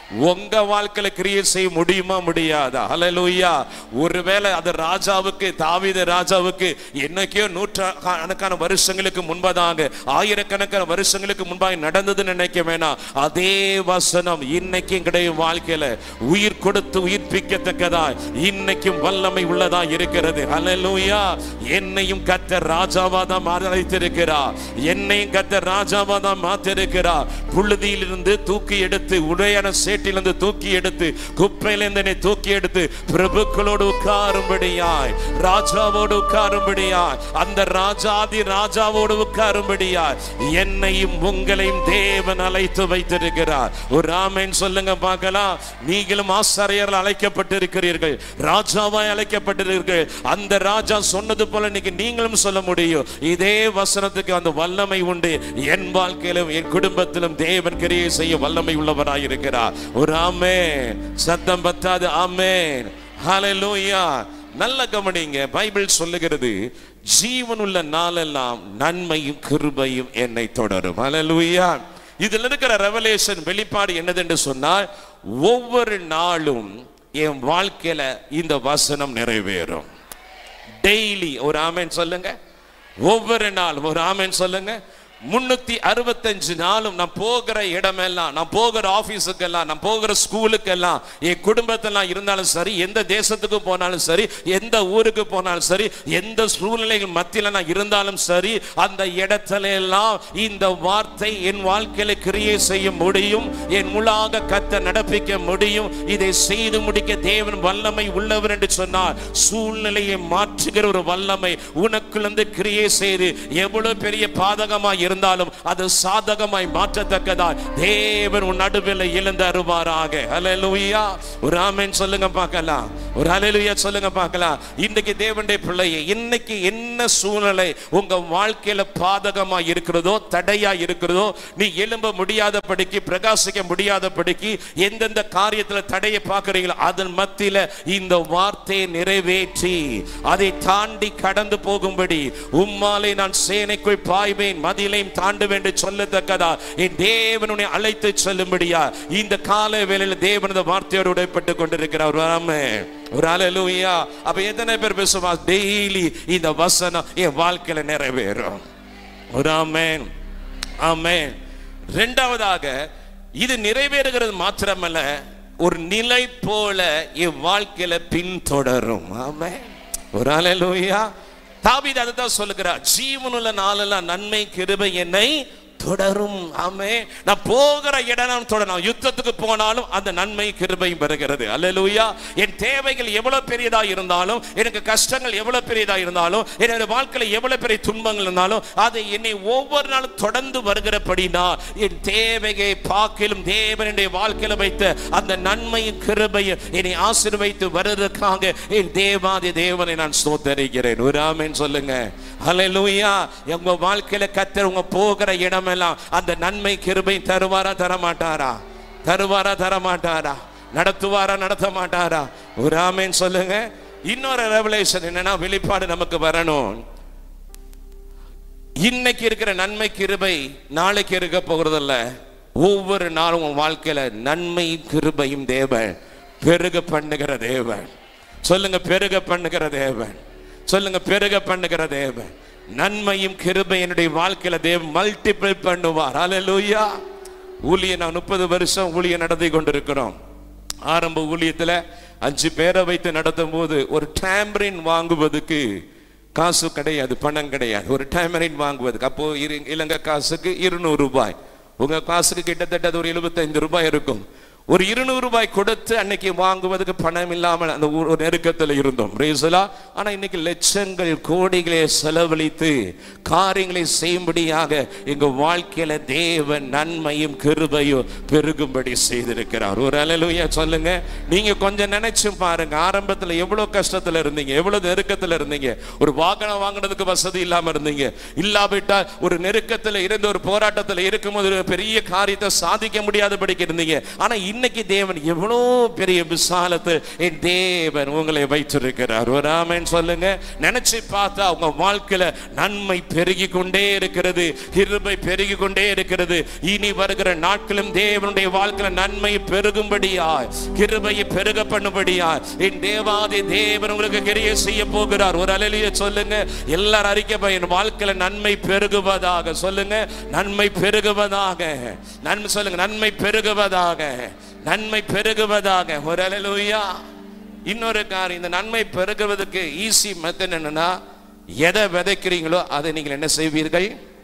உங்க வாழ்க்கையில கிரியை செய்ய முடியுமா முடியாதா ஹalleluya ஒருவேளை அது ராஜாவுக்கு தாவீது ராஜாவுக்கு என்னைக்கோ நூற்றுக்கணக்கான வருஷங்களுக்கு முன்பதாக ஆயிரக்கணக்கான வருஷங்களுக்கு முன்பாக நடந்ததுன்னு நினைக்க வேணாம் அதே வசனம் இன்னைக்கும் கிடையும் வாழ்க்கையில உயிர் கொடுத்து உயிர்ப்பிக்கத்தக்கதா இன்னைக்கும் வல்லமை உள்ளதா இருக்கிறது ஹalleluya என்னையும் கத்த ராஜாவா தான் மாற்றிருக்கிறார் என்னையும் கத்த ராஜாவா தான் மாற்றிருக்கிறார் புழுதியிலிருந்து தூக்கி எடுத்து உடையான சேட்டிலிருந்து தூக்கி எடுத்து குப்பையிலிருந்து என்னை தூக்கி எடுத்து பிரபுக்களோடு உட்காரும்படியாய் ராஜாவோடு உட்காரும்படியாய் அந்த ராஜாதி ராஜாவோடு உட்காரும்படியாய் என்னையும் உங்களையும் தேவன் அழைத்து வைத்திருக்கிறார் ஒரு ராமன் சொல்லுங்க பார்க்கலாம் நீங்களும் ஆசாரியர்கள் அழைக்கப்பட்டிருக்கிறீர்கள் ராஜாவாய் அழைக்கப்பட்டிருக்கிறீர்கள் அந்த ராஜா சொன்னது போல இன்னைக்கு நீங்களும் சொல்ல முடியும் இதே வசனத்துக்கு அந்த வல்லமை உண்டு என் வாழ்க்கையிலும் என் குடும்பத்திலும் தேவன் கிரியை செய்ய வல்லமை உள்ளவராய் இருக்கிறார் ஒரு ஆமென் சத்தம் பத்தாது ஆமென் ஹalleluya நல்ல கவனிங்க பைபிள் சொல்லுகிறது ஜீவனுள்ள நாளெல்லாம் நன்மையும் கிருபையும் என்னை தொடரும் ஹalleluya இதுல இருக்கிற ரெவலேஷன் வெளிப்பாடு என்னதென்று சொன்னால் ஒவ்வொரு நாளும் என் வாழ்க்கையில இந்த வசனம் நிறைவேறும் டெய்லி ஒரு ஆமென் சொல்லுங்க ஒவ்வொரு நாளும் ஒரு ஆமென் சொல்லுங்க முன்னூத்தி அறுபத்தஞ்சு நாளும் நான் போகிற இடமெல்லாம் நான் போகிற ஆபீஸுக்கெல்லாம் நான் போகிற ஸ்கூலுக்கெல்லாம் என் குடும்பத்தெல்லாம் இருந்தாலும் சரி எந்த தேசத்துக்கு போனாலும் சரி எந்த ஊருக்கு போனாலும் சரி எந்த சூழ்நிலைகள் மத்தியில நான் இருந்தாலும் சரி அந்த இடத்துல எல்லாம் இந்த வார்த்தை என் வாழ்க்கையில கிரியை செய்ய முடியும் என் முழாக கத்த நடப்பிக்க முடியும் இதை செய்து முடிக்க தேவன் வல்லமை உள்ளவர் என்று சொன்னார் சூழ்நிலையை மாற்றுகிற ஒரு வல்லமை உனக்குள்ளேருந்து கிரியை செய்து எவ்வளவு பெரிய பாதகமா இருந்தாலும் அது சாதகமாய் மாற்றத்தக்கதா தேவன் உன் நடுவில் எழுந்து அருவாராக ஹalleluya ஒரு ஆமென் சொல்லுங்க பார்க்கலாம் ஒரு ஹalleluya சொல்லுங்க பார்க்கலாம் இன்னைக்கு தேவனுடைய பிள்ளையை இன்னைக்கு என்ன சூழ்நிலை உங்க வாழ்க்கையில பாதகமா இருக்கிறதோ தடையா இருக்கிறதோ நீ எழும்ப முடியாதபடிக்கு பிரகாசிக்க முடியாதபடிக்கு எந்தெந்த காரியத்துல தடையை பார்க்கறீங்களோ அதன் மத்தியில இந்த வார்த்தையை நிறைவேற்றி அதை தாண்டி கடந்து போகும்படி உம்மாலே நான் சேனைக்குள் பாய்வேன் மதிலையும் தாண்டுவேன் என்று சொல்லத்தக்கதா என் தேவனுடைய அழைத்து செல்லும்படியா இந்த கால வேளையில தேவன் இந்த வார்த்தையோடு உடைப்பட்டு கொண்டிருக்கிறார் ஒரு ஆமென். ஒரு அலலுயா அப்ப எத்தனை பேர் பேசுவா டெய்லி இந்த வசனம் என் வாழ்க்கையில நிறைவேறும் ஒரு ஆமென் ஆமென் ரெண்டாவதாக இது நிறைவேறுகிறது மாத்திரமல்ல ஒரு நிலை போல என் வாழ்க்கையில பின்தொடரும் ஆமென் ஒரு அலலுயா தாவீது அதை தான் சொல்லுகிறார் ஜீவனுள்ள நாளெல்லாம் நன்மை கிருபை என்னை தொடரும் ஆமே நான் போகிற இடம் நான் தொடரும் யுத்தத்துக்கு போனாலும் அந்த நன்மை கிருபையும் பெறுகிறது அல்லேலூயா என் தேவைகள் எவ்வளவு பெரியதா இருந்தாலும் எனக்கு கஷ்டங்கள் எவ்வளவு பெரியதா இருந்தாலும் என்னுடைய வாழ்க்கையில எவ்வளவு பெரிய துன்பங்கள் இருந்தாலும் அது என்னை ஒவ்வொரு நாளும் தொடர்ந்து வருகிறபடினா என் தேவையை பாக்கிலும் தேவனுடைய வாழ்க்கையில வைத்த அந்த நன்மையும் கிருபையும் என்னை ஆசீர்வைத்து வருவதற்காக என் தேவாதி தேவனை நான் ஸ்தோத்தரிக்கிறேன் ஒரு ஆமென் சொல்லுங்க ஹalleluya உங்க வாழ்க்கையில கத்தர் உங்க போகிற இடமெல்லாம் அந்த நன்மை கிருபை தருவாரா தர மாட்டாரா தருவாரா தர மாட்டாரா நடத்துவாரா நடத்த மாட்டாரா ஒரு ஆமென் சொல்லுங்க இன்னொரு ரெவலேஷன் என்னன்னா வெளிப்பாடு நமக்கு வரணும் இன்னைக்கு இருக்கிற நன்மை கிருபை நாளைக்கு இருக்க போகிறதில்ல ஒவ்வொரு நாளும் உன் வாழ்க்கையில நன்மை கிருபையும் தேவன் பெருக பண்ணுகிற தேவன் சொல்லுங்க பெருக பண்ணுகிற தேவன் சொல்லுங்க பெருக பண்ணுகிற தேவன் நன்மையும் கிருபை என்னுடைய வாழ்க்கையில தேவன் மல்டிபிள் பண்ணுவார் ஹalleluya ஊழிய நான் முப்பது வருஷம் ஊழியம் நடத்தி கொண்டிருக்கிறோம் ஆரம்ப ஊழியத்துல அஞ்சு பேரை வைத்து நடத்தும் போது ஒரு டேம்பரின் வாங்குவதுக்கு காசு கிடையாது பணம் கிடையாது ஒரு டேமரின் வாங்குவதுக்கு அப்போ இரு இலங்கை காசுக்கு இருநூறு ரூபாய் உங்க காசுக்கு கிட்டத்தட்ட அது ஒரு எழுபத்தைந்து ரூபாய் இருக்கும் ஒரு இருநூறு ரூபாய் கொடுத்து அன்னைக்கு வாங்குவதற்கு பணம் இல்லாமல் அந்த ஒரு நெருக்கத்தில் இருந்தோம் ரேசலா ஆனா இன்னைக்கு லட்சங்கள் கோடிகளை செலவழித்து காரியங்களை செய்யும்படியாக எங்க வாழ்க்கையில தேவன் நன்மையும் கிருபையும் பெருகும்படி செய்திருக்கிறார் ஒரு அலலுயா சொல்லுங்க நீங்க கொஞ்சம் நினைச்சு பாருங்க ஆரம்பத்துல எவ்வளவு கஷ்டத்துல இருந்தீங்க எவ்வளவு நெருக்கத்துல இருந்தீங்க ஒரு வாகனம் வாங்குறதுக்கு வசதி இல்லாம இருந்தீங்க இல்லாவிட்டா ஒரு நெருக்கத்துல இருந்து ஒரு போராட்டத்துல இருக்கும்போது ஒரு பெரிய காரியத்தை சாதிக்க முடியாதபடிக்கு இருந்தீங்க ஆனா இன்னைக்கு தேவன் எவ்வளோ பெரிய விசாலத்தை என் தேவன் உங்களை வைத்திருக்கிறார் ஒரு ஆமென் சொல்லுங்க நினைச்சு பார்த்தா உங்க வாழ்க்கையில நன்மை பெருகி கொண்டே இருக்கிறது கிருபை பெருகி கொண்டே இருக்கிறது இனி வருகிற நாட்களும் தேவனுடைய வாழ்க்கையில நன்மை பெருகும்படியாய் கிருபையை பெருக பண்ணும்படியாய் என் தேவாதி தேவன் உங்களுக்கு கிரியை செய்ய போகிறார் ஒரு அலையில சொல்லுங்க எல்லாரும் அறிக்கை பா, என் வாழ்க்கையில நன்மை பெருகுவதாக சொல்லுங்க நன்மை பெருகுவதாக நன்மை சொல்லுங்க நன்மை பெருகுவதாக நன்மை பெருகுவதாக ஒரு அலையிலுயா இன்னொரு காரியம் இந்த நன்மை பெருகுவதற்கு ஈஸி மெத்தட் என்னன்னா எதை விதைக்கிறீங்களோ அதை நீங்கள் என்ன செய்வீர்கள்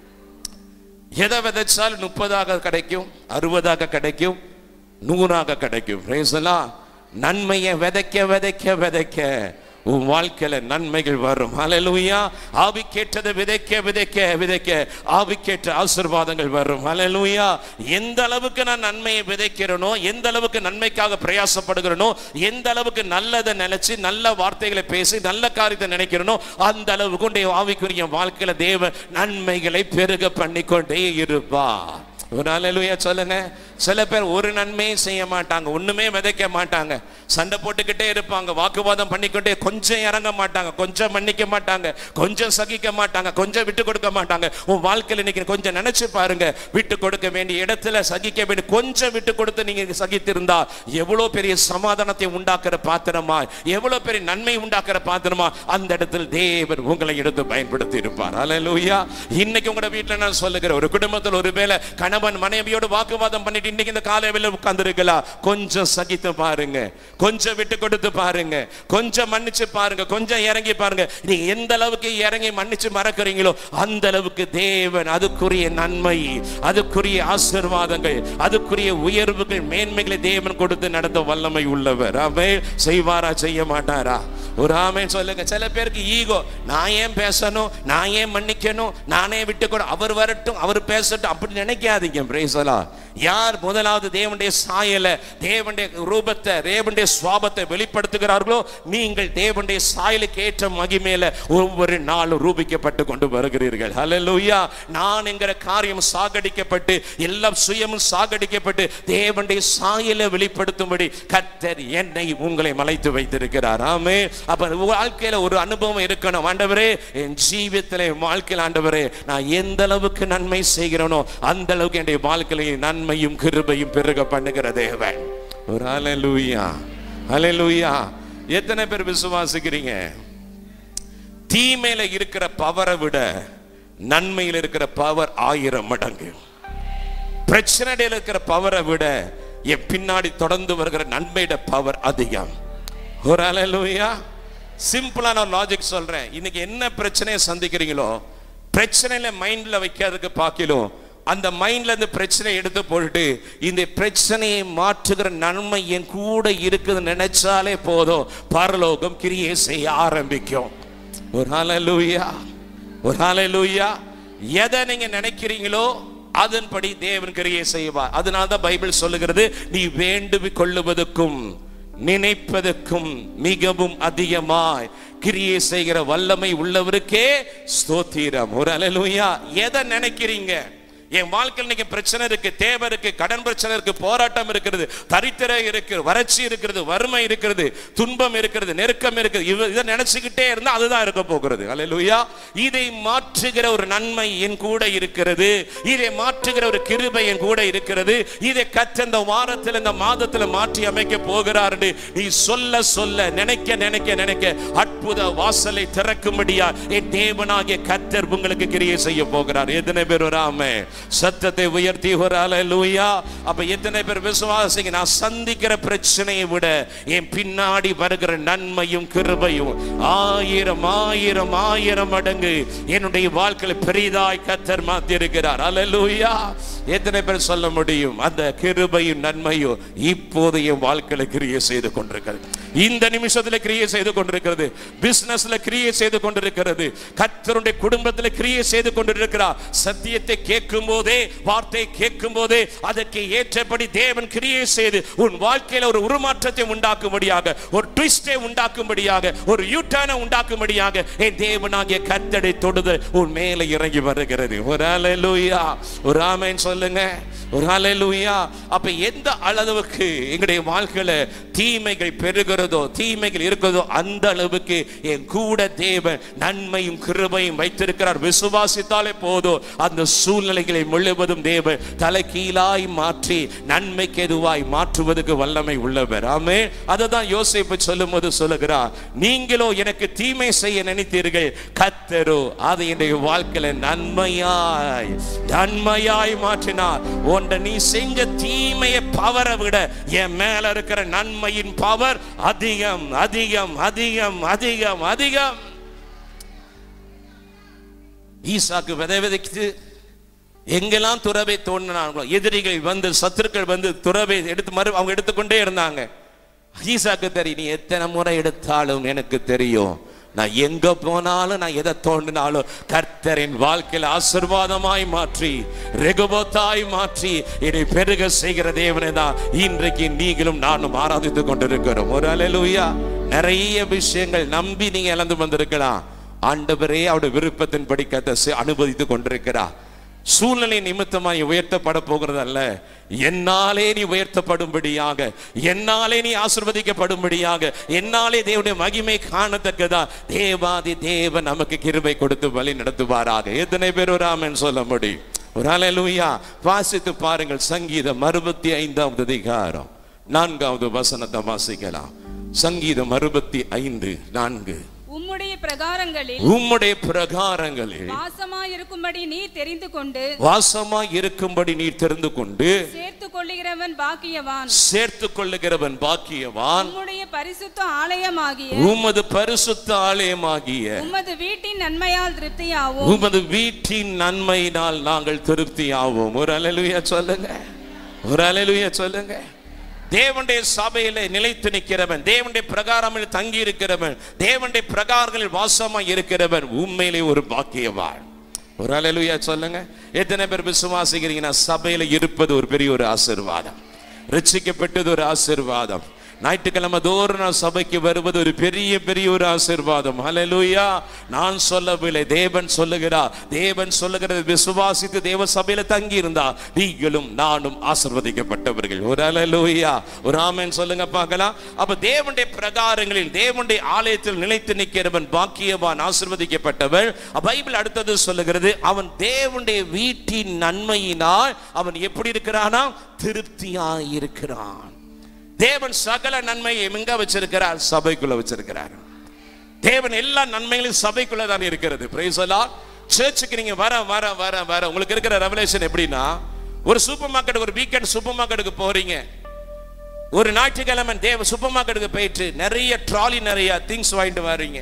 எதை விதைச்சால் முப்பதாக கிடைக்கும் அறுபதாக கிடைக்கும் நூறாக கிடைக்கும் Praise the Lord. நன்மையை விதைக்க விதைக்க விதைக்க உன் வாழ்க்கையில நன்மைகள் வரும் ஹalleluya ஆவி கேட்டதை விதைக்க விதைக்க விதைக்க ஆவி கேட்ட ஆசீர்வாதங்கள் வரும் ஹalleluya எந்த அளவுக்கு நான் நன்மையை விதைக்கிறேனோ எந்த அளவுக்கு நன்மைக்காக பிரயாசப்படுகிறேனோ எந்த அளவுக்கு நல்லதை நினைச்சு நல்ல வார்த்தைகளை பேசி நல்ல காரியத்தை நினைக்கிறேனோ அந்த அளவுக்கு உடைய ஆவிக்குரிய வாழ்க்கையில தேவ நன்மைகளை பெருக பண்ணிக்கொண்டே இருப்பா ஒரு அலையிலுயா சொல்லுங்க சில பேர் ஒரு நன்மையும் செய்ய மாட்டாங்க ஒண்ணுமே விதைக்க மாட்டாங்க சண்டை போட்டுக்கிட்டே இருப்பாங்க வாக்குவாதம் பண்ணிக்கிட்டே கொஞ்சம் இறங்க மாட்டாங்க கொஞ்சம் மன்னிக்க மாட்டாங்க கொஞ்சம் சகிக்க மாட்டாங்க கொஞ்சம் விட்டு கொடுக்க மாட்டாங்க உன் வாழ்க்கையில இன்னைக்கு கொஞ்சம் நினைச்சு பாருங்க விட்டு கொடுக்க வேண்டிய இடத்துல சகிக்க வேண்டிய கொஞ்சம் விட்டு கொடுத்து நீங்க சகித்திருந்தா எவ்வளவு பெரிய சமாதானத்தை உண்டாக்குற பாத்திரமா எவ்வளவு பெரிய நன்மை உண்டாக்குற பாத்திரமா அந்த இடத்தில் தேவன் உங்களை எடுத்து பயன்படுத்தி இருப்பார் அல்லேலூயா இன்னைக்கு உங்களோட வீட்டுல நான் சொல்லுகிறேன் ஒரு குடும்பத்தில் ஒருவேளை கணவன் மனைவியோடு வாக்குவாதம் பண்ணிட்டு இன்னைக்கு இந்த காலையில உட்கார்ந்துருக்கலாம் கொஞ்சம் சகித்து பாருங்க கொஞ்சம் விட்டு கொடுத்து பாருங்க கொஞ்சம் மன்னிச்சு பாருங்க கொஞ்சம் இறங்கி பாருங்க நீங்க எந்த அளவுக்கு இறங்கி மன்னிச்சு மறக்கிறீங்களோ அந்த அளவுக்கு தேவன் அதுக்குரிய நன்மை அதுக்குரிய ஆசீர்வாதங்கள் அதுக்குரிய உயர்வுகள் மேன்மைகளை தேவன் கொடுத்து நடத்த வல்லமை உள்ளவர் அவை செய்வாரா செய்ய மாட்டாரா ஒரு ஆமென் சொல்லுங்க சில பேருக்கு ஈகோ நான் ஏன் பேசணும் நான் ஏன் மன்னிக்கணும் நானே விட்டு கூட அவர் வரட்டும் அவர் பேசட்டும் அப்படி நினைக்காதீங்க பிரேசலா யார் முதலாவது தேவனுடைய சாயலை தேவனுடைய ரூபத்தை தேவனுடைய சுவாபத்தை வெளிப்படுத்துகிறார்களோ நீங்கள் தேவனுடைய சாயலுக்கு ஏற்ற மகிமையில ஒவ்வொரு நாளும் ரூபிக்கப்பட்டு கொண்டு வருகிறீர்கள் ஹalleluya நான் என்கிற காரியம் சாகடிக்கப்பட்டு எல்லாம் சுயமும் சாகடிக்கப்பட்டு தேவனுடைய சாயலை வெளிப்படுத்தும்படி கர்த்தர் என்னை உங்களை மலைத்து வைத்திருக்கிறார் ஆமே அப்ப வாழ்க்கையில ஒரு அனுபவம் இருக்கணும் ஆண்டவரே என் ஜீவியத்தில் என் வாழ்க்கையில் ஆண்டவரே நான் எந்த அளவுக்கு நன்மை செய்கிறேனோ அந்த அளவுக்கு என்னுடைய வாழ்க்கையில நன்மையும் கிருபையும் பெருக பண்ணுகிற தேவன் ஒரு ஹalleluya ஹalleluya எத்தனை பேர் விசுவாசிக்கிறீங்க தீமையில இருக்கிற பவரை விட நன்மையில் இருக்கிற பவர் ஆயிரம் மடங்கு பிரச்சனையில இருக்கிற பவரை விட என் பின்னாடி தொடர்ந்து வருகிற நன்மையிட பவர் அதிகம் ஒரு அலையிலுயா சிம்பிளான ஒரு லாஜிக் சொல்றேன் இன்னைக்கு என்ன பிரச்சனையை சந்திக்கிறீங்களோ பிரச்சனையில மைண்ட்ல வைக்கிறதுக்கு பார்க்கலும் அந்த மைண்ட்ல இருந்து பிரச்சனையை எடுத்து போட்டுட்டு இந்த பிரச்சனையை மாற்றுகிற நன்மை என் கூட இருக்குதுன்னு நினைச்சாலே போதும் பரலோகம் கிரியை செய்ய ஆரம்பிக்கும் ஒரு ஹalleluya ஒரு ஹalleluya எதை நீங்க நினைக்கிறீங்களோ அதன்படி தேவன் கிரியை செய்வார் அதனால தான் பைபிள் சொல்லுகிறது நீ வேண்டுவி கொள்ளுவதற்கும் நினைப்பதற்கும் மிகவும் அதிகமாய் கிரியை செய்கிற வல்லமை உள்ளவருக்கே ஸ்தோத்திரம் ஒரு அலலுயா எதை நினைக்கிறீங்க என் வாழ்க்கையில் இன்னைக்கு பிரச்சனை இருக்கு தேவை இருக்கு கடன் பிரச்சனை இருக்கு போராட்டம் இருக்கிறது தரித்திரம் இருக்கு வறட்சி இருக்கிறது வறுமை இருக்கிறது துன்பம் இருக்கிறது நெருக்கம் இருக்குது இவ- இதை நினைச்சுக்கிட்டே இருந்தா அதுதான் இருக்க போகிறது அல்லேலூயா இதை மாற்றுகிற ஒரு நன்மை என் கூட இருக்கிறது இதை மாற்றுகிற ஒரு கிருபை என் கூட இருக்கிறது இதை கற்ற இந்த வாரத்தில் இந்த மாதத்தில் மாற்றி அமைக்க போகிறார் நீ சொல்ல சொல்ல நினைக்க நினைக்க நினைக்க அற்புத வாசலை திறக்கும்படியா என் தேவனாகிய கத்தர் உங்களுக்கு கிரியை செய்ய போகிறார் எத்தனை பேர் வராம சத்தத்தை உயர்த்தி ஒரு அலலூயா அப்ப எத்தனை பேர் விசுவாசிங்க நான் சந்திக்கிற பிரச்சனையை விட என் பின்னாடி வருகிற நன்மையும் கிருபையும் ஆயிரம் ஆயிரம் ஆயிரம் மடங்கு என்னுடைய வாழ்க்கையில பெரிதாய் கத்தர் மாத்தி இருக்கிறார் அலலூயா எத்தனை பேர் சொல்ல முடியும் அந்த கிருபையும் நன்மையும் இப்போது என் வாழ்க்கையில கிரியை செய்து கொண்டிருக்கிறது இந்த நிமிஷத்துல கிரியை செய்து கொண்டிருக்கிறது பிசினஸ்ல கிரியை செய்து கொண்டிருக்கிறது கத்தருடைய குடும்பத்துல கிரியை செய்து கொண்டிருக்கிறார் சத்தியத்தை கேட்கும் கேட்கும் போதே வார்த்தை கேட்கும் போதே அதற்கு ஏற்றபடி தேவன் கிரியை செய்து உன் வாழ்க்கையில ஒரு உருமாற்றத்தை உண்டாக்கும்படியாக ஒரு ட்விஸ்டை உண்டாக்கும்படியாக ஒரு யூட்டர்னை உண்டாக்கும்படியாக என் தேவனாகிய கத்தடை தொடுதல் உன் மேலே இறங்கி வருகிறது ஒரு அலையிலூயா ஒரு ஆமைன்னு சொல்லுங்க ஒரு அலையிலூயா அப்ப எந்த அளவுக்கு எங்களுடைய வாழ்க்கையில தீமைகள் பெருகிறதோ தீமைகள் இருக்கிறதோ அந்த அளவுக்கு என் கூட தேவன் நன்மையும் கிருபையும் வைத்திருக்கிறார் விசுவாசித்தாலே போதும் அந்த சூழ்நிலைகளை முழுவதும் தேவன் தலை கீழாய் மாற்றி நன்மைக்கு எதுவாய் மாற்றுவதற்கு வல்லமை உள்ளவர் ஆமே அதை தான் யோசிப்பு சொல்லும் போது சொல்லுகிறார் நீங்களோ எனக்கு தீமை செய்ய நினைத்தீர்கள் கத்தரோ அது என்னுடைய வாழ்க்கையில நன்மையாய் நன்மையாய் மாற்றினார் ஒன்ற நீ செஞ்ச தீமையை பவரை விட என் மேல இருக்கிற நன்மையின் பவர் அதிகம் அதிகம் அதிகம் அதிகம் அதிகம் ஈசாக்கு விதை விதைக்குது எங்கெல்லாம் துறவை தோன்றினாங்களோ எதிரிகள் வந்து சத்துருக்கள் வந்து துறவை எடுத்து மறு அவங்க எடுத்துக்கொண்டே இருந்தாங்க ஈசாக்கு தெரியும் நீ எத்தனை முறை எடுத்தாலும் எனக்கு தெரியும் நான் எங்க போனாலும் நான் எதை தோண்டினாலும் கர்த்தரின் வாழ்க்கையில் ஆசிர்வாதமாய் மாற்றி ரெகுபத்தாய் மாற்றி என்னை பெருக செய்கிற தேவனை தான் இன்றைக்கு நீங்களும் நானும் ஆராதித்துக் கொண்டிருக்கிறோம் ஒரு அலையிலுயா நிறைய விஷயங்கள் நம்பி நீங்க இழந்து வந்திருக்கலாம் ஆண்டவரே அவருடைய விருப்பத்தின் படிக்கத்தை அனுபவித்து கொண்டிருக்கிறார் சூழ்நிலை நிமித்தமாய் உயர்த்தப்பட போகிறது அல்ல என்னாலே நீ உயர்த்தப்படும்படியாக என்னாலே நீ ஆசிர்வதிக்கப்படும்படியாக என்னாலே தேவனுடைய மகிமை காணத்தக்கதா தேவாதி தேவன் நமக்கு கிருபை கொடுத்து வழி நடத்துவாராக எத்தனை பேர் ஒரு ஆமென் சொல்ல முடியும் ஒரு அலையிலுயா வாசித்து பாருங்கள் சங்கீதம் அறுபத்தி ஐந்தாவது அதிகாரம் நான்காவது வசனத்தை வாசிக்கலாம் சங்கீதம் அறுபத்தி ஐந்து நான்கு உம்முடைய பிரகாரங்களில் உம்முடைய பிரகாரங்களில் வாசமாயிருக்கும்படி நீ தெரிந்து கொண்டு வாசமாய் இருக்கும்படி நீ தெரிந்து கொண்டு சேர்த்து கொள்ளுகிறவன் பாக்கியவான் சேர்த்து கொள்ளுகிறவன் பாக்கியவான் உம்முடைய பரிசுத்த ஆலயமாகிய உமது பரிசுத்த ஆலயமாகிய உமது வீட்டின் நன்மையால் திருப்தியாவும் உமது வீட்டின் நன்மையினால் நாங்கள் திருப்தியாவோம் ஒரு அலையிலுயா சொல்லுங்க ஒரு அலையிலுயா சொல்லுங்க தேவனுடைய சபையில நிலைத்து நிற்கிறவன் தேவனுடைய பிரகாரமில் தங்கி இருக்கிறவன் தேவனுடைய பிரகாரங்களில் வாசமாய் இருக்கிறவன் உண்மையிலே ஒரு பாக்கியவான் ஒரு அலையிலுயா சொல்லுங்க எத்தனை பேர் விசுவாசிக்கிறீங்கன்னா சபையில இருப்பது ஒரு பெரிய ஒரு ஆசீர்வாதம் ரட்சிக்கப்பட்டது ஒரு ஆசீர்வாதம் ஞாயிற்றுக்கிழமை தோறும் நான் சபைக்கு வருவது ஒரு பெரிய பெரிய ஒரு ஆசீர்வாதம் ஹalleluya நான் சொல்லவில்லை தேவன் சொல்லுகிறார் தேவன் சொல்லுகிறது விசுவாசித்து தேவ சபையில தங்கி இருந்தா நீங்களும் நானும் ஆசீர்வதிக்கப்பட்டவர்கள் ஒரு ஹalleluya ஒரு ஆமென் சொல்லுங்க பார்க்கலாம் அப்ப தேவனுடைய பிரகாரங்களில் தேவனுடைய ஆலயத்தில் நிலைத்து நிற்கிறவன் பாக்கியவான் ஆசீர்வதிக்கப்பட்டவன் பைபிள் அடுத்தது சொல்லுகிறது அவன் தேவனுடைய வீட்டின் நன்மையினால் அவன் எப்படி இருக்கிறானா திருப்தியாய் இருக்கிறான் தேவன் சகல நன்மையை எங்க வச்சிருக்கிறார் சபைக்குள்ள வச்சிருக்கிறார் தேவன் எல்லா நன்மைகளும் சபைக்குள்ள தான் இருக்கிறது பிரைஸ் எல்லாம் சர்ச்சுக்கு நீங்க வர வர வர வர உங்களுக்கு இருக்கிற ரெவலேஷன் எப்படின்னா ஒரு சூப்பர் மார்க்கெட் ஒரு வீக்கெண்ட் சூப்பர் மார்க்கெட்டுக்கு போறீங்க ஒரு ஞாயிற்றுக்கிழமை தேவ சூப்பர் மார்க்கெட்டுக்கு போயிட்டு நிறைய ட்ராலி நிறைய திங்ஸ் வாங்கிட்டு வர்றீங்க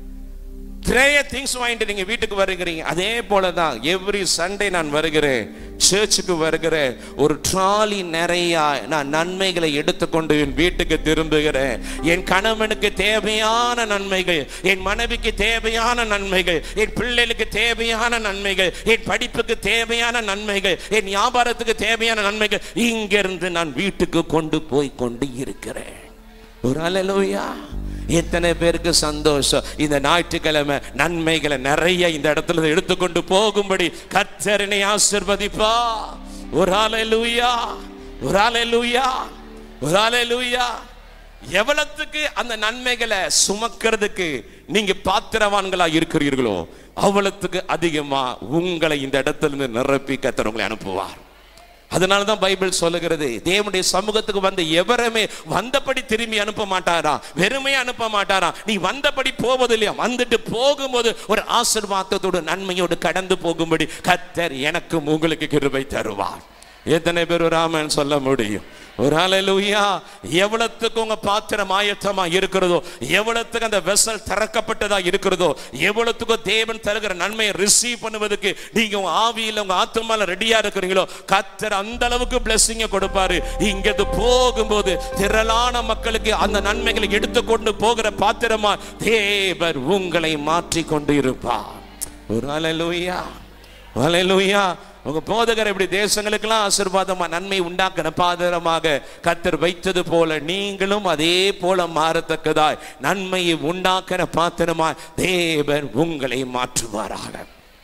நிறைய திங்ஸ் வாங்கிட்டு நீங்க வீட்டுக்கு வருகிறீங்க அதே போல தான் எவ்ரி சண்டே நான் வருகிறேன் சர்ச்சுக்கு வருகிறேன் ஒரு ட்ராலி நிறைய நான் நன்மைகளை எடுத்துக்கொண்டு என் வீட்டுக்கு திரும்புகிறேன் என் கணவனுக்கு தேவையான நன்மைகள் என் மனைவிக்கு தேவையான நன்மைகள் என் பிள்ளைகளுக்கு தேவையான நன்மைகள் என் படிப்புக்கு தேவையான நன்மைகள் என் வியாபாரத்துக்கு தேவையான நன்மைகள் இங்கிருந்து நான் வீட்டுக்கு கொண்டு போய் கொண்டு இருக்கிறேன் ஒரு அலலோயா எத்தனை பேருக்கு சந்தோஷம் இந்த ஞாயிற்றுக்கிழமை நன்மைகளை நிறைய இந்த இடத்துல இருந்து எடுத்துக்கொண்டு போகும்படி கர்த்தரனை ஆசிர்வதிப்பா ஒரு அலலூயா ஒரு அலலூயா ஒரு அலலூயா எவ்வளவுக்கு அந்த நன்மைகளை சுமக்கிறதுக்கு நீங்க பாத்திரவான்களா இருக்கிறீர்களோ அவ்வளவுக்கு அதிகமா உங்களை இந்த இடத்துல இருந்து நிரப்பி கர்த்தர் உங்களை அனுப்புவார் அதனால தான் பைபிள் சொல்லுகிறது தேவனுடைய சமூகத்துக்கு வந்த எவருமே வந்தபடி திரும்பி அனுப்ப மாட்டாரா வெறுமையா அனுப்ப மாட்டாரா நீ வந்தபடி போவது இல்லையா வந்துட்டு போகும்போது ஒரு ஆசீர்வாதத்தோடு நன்மையோடு கடந்து போகும்படி கத்தர் எனக்கும் உங்களுக்கு கிருபை தருவார் எத்தனை பேர் ஒரு ஆமன் சொல்ல முடியும் ஒரு அலையிலுயா எவ்வளவுக்கு உங்க பாத்திரம் ஆயத்தமா இருக்கிறதோ எவ்வளவுக்கு அந்த வெசல் திறக்கப்பட்டதா இருக்கிறதோ எவ்வளவுக்கு தேவன் தருகிற நன்மையை ரிசீவ் பண்ணுவதற்கு நீங்க உங்க ஆவியில உங்க ஆத்மால ரெடியா இருக்கிறீங்களோ கத்தர் அந்த அளவுக்கு பிளெஸிங்க கொடுப்பாரு இங்கிருந்து போகும்போது திரளான மக்களுக்கு அந்த நன்மைகளை எடுத்துக்கொண்டு போகிற பாத்திரமா தேவர் உங்களை மாற்றி கொண்டு இருப்பார் ஒரு அலையிலுயா ஹalleluya உங்க போதகர் இப்படி தேசங்களுக்கெல்லாம் ஆசீர்வாதமா நன்மை உண்டாக்கின பாதரமாக கத்தர் வைத்தது போல நீங்களும் அதே போல மாறத்தக்கதாய் நன்மையை உண்டாக்கின பாத்திரமாய் தேவன் உங்களை மாற்றுவாராக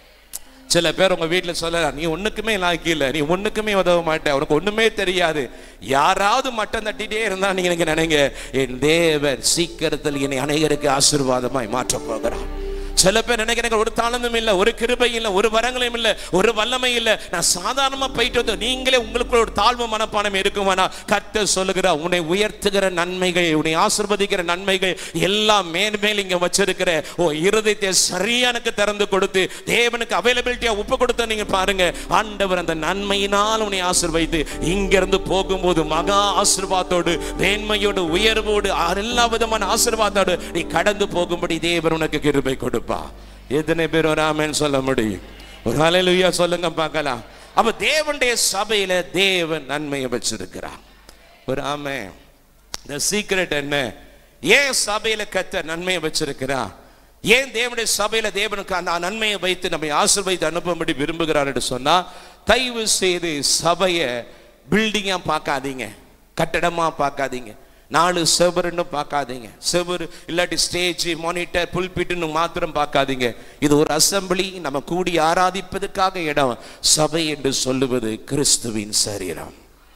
சில பேர் உங்க வீட்டில் சொல்லலாம் நீ ஒண்ணுக்குமே லாக்கி இல்லை நீ ஒண்ணுக்குமே உதவ மாட்டே உனக்கு ஒண்ணுமே தெரியாது யாராவது மட்டம் தட்டிட்டே இருந்தா நீங்க நீங்க நினைங்க என் தேவன் சீக்கிரத்தில் என்னை அநேகருக்கு ஆசீர்வாதமாய் மாற்றப் போகிறார் சில பேர் நினைக்கிறீங்க ஒரு தாளந்தும் இல்லை ஒரு கிருபை இல்லை ஒரு வரங்களையும் இல்லை ஒரு வல்லமை இல்லை நான் சாதாரணமா போயிட்டு வந்து நீங்களே உங்களுக்குள்ள ஒரு தாழ்வு மனப்பானம் இருக்குமானா கத்த சொல்லுகிற உன்னை உயர்த்துகிற நன்மைகள் உன்னை ஆசிர்வதிக்கிற நன்மைகள் எல்லாம் மேன்மேல் இங்க வச்சிருக்கிற ஓ இருதயத்தை சரியா எனக்கு திறந்து கொடுத்து தேவனுக்கு அவைலபிலிட்டியா உப்பு கொடுத்த நீங்க பாருங்க ஆண்டவர் அந்த நன்மையினால் உன்னை ஆசிர்வதித்து இங்கிருந்து போகும்போது மகா ஆசீர்வாதத்தோடு மேன்மையோடு உயர்வோடு எல்லா விதமான ஆசீர்வாதத்தோடு நீ கடந்து போகும்படி தேவன் உனக்கு கிருபை கொடுப்பா எத்தனை பேர் ஒரு ஆமென் சொல்ல முடியும் ஒரு ஹalleluya சொல்லுங்க பார்க்கலாம் அப்ப தேவனுடைய சபையில தேவன் நன்மையை வச்சிருக்கிறார் ஒரு ஆமே இந்த சீக்ரெட் என்ன ஏன் சபையில கத்த நன்மையை வச்சிருக்கிறா ஏன் தேவனுடைய சபையில தேவனுக்கு அந்த நன்மையை வைத்து நம்மை ஆசீர்வதித்து அனுப்பும்படி விரும்புகிறார் என்று சொன்னா தயவு செய்து சபையை பில்டிங்கா பார்க்காதீங்க கட்டடமா பார்க்காதீங்க நாலு செவருன்னு பார்க்காதீங்க செவரு இல்லாட்டி ஸ்டேஜ் மானிட்டர் புல்பிட்டுன்னு மாத்திரம் பார்க்காதீங்க இது ஒரு அசம்பிளி நம்ம கூடி ஆராதிப்பதற்காக இடம் சபை என்று சொல்லுவது கிறிஸ்துவின் சரீரம்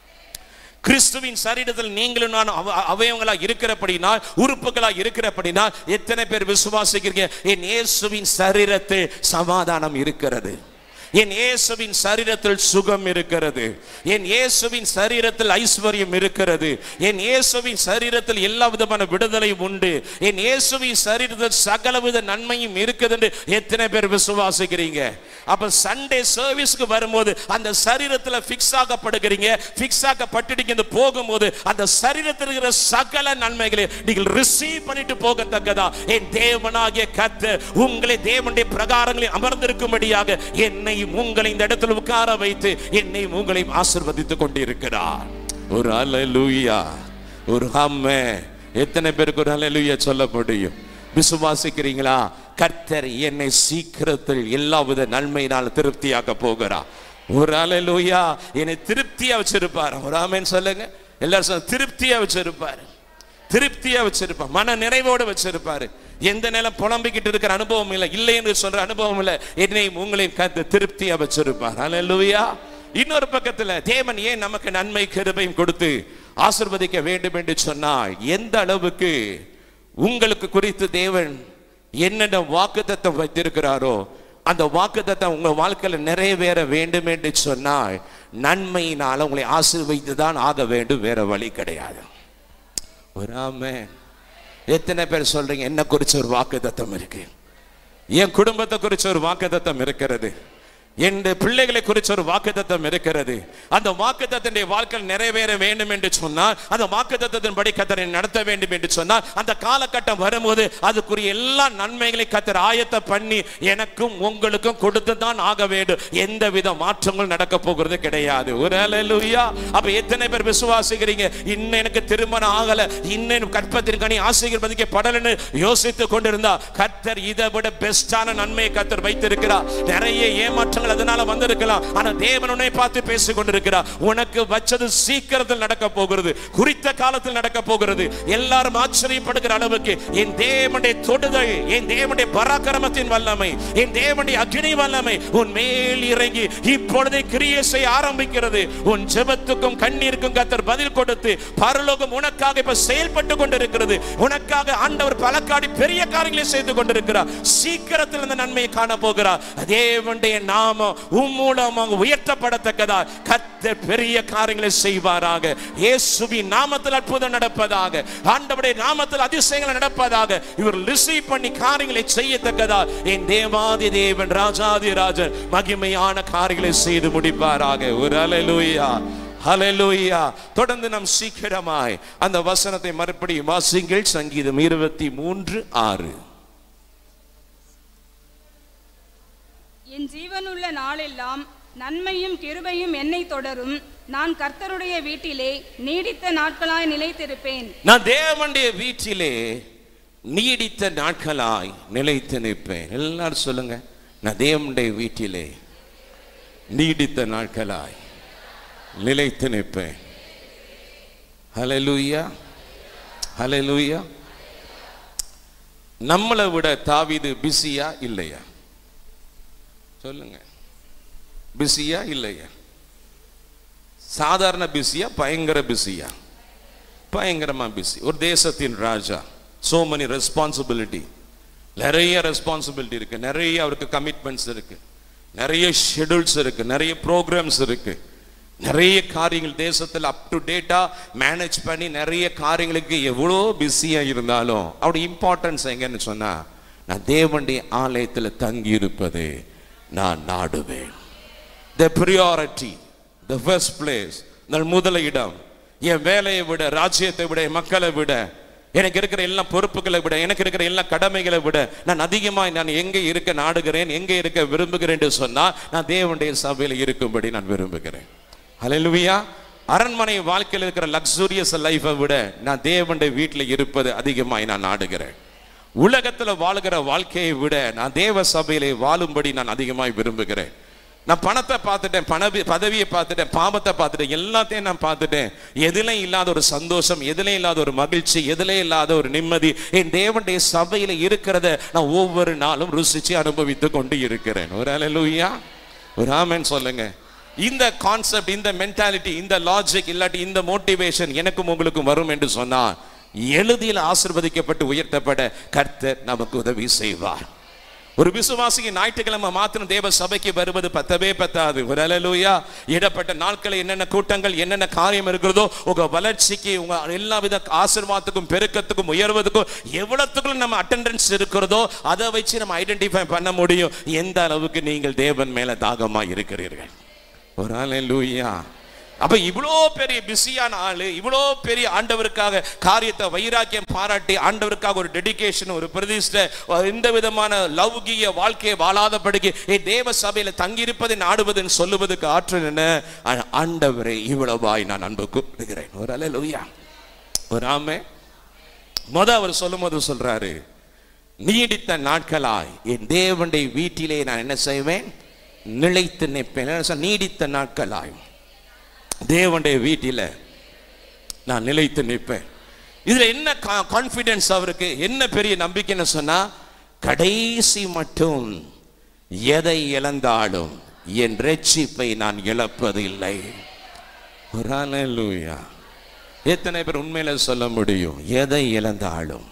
கிறிஸ்துவின் சரீரத்தில் நீங்களும் நான் அவ- அவயவங்களா இருக்கிறபடினால் உறுப்புகளா இருக்கிறபடினால் எத்தனை பேர் விசுவாசிக்கிறீங்க என் இயேசுவின் சரீரத்தில் சமாதானம் இருக்கிறது என் இயேசுவின் சரீரத்தில் சுகம் இருக்கிறது என் இயேசுவின் சரீரத்தில் ஐஸ்வர்யம் இருக்கிறது என் இயேசுவின் சரீரத்தில் எல்லா விதமான விடுதலை உண்டு என் இயேசுவின் சரீரத்தில் சகலவித நன்மையும் இருக்குது என்று எத்தனை பேர் விசுவாசிக்கிறீங்க அப்ப சண்டே சர்வீஸ்க்கு வரும்போது அந்த சரீரத்தில் ஃபிக்ஸ் ஆகப்படுகிறீங்க ஃபிக்ஸ் ஆகப்பட்டுட்டீங்க இந்த போகும்போது அந்த சரீரத்தில் இருக்கிற சகல நன்மைகளை நீங்கள் ரிசீவ் பண்ணிட்டு போகத்தக்கதா என் தேவனாகிய கத்த உங்களை தேவனுடைய பிரகாரங்களில் அமர்ந்திருக்கும்படியாக என்னையும் உங்களை இந்த இடத்துல உட்கார வைத்து என்னையும் உங்களையும் ஆசிர்வதித்துக் கொண்டிருக்கிறார் ஒரு அல்லேலூயா ஒரு அம்மே எத்தனை பேருக்கு ஒரு அல்லேலூயா சொல்ல முடியும் விசுவாசிக்கிறீங்களா கர்த்தர் என்னை சீக்கிரத்தில் எல்லாவித நன்மையினால் திருப்தியாக்க போகிறார் ஒரு அல்லேலூயா என்னை திருப்தியா வச்சிருப்பார் ஒரு ஆமென் சொல்லுங்க எல்லாரும் சொல்லுங்க, திருப்தியா வச்சிருப்பாரு திருப்தியா வச்சிருப்பார் மன நிறைவோடு வச்சிருப்பாரு எந்த நேரம் புலம்பிக்கிட்டு இருக்கிற அனுபவம் இல்லை இல்லை என்று சொல்ற அனுபவம் இல்லை என்னையும் உங்களையும் கத்து திருப்தியா வச்சிருப்பார் அல்லேலூயா இன்னொரு பக்கத்துல தேவன் ஏன் நமக்கு நன்மை கிருபையும் கொடுத்து ஆசிர்வதிக்க வேண்டும் என்று சொன்னால் எந்த அளவுக்கு உங்களுக்கு குறித்து தேவன் என்னென்ன வாக்குத்தத்தம் வைத்திருக்கிறாரோ அந்த வாக்குத்தத்தம் உங்க வாழ்க்கையில நிறைவேற வேண்டும் என்று சொன்னால் நன்மையினால உங்களை ஆசீர்வதித்து தான் ஆக வேண்டும் வேற வழி கிடையாது ஒரு ஆமென். எத்தனை பேர் சொல்றீங்க என்ன குறிச்ச ஒரு வாக்குத்தத்தம் இருக்கு என் குடும்பத்தை குறிச்ச ஒரு வாக்குத்தத்தம் இருக்கிறது என் பிள்ளைகளை குறிச்ச ஒரு வாக்குத்தத்தம் இருக்கிறது அந்த வாக்குத்தத்தினுடைய வாழ்க்கையில் நிறைவேற வேண்டும் என்று சொன்னால் அந்த வாக்குத்தத்தின்படி கத்தரை நடத்த வேண்டும் என்று சொன்னால் அந்த காலகட்டம் வரும்போது அதுக்குரிய எல்லா நன்மைகளை கத்தர் ஆயத்த பண்ணி எனக்கும் உங்களுக்கும் கொடுத்து தான் ஆக வேண்டும் எந்த வித மாற்றங்களும் நடக்க போகிறது கிடையாது ஒரு அல்லேலூயா அப்ப எத்தனை பேர் விசுவாசிக்கிறீங்க இன்னும் எனக்கு திருமணம் ஆகல இன்னும் கற்பத்தின் கனி ஆசீர்வதிக்கப்படலன்னு யோசித்து கொண்டிருந்தா கர்த்தர் இதை விட பெஸ்டான நன்மையை கர்த்தர் வைத்திருக்கிறார் நிறைய ஏமாற்றங்கள் அதனால வந்திருக்கலாம் ஆனா தேவன் உன்னை பார்த்து பேசிக் கொண்டிருக்கிறார் உனக்கு வச்சது சீக்கிரத்தில் நடக்க போகிறது குறித்த காலத்தில் நடக்க போகிறது எல்லாரும் ஆச்சரியப்படுகிற அளவுக்கு என் தேவனுடைய தொடுதல் என் தேவனுடைய பராக்கிரமத்தின் வல்லமை என் தேவனுடைய அக்னி வல்லமை உன் மேல் இறங்கி இப்பொழுதே கிரியை செய்ய ஆரம்பிக்கிறது உன் ஜெபத்துக்கும் கண்ணீருக்கும் கத்தர் பதில் கொடுத்து பரலோகம் உனக்காக இப்ப செயல்பட்டு கொண்டிருக்கிறது உனக்காக ஆண்டவர் பலக்காடி பெரிய காரியங்களை செய்து கொண்டிருக்கிறார் சீக்கிரத்தில் இந்த நன்மையை காண போகிறார் தேவனுடைய நாமம் உம் மூலமாக உயர்த்தப்படத்தக்கதா கர்த்தர் பெரிய காரியங்களை செய்வாராக இயேசுவின் நாமத்தில் அற்புதம் நடப்பதாக ஆண்டவருடைய நாமத்தில் அதிசயங்கள் நடப்பதாக இவர் ரிசீவ் பண்ணி காரியங்களை செய்யத்தக்கதா என் தேவாதி தேவன் ராஜாதி ராஜன் மகிமையான காரியங்களை செய்து முடிப்பாராக ஒரு அலையிலூயா ஹalleluya தொடர்ந்து நாம் சீக்கிரமாய் அந்த வசனத்தை மறுபடியும் வாசிங்கள் சங்கீதம் இருபத்தி மூன்று ஆறு என் ஜீவனுள்ள நாளெல்லாம் நன்மையும் கிருபையும் என்னை தொடரும் நான் கர்த்தருடைய வீட்டிலே நீடித்த நாட்களாய் நிலைத்திருப்பேன் நான் தேவனுடைய வீட்டிலே நீடித்த நாட்களாய் நிலைத்து நிற்பேன் எல்லாரும் சொல்லுங்க நான் தேவனுடைய வீட்டிலே நீடித்த நாட்களாய் நிலைத்து நிற்பேன் ஹalleluya ஹalleluya நம்மளை விட தாவீது பிஸியா இல்லையா சொல்லுங்க பிஸியா இல்லையா சாதாரண பிஸியா பயங்கர பிஸியா பயங்கரமா பிஸி ஒரு தேசத்தின் ராஜா சோ many ரெஸ்பான்சிபிலிட்டி நிறைய ரெஸ்பான்சிபிலிட்டி இருக்கு நிறைய அவருக்கு கமிட்மெண்ட்ஸ் இருக்கு நிறைய ஷெடியூல்ஸ் இருக்கு நிறைய ப்ரோக்ராம்ஸ் இருக்கு நிறைய காரியங்கள் தேசத்தில் அப் டு டேட்டா மேனேஜ் பண்ணி நிறைய காரியங்களுக்கு எவ்வளோ பிஸியா இருந்தாலும் அவருடைய இம்பார்ட்டன்ஸ் எங்கன்னு சொன்னா நான் தேவனுடைய ஆலயத்தில் தங்கி இருப்பது நான் நாடுவேன் the priority the first place முதல இடம் என் வேலையை விட ராஜ்யத்தை விட என் மக்களை விட எனக்கு இருக்கிற எல்லா பொறுப்புகளை விட எனக்கு இருக்கிற எல்லா கடமைகளை விட நான் அதிகமாக நான் எங்கே இருக்க நாடுகிறேன் எங்கே இருக்க விரும்புகிறேன் என்று சொன்னால் நான் தேவனுடைய சபையில் இருக்கும்படி நான் விரும்புகிறேன் ஹalleluya அரண்மனை வாழ்க்கையில் இருக்கிற லக்ஸூரியஸ் லைஃபை விட நான் தேவனுடைய வீட்டில் இருப்பது அதிகமாய் நான் நாடுகிறேன் உலகத்துல வாழுகிற வாழ்க்கையை விட நான் தேவ சபையிலே வாழும்படி நான் அதிகமாய் விரும்புகிறேன் நான் பணத்தை பார்த்துட்டேன் பணவி பதவியை பார்த்துட்டேன் பாவத்தை பார்த்துட்டேன் எல்லாத்தையும் நான் பார்த்துட்டேன் எதுலையும் இல்லாத ஒரு சந்தோஷம் எதுலையும் இல்லாத ஒரு மகிழ்ச்சி எதுலையும் இல்லாத ஒரு நிம்மதி என் தேவனுடைய சபையில இருக்கிறத நான் ஒவ்வொரு நாளும் ருசிச்சு அனுபவித்து கொண்டு இருக்கிறேன் ஒரு அலலுயா ஒரு ஆமென் சொல்லுங்க இந்த கான்செப்ட் இந்த மென்டாலிட்டி இந்த லாஜிக் இல்லாட்டி இந்த மோட்டிவேஷன் எனக்கும் உங்களுக்கும் வரும் என்று சொன்னால் எளிதில் ஆசிர்வதிக்கப்பட்டு உயர்த்தப்பட கர்த்தர் நமக்கு உதவி செய்வார் ஒரு விசுவாசிக்கு ஞாயிற்றுக்கிழமை மாத்திரம் தேவ சபைக்கு வருவது பத்தவே பத்தாது ஒரு அலலூயா இடப்பட்ட நாட்களில் என்னென்ன கூட்டங்கள் என்னென்ன காரியம் இருக்கிறதோ உங்க வளர்ச்சிக்கு உங்க எல்லா வித ஆசீர்வாதத்துக்கும் பெருக்கத்துக்கும் உயர்வதுக்கும் எவ்வளவுக்கும் நம்ம அட்டெண்டன்ஸ் இருக்கிறதோ அதை வச்சு நம்ம ஐடென்டிஃபை பண்ண முடியும் எந்த அளவுக்கு நீங்கள் தேவன் மேல தாகமா இருக்கிறீர்கள் ஒரு அலலூயா அப்ப இவ்வளோ பெரிய பிஸியான ஆளு இவ்வளோ பெரிய ஆண்டவருக்காக காரியத்தை வைராக்கியம் பாராட்டி ஆண்டவருக்காக ஒரு டெடிகேஷன் ஒரு பிரதிஷ்டை எந்த விதமான லௌகிய வாழ்க்கையை வாழாதபடிக்கு என் தேவ சபையில தங்கியிருப்பதை நாடுவதுன்னு சொல்லுவதுக்கு ஆற்றல் என்ன ஆ- ஆண்டவரை இவ்வளவாய் நான் அன்பு கூப்பிடுகிறேன் ஒரு அலையா ஒரு ஆமே முத அவர் சொல்லும் போது சொல்றாரு நீடித்த நாட்களாய் என் தேவனுடைய வீட்டிலே நான் என்ன செய்வேன் நிலைத்து நிற்பேன் என்ன சொல்~ நீடித்த நாட்களாய் தேவனுடைய வீட்டில நான் நிலைத்து நிற்பேன் இதுல என்ன கான்ஃபிடன்ஸ் அவருக்கு என்ன பெரிய நம்பிக்கைன்னு சொன்னா கடைசி மட்டும் எதை இழந்தாலும் என் ரட்சிப்பை நான் இழப்பதில்லை ஒரு ஹalleluya. எத்தனை பேர் உண்மையில சொல்ல முடியும் எதை இழந்தாலும்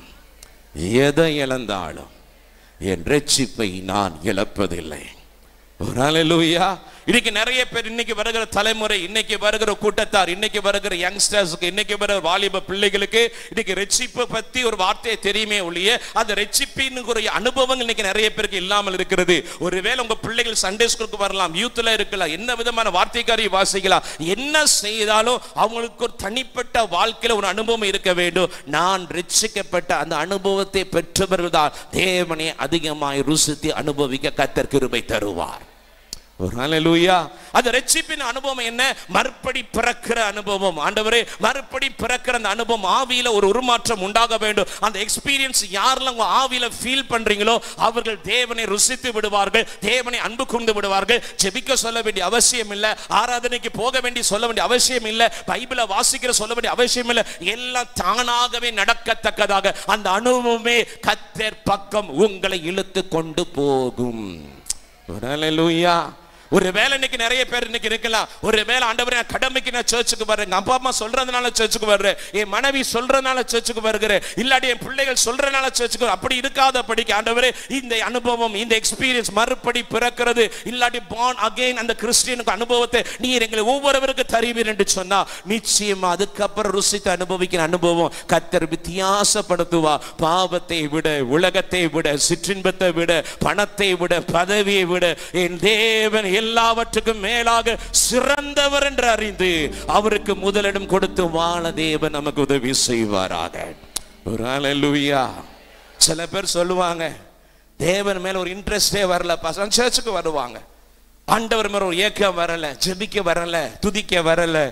எதை இழந்தாலும் என் ரட்சிப்பை நான் இழப்பதில்லை ஒரு ஹalleluya. இன்னைக்கு நிறைய பேர் இன்னைக்கு வருகிற தலைமுறை இன்னைக்கு வருகிற கூட்டத்தார் இன்னைக்கு வருகிற யங்ஸ்டர்ஸ்க்கு இன்னைக்கு வருகிற வாலிப பிள்ளைகளுக்கு இன்னைக்கு ரட்சிப்பை பத்தி ஒரு வார்த்தையை தெரியுமே ஒழிய அந்த ரட்சிப்பின் ஒரு அனுபவங்கள் இன்னைக்கு நிறைய பேருக்கு இல்லாமல் இருக்கிறது ஒருவேளை உங்க பிள்ளைகள் சண்டே ஸ்கூலுக்கு வரலாம் யூத்ல இருக்கலாம் என்ன விதமான வார்த்தைக்காரி வாசிக்கலாம் என்ன செய்தாலும் அவங்களுக்கு ஒரு தனிப்பட்ட வாழ்க்கையில ஒரு அனுபவம் இருக்க வேண்டும் நான் ரட்சிக்கப்பட்ட அந்த அனுபவத்தை பெற்றவர்கள் தான் தேவனை அதிகமாய் ருசித்து அனுபவிக்க கத்தர் கிருபை தருவார் ஒரு ஹalleluya அது ரட்சிப்பின் அனுபவம் என்ன மறுபடி பிறக்கிற அனுபவம் ஆண்டவரே மறுபடி பிறக்கிற அந்த அனுபவம் ஆவியில ஒரு உருமாற்றம் உண்டாக வேண்டும் அந்த எக்ஸ்பீரியன்ஸ் யாரெல்லாம் உங்க ஆவியில ஃபீல் பண்றீங்களோ அவர்கள் தேவனை ருசித்து விடுவார்கள் தேவனை அன்பு கூர்ந்து விடுவார்கள் ஜெபிக்க சொல்ல வேண்டிய அவசியம் இல்ல ஆராதனைக்கு போக வேண்டிய சொல்ல வேண்டிய அவசியம் இல்ல பைபிளை வாசிக்கிற சொல்ல வேண்டிய அவசியம் இல்ல எல்லாம் தானாகவே நடக்கத்தக்கதாக அந்த அனுபவமே கத்தர் பக்கம் உங்களை இழுத்து கொண்டு போகும் ஒரு ஹalleluya. ஒரு வேலை இன்னைக்கு நிறைய பேர் இன்னைக்கு இருக்கலாம் ஒரு வேலை ஆண்டவரே நான் கடமைக்கு நான் சர்ச்சுக்கு வர்றேன் எங்க அப்பா அம்மா சொல்றதுனால சர்ச்சுக்கு வர்றேன் என் மனைவி சொல்றதுனால சர்ச்சுக்கு வருகிறேன் இல்லாட்டி என் பிள்ளைகள் சொல்றதுனால சர்ச்சுக்கு வர்றேன். அப்படி இருக்காத படிக்க ஆண்டவரே இந்த அனுபவம் இந்த எக்ஸ்பீரியன்ஸ் மறுபடி பிறக்கிறது இல்லாட்டி born again அந்த கிறிஸ்டியனுக்கு அனுபவத்தை நீர் எங்களை ஒவ்வொருவருக்கு தருவீர் என்று சொன்னா நிச்சயமா அதுக்கப்புறம் ருசித்து அனுபவிக்கிற அனுபவம் கத்தர் வித்தியாசப்படுத்துவா பாவத்தை விட உலகத்தை விட சிற்றின்பத்தை விட பணத்தை விட பதவியை விட என் தேவன் எல்லாவற்றுக்கும் மேலாக சிறந்தவர் என்று அறிந்து அவருக்கு முதலிடம் கொடுத்து வாழ தேவன் நமக்கு உதவி செய்வாராக ஒரு ஹalleluya சில பேர் சொல்லுவாங்க தேவன் மேல ஒரு இன்ட்ரெஸ்டே வரல பசங்க சர்ச்சுக்கு வருவாங்க ஆண்டவர் மேல ஒரு ஏக்கம் வரல ஜெபிக்க வரல துதிக்க வரல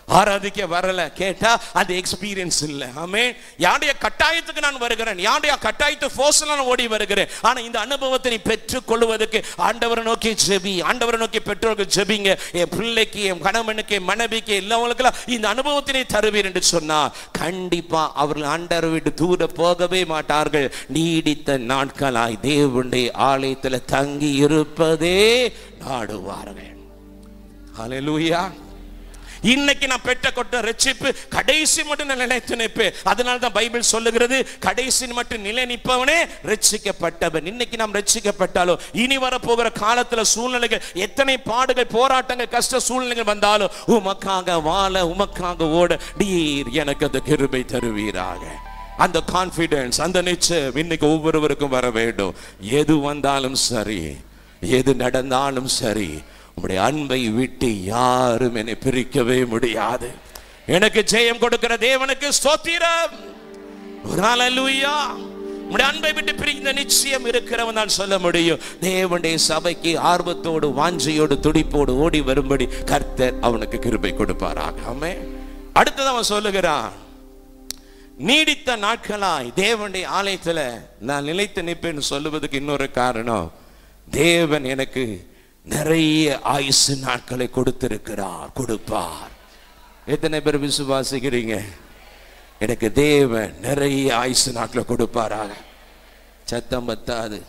ஆராதிக்க வரல கேட்டா அது எக்ஸ்பீரியன்ஸ் இல்ல ஆமே யாருடைய கட்டாயத்துக்கு நான் வருகிறேன் யாருடைய கட்டாயத்து ஃபோர்ஸ்ல நான் ஓடி வருகிறேன் ஆனா இந்த அனுபவத்தை நீ பெற்றுக் கொள்வதற்கு ஆண்டவரை நோக்கி ஜெபி ஆண்டவரை நோக்கி பெற்றோர்கள் ஜெபிங்க என் பிள்ளைக்கு என் கணவனுக்கு என் மனைவிக்கு எல்லாவங்களுக்கெல்லாம் இந்த அனுபவத்தினை தருவீர் என்று சொன்னா கண்டிப்பா அவர்கள் ஆண்டவரை விட்டு தூர போகவே மாட்டார்கள் நீடித்த நாட்களாய் தேவனுடைய ஆலயத்தில் தங்கி இருப்பதே நாடுவார்கள் ஹalleluya இன்னைக்கு நான் பெற்ற கொட்ட ரட்சிப்பு கடைசி மட்டும் நான் நிலைத்து நிற்பேன் அதனால தான் பைபிள் சொல்லுகிறது கடைசி மட்டும் நிலை நிற்பவனே ரட்சிக்கப்பட்டவன் இன்னைக்கு நாம் ரட்சிக்கப்பட்டாலும் இனி வரப்போகிற காலத்துல சூழ்நிலைகள் எத்தனை பாடுகள் போராட்டங்கள் கஷ்ட சூழ்நிலைகள் வந்தாலும் உமக்காக வாழ உமக்காக ஓட நீர் எனக்கு அந்த கிருபை தருவீராக அந்த கான்ஃபிடன்ஸ் அந்த நிச்சயம் இன்னைக்கு ஒவ்வொருவருக்கும் வர வேண்டும் எது வந்தாலும் சரி எது நடந்தாலும் சரி உம்முடைய அன்பை விட்டு யாரும் என்னை பிரிக்கவே முடியாது எனக்கு ஜெயம் கொடுக்கிற தேவனுக்கு ஸ்தோத்திரம் ஒரு ஹalleluya உம்முடைய அன்பை விட்டு பிரிந்த நிச்சயம் இருக்கிறவன் தான் சொல்ல முடியும் தேவனுடைய சபைக்கு ஆர்வத்தோடு வாஞ்சையோடு துடிப்போடு ஓடி வரும்படி கர்த்தர் அவனுக்கு கிருபை கொடுப்பாராக ஆமே அடுத்தது அவன் சொல்லுகிறான் நீடித்த நாட்களாய் தேவனுடைய ஆலயத்துல நான் நிலைத்து நிற்பேன்னு சொல்லுவதுக்கு இன்னொரு காரணம் தேவன் எனக்கு நிறைய ஆயுசு நாட்களை கொடுத்திருக்கிறார் கொடுப்பார் எத்தனை பேர் விசுவாசிக்கிறீங்க எனக்கு தேவன் நிறைய ஆயுசு நாட்களை கொடுப்பாராக சத்தம் பத்தாது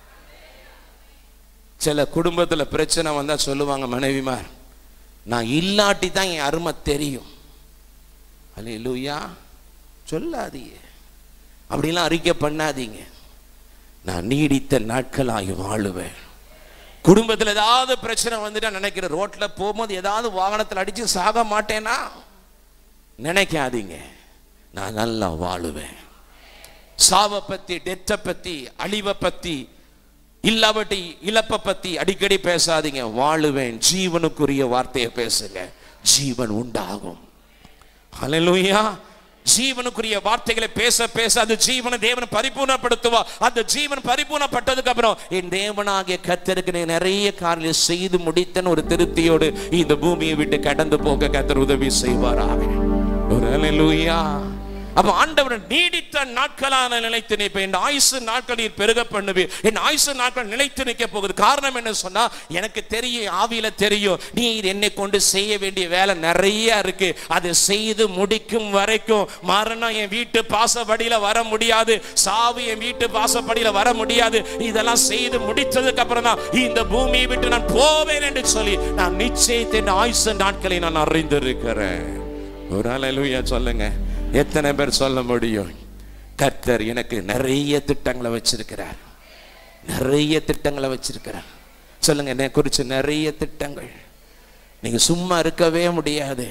சில குடும்பத்துல பிரச்சனை வந்தா சொல்லுவாங்க மனைவிமார் நான் இல்லாட்டி தான் என் அருமை தெரியும் அல்லேலூயா சொல்லாதீங்க அப்படிலாம் அறிக்கை பண்ணாதீங்க நான் நீடித்த நாட்களாகி வாழுவேன் குடும்பத்தில் ஏதாவது பிரச்சனை வந்துட்டா நினைக்கிற ரோட்ல போகும்போது ஏதாவது வாகனத்தில் அடிச்சு சாக மாட்டேனா நினைக்காதீங்க நான் நல்லா வாழுவேன் சாவை பத்தி டெத்தை பத்தி அழிவை பத்தி இல்லாவட்டி இழப்பை பத்தி அடிக்கடி பேசாதீங்க வாழுவேன் ஜீவனுக்குரிய வார்த்தையை பேசுங்க ஜீவன் உண்டாகும் ஹalleluya ஜீவனுக்குரிய வார்த்தைகளை பேச பேச அந்த ஜீவனை தேவனை பரிபூர்ணப்படுத்துவா அந்த ஜீவன் பரிபூர்ணப்பட்டதுக்கு அப்புறம் என் தேவனாகிய கத்தருக்கு நீ நிறைய காரியம் செய்து முடித்தன்னு ஒரு திருப்தியோடு இந்த பூமியை விட்டு கடந்து போக கத்தர் உதவி செய்வாராக ஒரு ஹalleluya அப்ப ஆண்டவர் நீடித்த நாட்களான நிலைத்து நிற்பேன் என் ஆயுசு நாட்களில் பெருக பண்ணுவேன் என் ஆயுசு நாட்கள் நிலைத்து நிற்க போகுது காரணம் என்ன சொன்னா எனக்கு தெரியும் ஆவியில தெரியும் நீ என்னை கொண்டு செய்ய வேண்டிய வேலை நிறைய இருக்கு அதை செய்து முடிக்கும் வரைக்கும் மரணம் என் வீட்டு பாசப்படியில வர முடியாது சாவு என் வீட்டு பாசப்படியில வர முடியாது இதெல்லாம் செய்து முடித்ததுக்கு அப்புறம் தான் இந்த பூமியை விட்டு நான் போவேன் என்று சொல்லி நான் நிச்சயத்தின் ஆயுசு நாட்களை நான் அறிந்திருக்கிறேன் ஒரு அலையிலுயா சொல்லுங்க எத்தனை பேர் சொல்ல முடியும் கர்த்தர் எனக்கு நிறைய திட்டங்களை வச்சிருக்கிறார் நிறைய திட்டங்களை வச்சிருக்கிறார் சொல்லுங்க என்னை குறித்து நிறைய திட்டங்கள் நீங்க சும்மா இருக்கவே முடியாது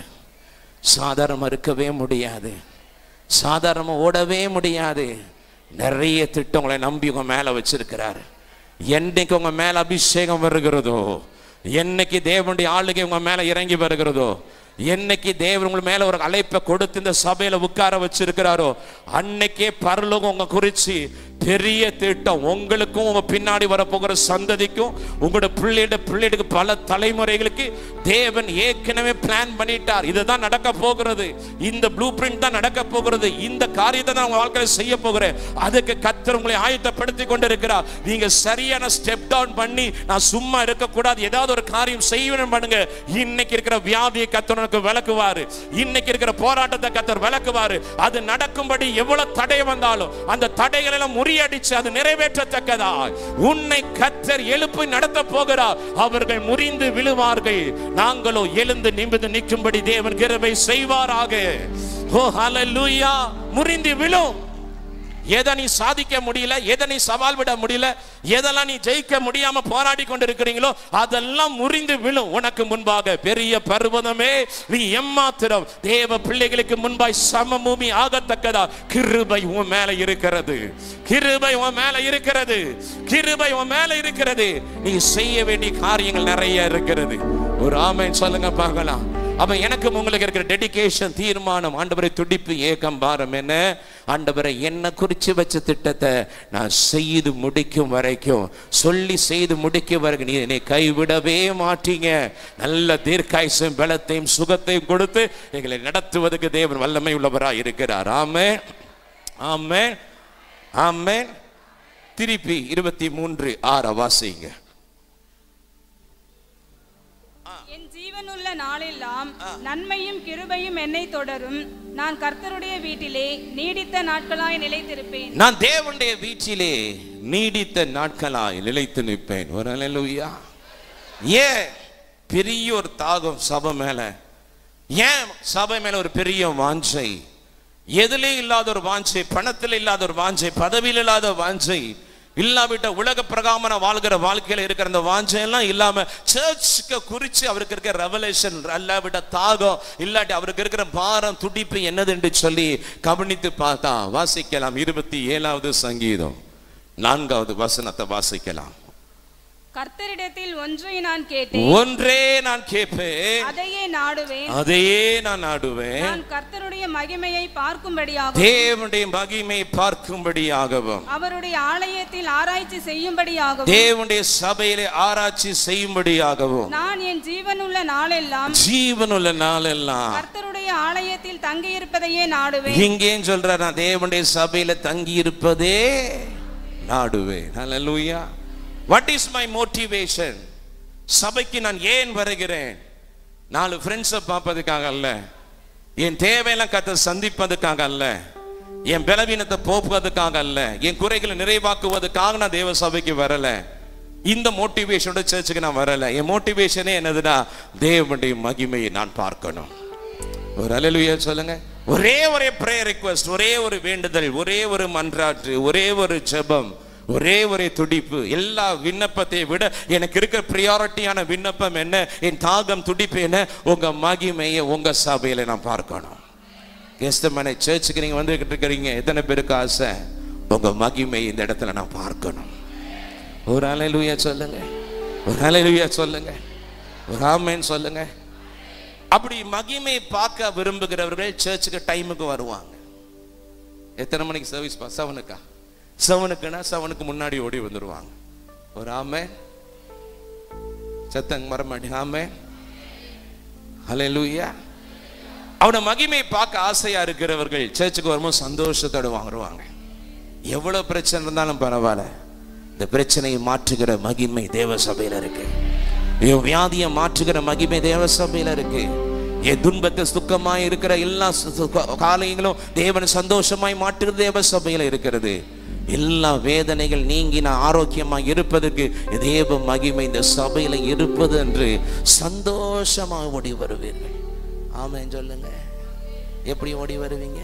சாதாரணமா இருக்கவே முடியாது சாதாரணமா ஓடவே முடியாது நிறைய திட்டங்களை நம்பி உங்க மேல வச்சிருக்கிறார் என்னைக்கு உங்க மேல அபிஷேகம் வருகிறதோ என்னைக்கு தேவனுடைய ஆளுகை உங்க மேல இறங்கி வருகிறதோ என்னைக்கு தேவன் உங்க மேல ஒரு அழைப்பை கொடுத்து இந்த சபையில உட்கார வச்சிருக்கிறாரோ அன்னைக்கே பரலோகம் உங்க குறிச்சு பெரிய திட்டம் உங்களுக்கும் உங்க பின்னாடி வரப்போகிற சந்ததிக்கும் உங்களோட பிள்ளையோட பிள்ளைகளுக்கு பல தலைமுறைகளுக்கு தேவன் ஏற்கனவே பிளான் பண்ணிட்டார் இதுதான் நடக்க போகிறது இந்த ப்ளூ பிரிண்ட் தான் நடக்க போகிறது இந்த காரியத்தை தான் உங்க வாழ்க்கையில செய்ய போகிறேன் அதுக்கு கத்தர் உங்களை ஆயத்தப்படுத்தி கொண்டிருக்கிறார் நீங்க சரியான ஸ்டெப் டவுன் பண்ணி நான் சும்மா இருக்கக்கூடாது ஏதாவது ஒரு காரியம் செய்யணும் பண்ணுங்க இன்னைக்கு இருக்கிற வியாதியை கத்தர் உனக்கு விளக்குவாரு இன்னைக்கு இருக்கிற போராட்டத்தை கத்தர் விளக்குவாரு அது நடக்கும்படி எவ்வளவு தடை வந்தாலும் அந்த தடைகளை எல்லாம் முறியடிச்சு அது நிறைவேற்றத்தக்கதா உன்னை கத்தர் எழுப்பி நடத்த போகிறார் அவர்கள் முறிந்து விழுவார்கள் நாங்களோ எழுந்து நிமிர்ந்து நிற்கும்படி தேவன் கிருபை செய்வாராக ஓ ஹalleluya முறிந்து விழும் எதை நீ சாதிக்க முடியல எதை நீ சவால் விட முடியல எதெல்லாம் நீ ஜெயிக்க முடியாம போராடி கொண்டிருக்கிறீங்களோ அதெல்லாம் முறிந்து விழும் உனக்கு முன்பாக பெரிய பர்வதமே நீ எம்மாத்திரம் தேவ பிள்ளைகளுக்கு முன்பாய் சம பூமி ஆகத்தக்கதா கிருபை உன் மேல இருக்கிறது கிருபை உன் மேல இருக்கிறது கிருபை உன் மேல இருக்கிறது நீ செய்ய வேண்டிய காரியங்கள் நிறைய இருக்கிறது ஒரு ஆமென் சொல்லுங்க பார்க்கலாம் அப்ப எனக்கு உங்களுக்கு இருக்கிற டெடிகேஷன் தீர்மானம் ஆண்டவரை துடிப்பு ஏக்கம் பாரம் என்ன ஆண்டவரை என்ன குறிச்சு வச்ச திட்டத்தை நான் செய்து முடிக்கும் வரைக்கும் சொல்லி செய்து முடிக்கும் வரைக்கும் நீ என்னை கைவிடவே மாட்டீங்க நல்ல தீர்க்காயுசும் பலத்தையும் சுகத்தையும் கொடுத்து எங்களை நடத்துவதற்கு தேவன் வல்லமை உள்ளவராய் இருக்கிறார் ஆமே ஆமே ஆமே திருப்பி இருபத்தி மூன்று ஆற வாசிங்க என் ஜீவனுள்ள நாளெல்லாம் நன்மையும் கிருபையும் என்னை தொடரும் நான் கர்த்தருடைய வீட்டிலே நீடித்த நாட்களாய் நிலைத்திருப்பேன் நான் தேவனுடைய வீட்டிலே நீடித்த நாட்களாய் நிலைத்து நிற்பேன் ஒரு அல்லேலூயா ஏன் பெரிய ஒரு தாகம் சபை மேல ஏன் சபை மேல ஒரு பெரிய வாஞ்சை எதிலே இல்லாத ஒரு வாஞ்சை பணத்தில் இல்லாத ஒரு வாஞ்சை பதவியில் இல்லாத வாஞ்சை இல்லாவிட்ட உலக பிரகாமன வாழ்கிற வாழ்க்கையில இருக்கிற அந்த வாஞ்சை எல்லாம் இல்லாம சர்ச்சுக்கு குறிச்சு அவருக்கு இருக்கிற ரெவலேஷன் இல்லாவிட்ட தாகம் இல்லாட்டி அவருக்கு இருக்கிற பாரம் துடிப்பு என்னது என்று சொல்லி கவனித்து பார்த்தா வாசிக்கலாம் இருபத்தி ஏழாவது சங்கீதம் நான்காவது வசனத்தை வாசிக்கலாம் கர்த்தரிடத்தில் ஒன்றை நான் கேட்டேன் ஒன்றே நான் கேட்பேன் அதையே நாடுவேன் அதையே நான் நாடுவேன் நான் கர்த்தருடைய மகிமையை பார்க்கும்படியாகவும் தேவனுடைய மகிமை பார்க்கும்படியாகவும் அவருடைய ஆலயத்தில் ஆராய்ச்சி செய்யும்படியாகவும் தேவனுடைய சபையிலே ஆராய்ச்சி செய்யும்படியாகவும் நான் என் ஜீவனுள்ள நாளெல்லாம் ஜீவனுள்ள நாளெல்லாம் கர்த்தருடைய ஆலயத்தில் தங்கியிருப்பதையே நாடுவேன் இங்கேயும் சொல்ற நான் தேவனுடைய சபையில தங்கி இருப்பதே நாடுவேன் hallelujah what is my motivation சபைக்கு நான் ஏன் வருகிறேன் நாலு ஃப்ரெண்ட்ஸை பார்ப்பதுக்காக அல்ல என் தேவையெல்லாம் கத்த சந்திப்பதுக்காக அல்ல என் பலவீனத்தை போக்குவதற்காக அல்ல என் குறைகளை நிறைவாக்குவதற்காக நான் தேவ சபைக்கு வரல இந்த மோட்டிவேஷனோட சர்ச்சுக்கு நான் வரல என் மோட்டிவேஷனே என்னதுன்னா தேவனுடைய மகிமையை நான் பார்க்கணும் ஒரு அலலுயா சொல்லுங்க ஒரே ஒரே ப்ரேயர் ரிக்வஸ்ட் ஒரே ஒரு வேண்டுதல் ஒரே ஒரு மன்றாட்டு ஒரே ஒரு ஜெபம் ஒரே ஒரே துடிப்பு எல்லா விண்ணப்பத்தை விட எனக்கு இருக்க ப்ரியாரிட்டியான விண்ணப்பம் என்ன என் தாகம் துடிப்பு என்ன உங்க மகிமையை உங்க சபையில நான் பார்க்கணும் கேஸ்தமனை சர்ச்சுக்கு நீங்க வந்துகிட்டு இருக்கிறீங்க எத்தனை பேருக்கு ஆசை உங்க மகிமை இந்த இடத்துல நான் பார்க்கணும் ஒரு அலையிலுயா சொல்லுங்க ஒரு அலையிலுயா சொல்லுங்க ஒரு ஆமேன்னு சொல்லுங்க அப்படி மகிமை பார்க்க விரும்புகிறவர்கள் சர்ச்சுக்கு டைமுக்கு வருவாங்க எத்தனை மணிக்கு சர்வீஸ் பா செவனுக்கா செவனுக்குன்னா செவனுக்கு முன்னாடி ஓடி வந்துடுவாங்க ஒரு ஆமே சத்தங்க மரமாட்டி ஆமே ஹலே லூயா அவன மகிமை பார்க்க ஆசையா இருக்கிறவர்கள் சர்ச்சுக்கு வரும்போது சந்தோஷத்தோட வாங்குவாங்க எவ்வளவு பிரச்சனை இருந்தாலும் பரவாயில்ல இந்த பிரச்சனையை மாற்றுகிற மகிமை தேவ சபையில இருக்கு என் வியாதியை மாற்றுகிற மகிமை தேவ சபையில இருக்கு என் துன்பத்தை சுக்கமாய் இருக்கிற எல்லா சு- சு- காரியங்களும் தேவன் சந்தோஷமாய் மாற்றுகிற தேவ சபையில இருக்கிறது எல்லா வேதனைகள் நீங்கி நான் ஆரோக்கியமா இருப்பதற்கு தேவ மகிமை இந்த சபையில இருப்பது என்று சந்தோஷமா ஓடி வருவீர்கள் ஆமென் சொல்லுங்க எப்படி ஓடி வருவீங்க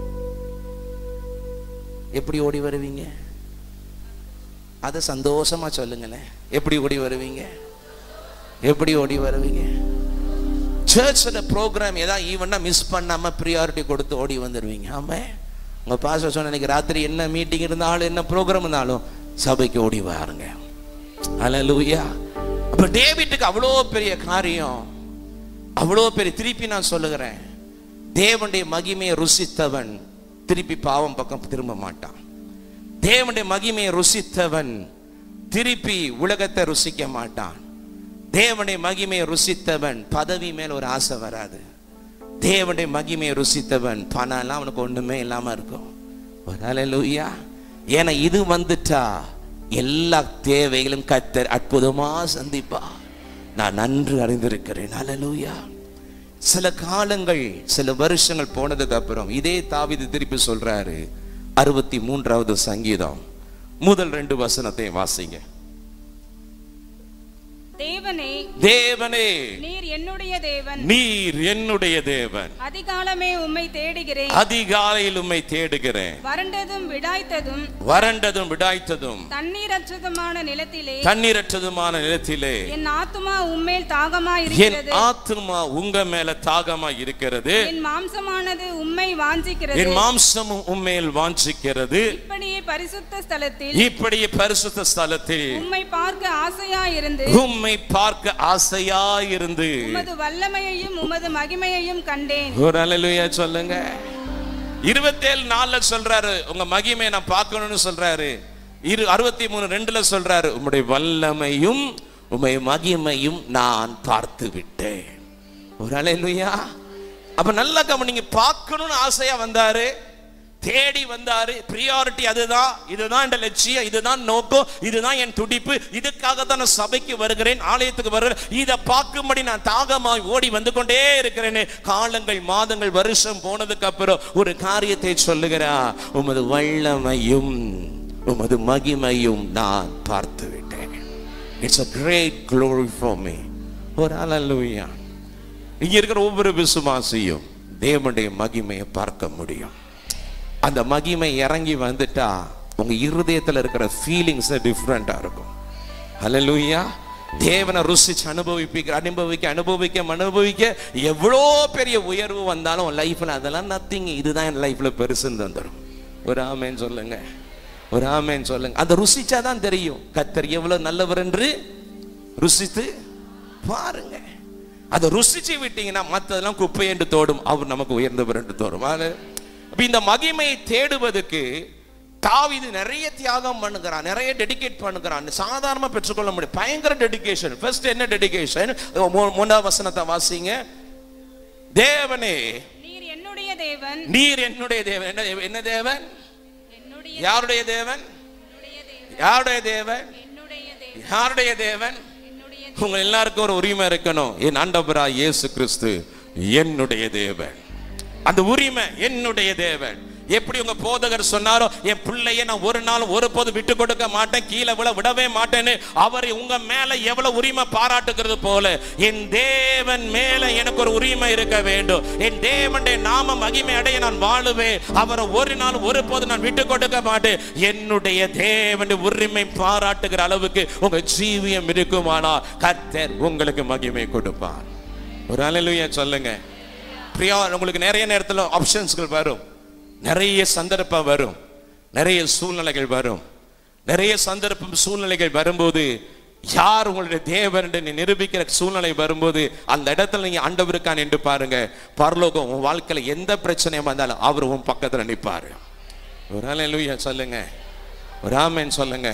எப்படி ஓடி வருவீங்க அதை சந்தோஷமா சொல்லுங்களேன் எப்படி ஓடி வருவீங்க எப்படி ஓடி வருவீங்க சர்ச்சோட ப்ரோக்ராம் ஏதாவது ஈவெண்ட்டாக மிஸ் பண்ணாம ப்ரியாரிட்டி கொடுத்து ஓடி வந்துடுவீங்க ஆமே உங்க பாச சொன்ன இன்னைக்கு ராத்திரி என்ன மீட்டிங் இருந்தாலும் என்ன ப்ரோக்ராம் இருந்தாலும் சபைக்கு ஓடி வாருங்க அல்லேலூயா அப்ப டேவிட்டுக்கு அவ்வளோ பெரிய காரியம் அவ்வளோ பெரிய திருப்பி நான் சொல்லுகிறேன் தேவனுடைய மகிமையை ருசித்தவன் திருப்பி பாவம் பக்கம் திரும்ப மாட்டான் தேவனுடைய மகிமையை ருசித்தவன் திருப்பி உலகத்தை ருசிக்க மாட்டான் தேவனுடைய மகிமையை ருசித்தவன் பதவி மேல் ஒரு ஆசை வராது தேவனுடைய மகிமையை ருசித்தவன் பணம் எல்லாம் அவனுக்கு ஒண்ணுமே இல்லாம இருக்கும் ஒரு அல்லேலூயா ஏன்னா இது வந்துட்டா எல்லா தேவைகளும் கத்தர் அற்புதமா சந்திப்பா நான் நன்று அறிந்திருக்கிறேன் அல்லேலூயா சில காலங்கள் சில வருஷங்கள் போனதுக்கு அப்புறம் இதே தாவிது திருப்பி சொல்றாரு அறுபத்தி மூன்றாவது சங்கீதம் முதல் ரெண்டு வசனத்தை வாசிங்க தேவனே தேவனே நீர் என்னுடைய தேவன் நீர் என்னுடைய தேவன் அதிகாலமே உம்மை தேடுகிறேன் அதிகாலையில் உம்மை தேடுகிறேன் வறண்டதும் விடாய்த்ததும் வறண்டதும் விடாய்த்ததும் தண்ணீரற்றதுமான நிலத்திலே தண்ணீரற்றதுமான நிலத்திலே என் ஆத்துமா உம்மேல் தாகமாய் என் இருக்கிறது ஆத்துமா உங்க மேல தாகமா இருக்கிறது என் மாம்சமானது உம்மை வாஞ்சிக்கிறது என் மாம்சமும் உம்மேல் வாஞ்சிக்கிறது இப்படியே பரிசுத்த ஸ்தலத்தில் இப்படியே பரிசுத்த ஸ்தலத்தில் உம்மை பார்க்க ஆசையாயிருந்து உம்மை உம்மை பார்க்க ஆசையாயிருந்து உமது வல்லமையையும் உமது மகிமையையும் கண்டேன் ஒரு அலையிலுயா சொல்லுங்க இருபத்தேழு நாலுல சொல்றாரு உங்க மகிமையை நான் பார்க்கணும்னு சொல்றாரு இரு அறுபத்தி மூணு ரெண்டுல சொல்றாரு உம்முடைய வல்லமையும் உம்மை மகிமையும் நான் பார்த்து விட்டேன் ஒரு அலையிலுயா அப்ப நல்லா கவனிங்க பார்க்கணும்னு ஆசையா வந்தாரு தேடி வந்தாரு பிரியாரிட்டி அதுதான் இதுதான் என் லட்சியம் இதுதான் நோக்கம் இதுதான் என் துடிப்பு இதுக்காக தான் நான் சபைக்கு வருகிறேன் ஆலயத்துக்கு வருகிறேன் இதை பார்க்கும்படி நான் தாகமாய் ஓடி வந்து கொண்டே இருக்கிறேனே காலங்கள் மாதங்கள் வருஷம் போனதுக்கு அப்புறம் ஒரு காரியத்தை சொல்லுகிறா உமது வல்லமையும் உமது மகிமையும் நான் பார்த்து விட்டேன் it's a great glory for me ஒரு அல்லேலூயா இங்க இருக்கிற ஒவ்வொரு விசுவாசியும் தேவனுடைய மகிமையை பார்க்க முடியும் அந்த மகிமை இறங்கி வந்துட்டா உங்க இருதயத்துல இருக்கிற ஃபீலிங்ஸ் டிஃப்ரெண்டா இருக்கும் ஹalleluya தேவனை ருசிச்சு அனுபவிப்பிக்க அனுபவிக்க அனுபவிக்க அனுபவிக்க எவ்வளோ பெரிய உயர்வு வந்தாலும் லைஃப்ல அதெல்லாம் நத்திங் இதுதான் என் லைஃப்ல பெருசுன்னு வந்துடும் ஒரு ஆமேன்னு சொல்லுங்க ஒரு ஆமேன்னு சொல்லுங்க அதை ருசிச்சாதான் தெரியும் கத்தர் எவ்வளவு நல்லவர் என்று ருசித்து பாருங்க அதை ருசிச்சு விட்டீங்கன்னா மற்றதெல்லாம் குப்பை என்று தோடும் அவர் நமக்கு உயர்ந்தவர் என்று தோடும் ஆளு. அப்ப இந்த மகிமையை தேடுவதற்கு தாவீது நிறைய தியாகம் பண்ணுகிறான் நிறைய டெடிகேட் பண்ணுகிறான் சாதாரணமா பெற்றுக்கொள்ள முடியும் பயங்கர டெடிகேஷன் ஃபர்ஸ்ட் என்ன டெடிகேஷன் மூணாவது வசனத்தை வாசிங்க தேவனே நீர் என்னுடைய தேவன் நீர் என்னுடைய தேவன் என்ன என்ன தேவன் என்னுடைய யாருடைய தேவன் என்னுடைய தேவன் யாருடைய தேவன் என்னுடைய தேவன் யாருடைய தேவன் என்னுடைய உங்க எல்லாருக்கும் ஒரு உரிமை இருக்கணும் என் ஆண்டவரா இயேசு கிறிஸ்து என்னுடைய தேவன் அந்த உரிமை என்னுடைய தேவன் எப்படி உங்க போதகர் சொன்னாரோ என் பிள்ளைய நான் ஒரு நாள் ஒருபோது விட்டு கொடுக்க மாட்டேன் கீழே விழ விடவே மாட்டேன்னு அவர் உங்க மேல எவ்வளவு உரிமை பாராட்டுகிறது போல என் தேவன் மேல எனக்கு ஒரு உரிமை இருக்க வேண்டும் என் தேவனுடைய நாம மகிமை அடைய நான் வாழுவேன் அவரை ஒரு நாள் ஒருபோது நான் விட்டு கொடுக்க மாட்டேன் என்னுடைய தேவனுடைய உரிமை பாராட்டுகிற அளவுக்கு உங்க ஜீவியம் இருக்குமானா கர்த்தர் உங்களுக்கு மகிமை கொடுப்பார் ஒரு அலையிலுயா சொல்லுங்க பிரியா உங்களுக்கு நிறைய நேரத்தில் ஆப்ஷன்ஸ்கள் வரும் நிறைய சந்தர்ப்பம் வரும் நிறைய சூழ்நிலைகள் வரும் நிறைய சந்தர்ப்பம் சூழ்நிலைகள் வரும்போது யார் உங்களுடைய தேவன் என்று நீ நிரூபிக்கிற சூழ்நிலை வரும்போது அந்த இடத்துல நீங்க ஆண்டவருக்கா நின்று பாருங்க பரலோகம் உன் வாழ்க்கையில எந்த பிரச்சனையும் வந்தாலும் அவர் உன் பக்கத்துல நிற்பாரு ஒரு அலையிலுயா சொல்லுங்க ஒரு ஆமேன் சொல்லுங்க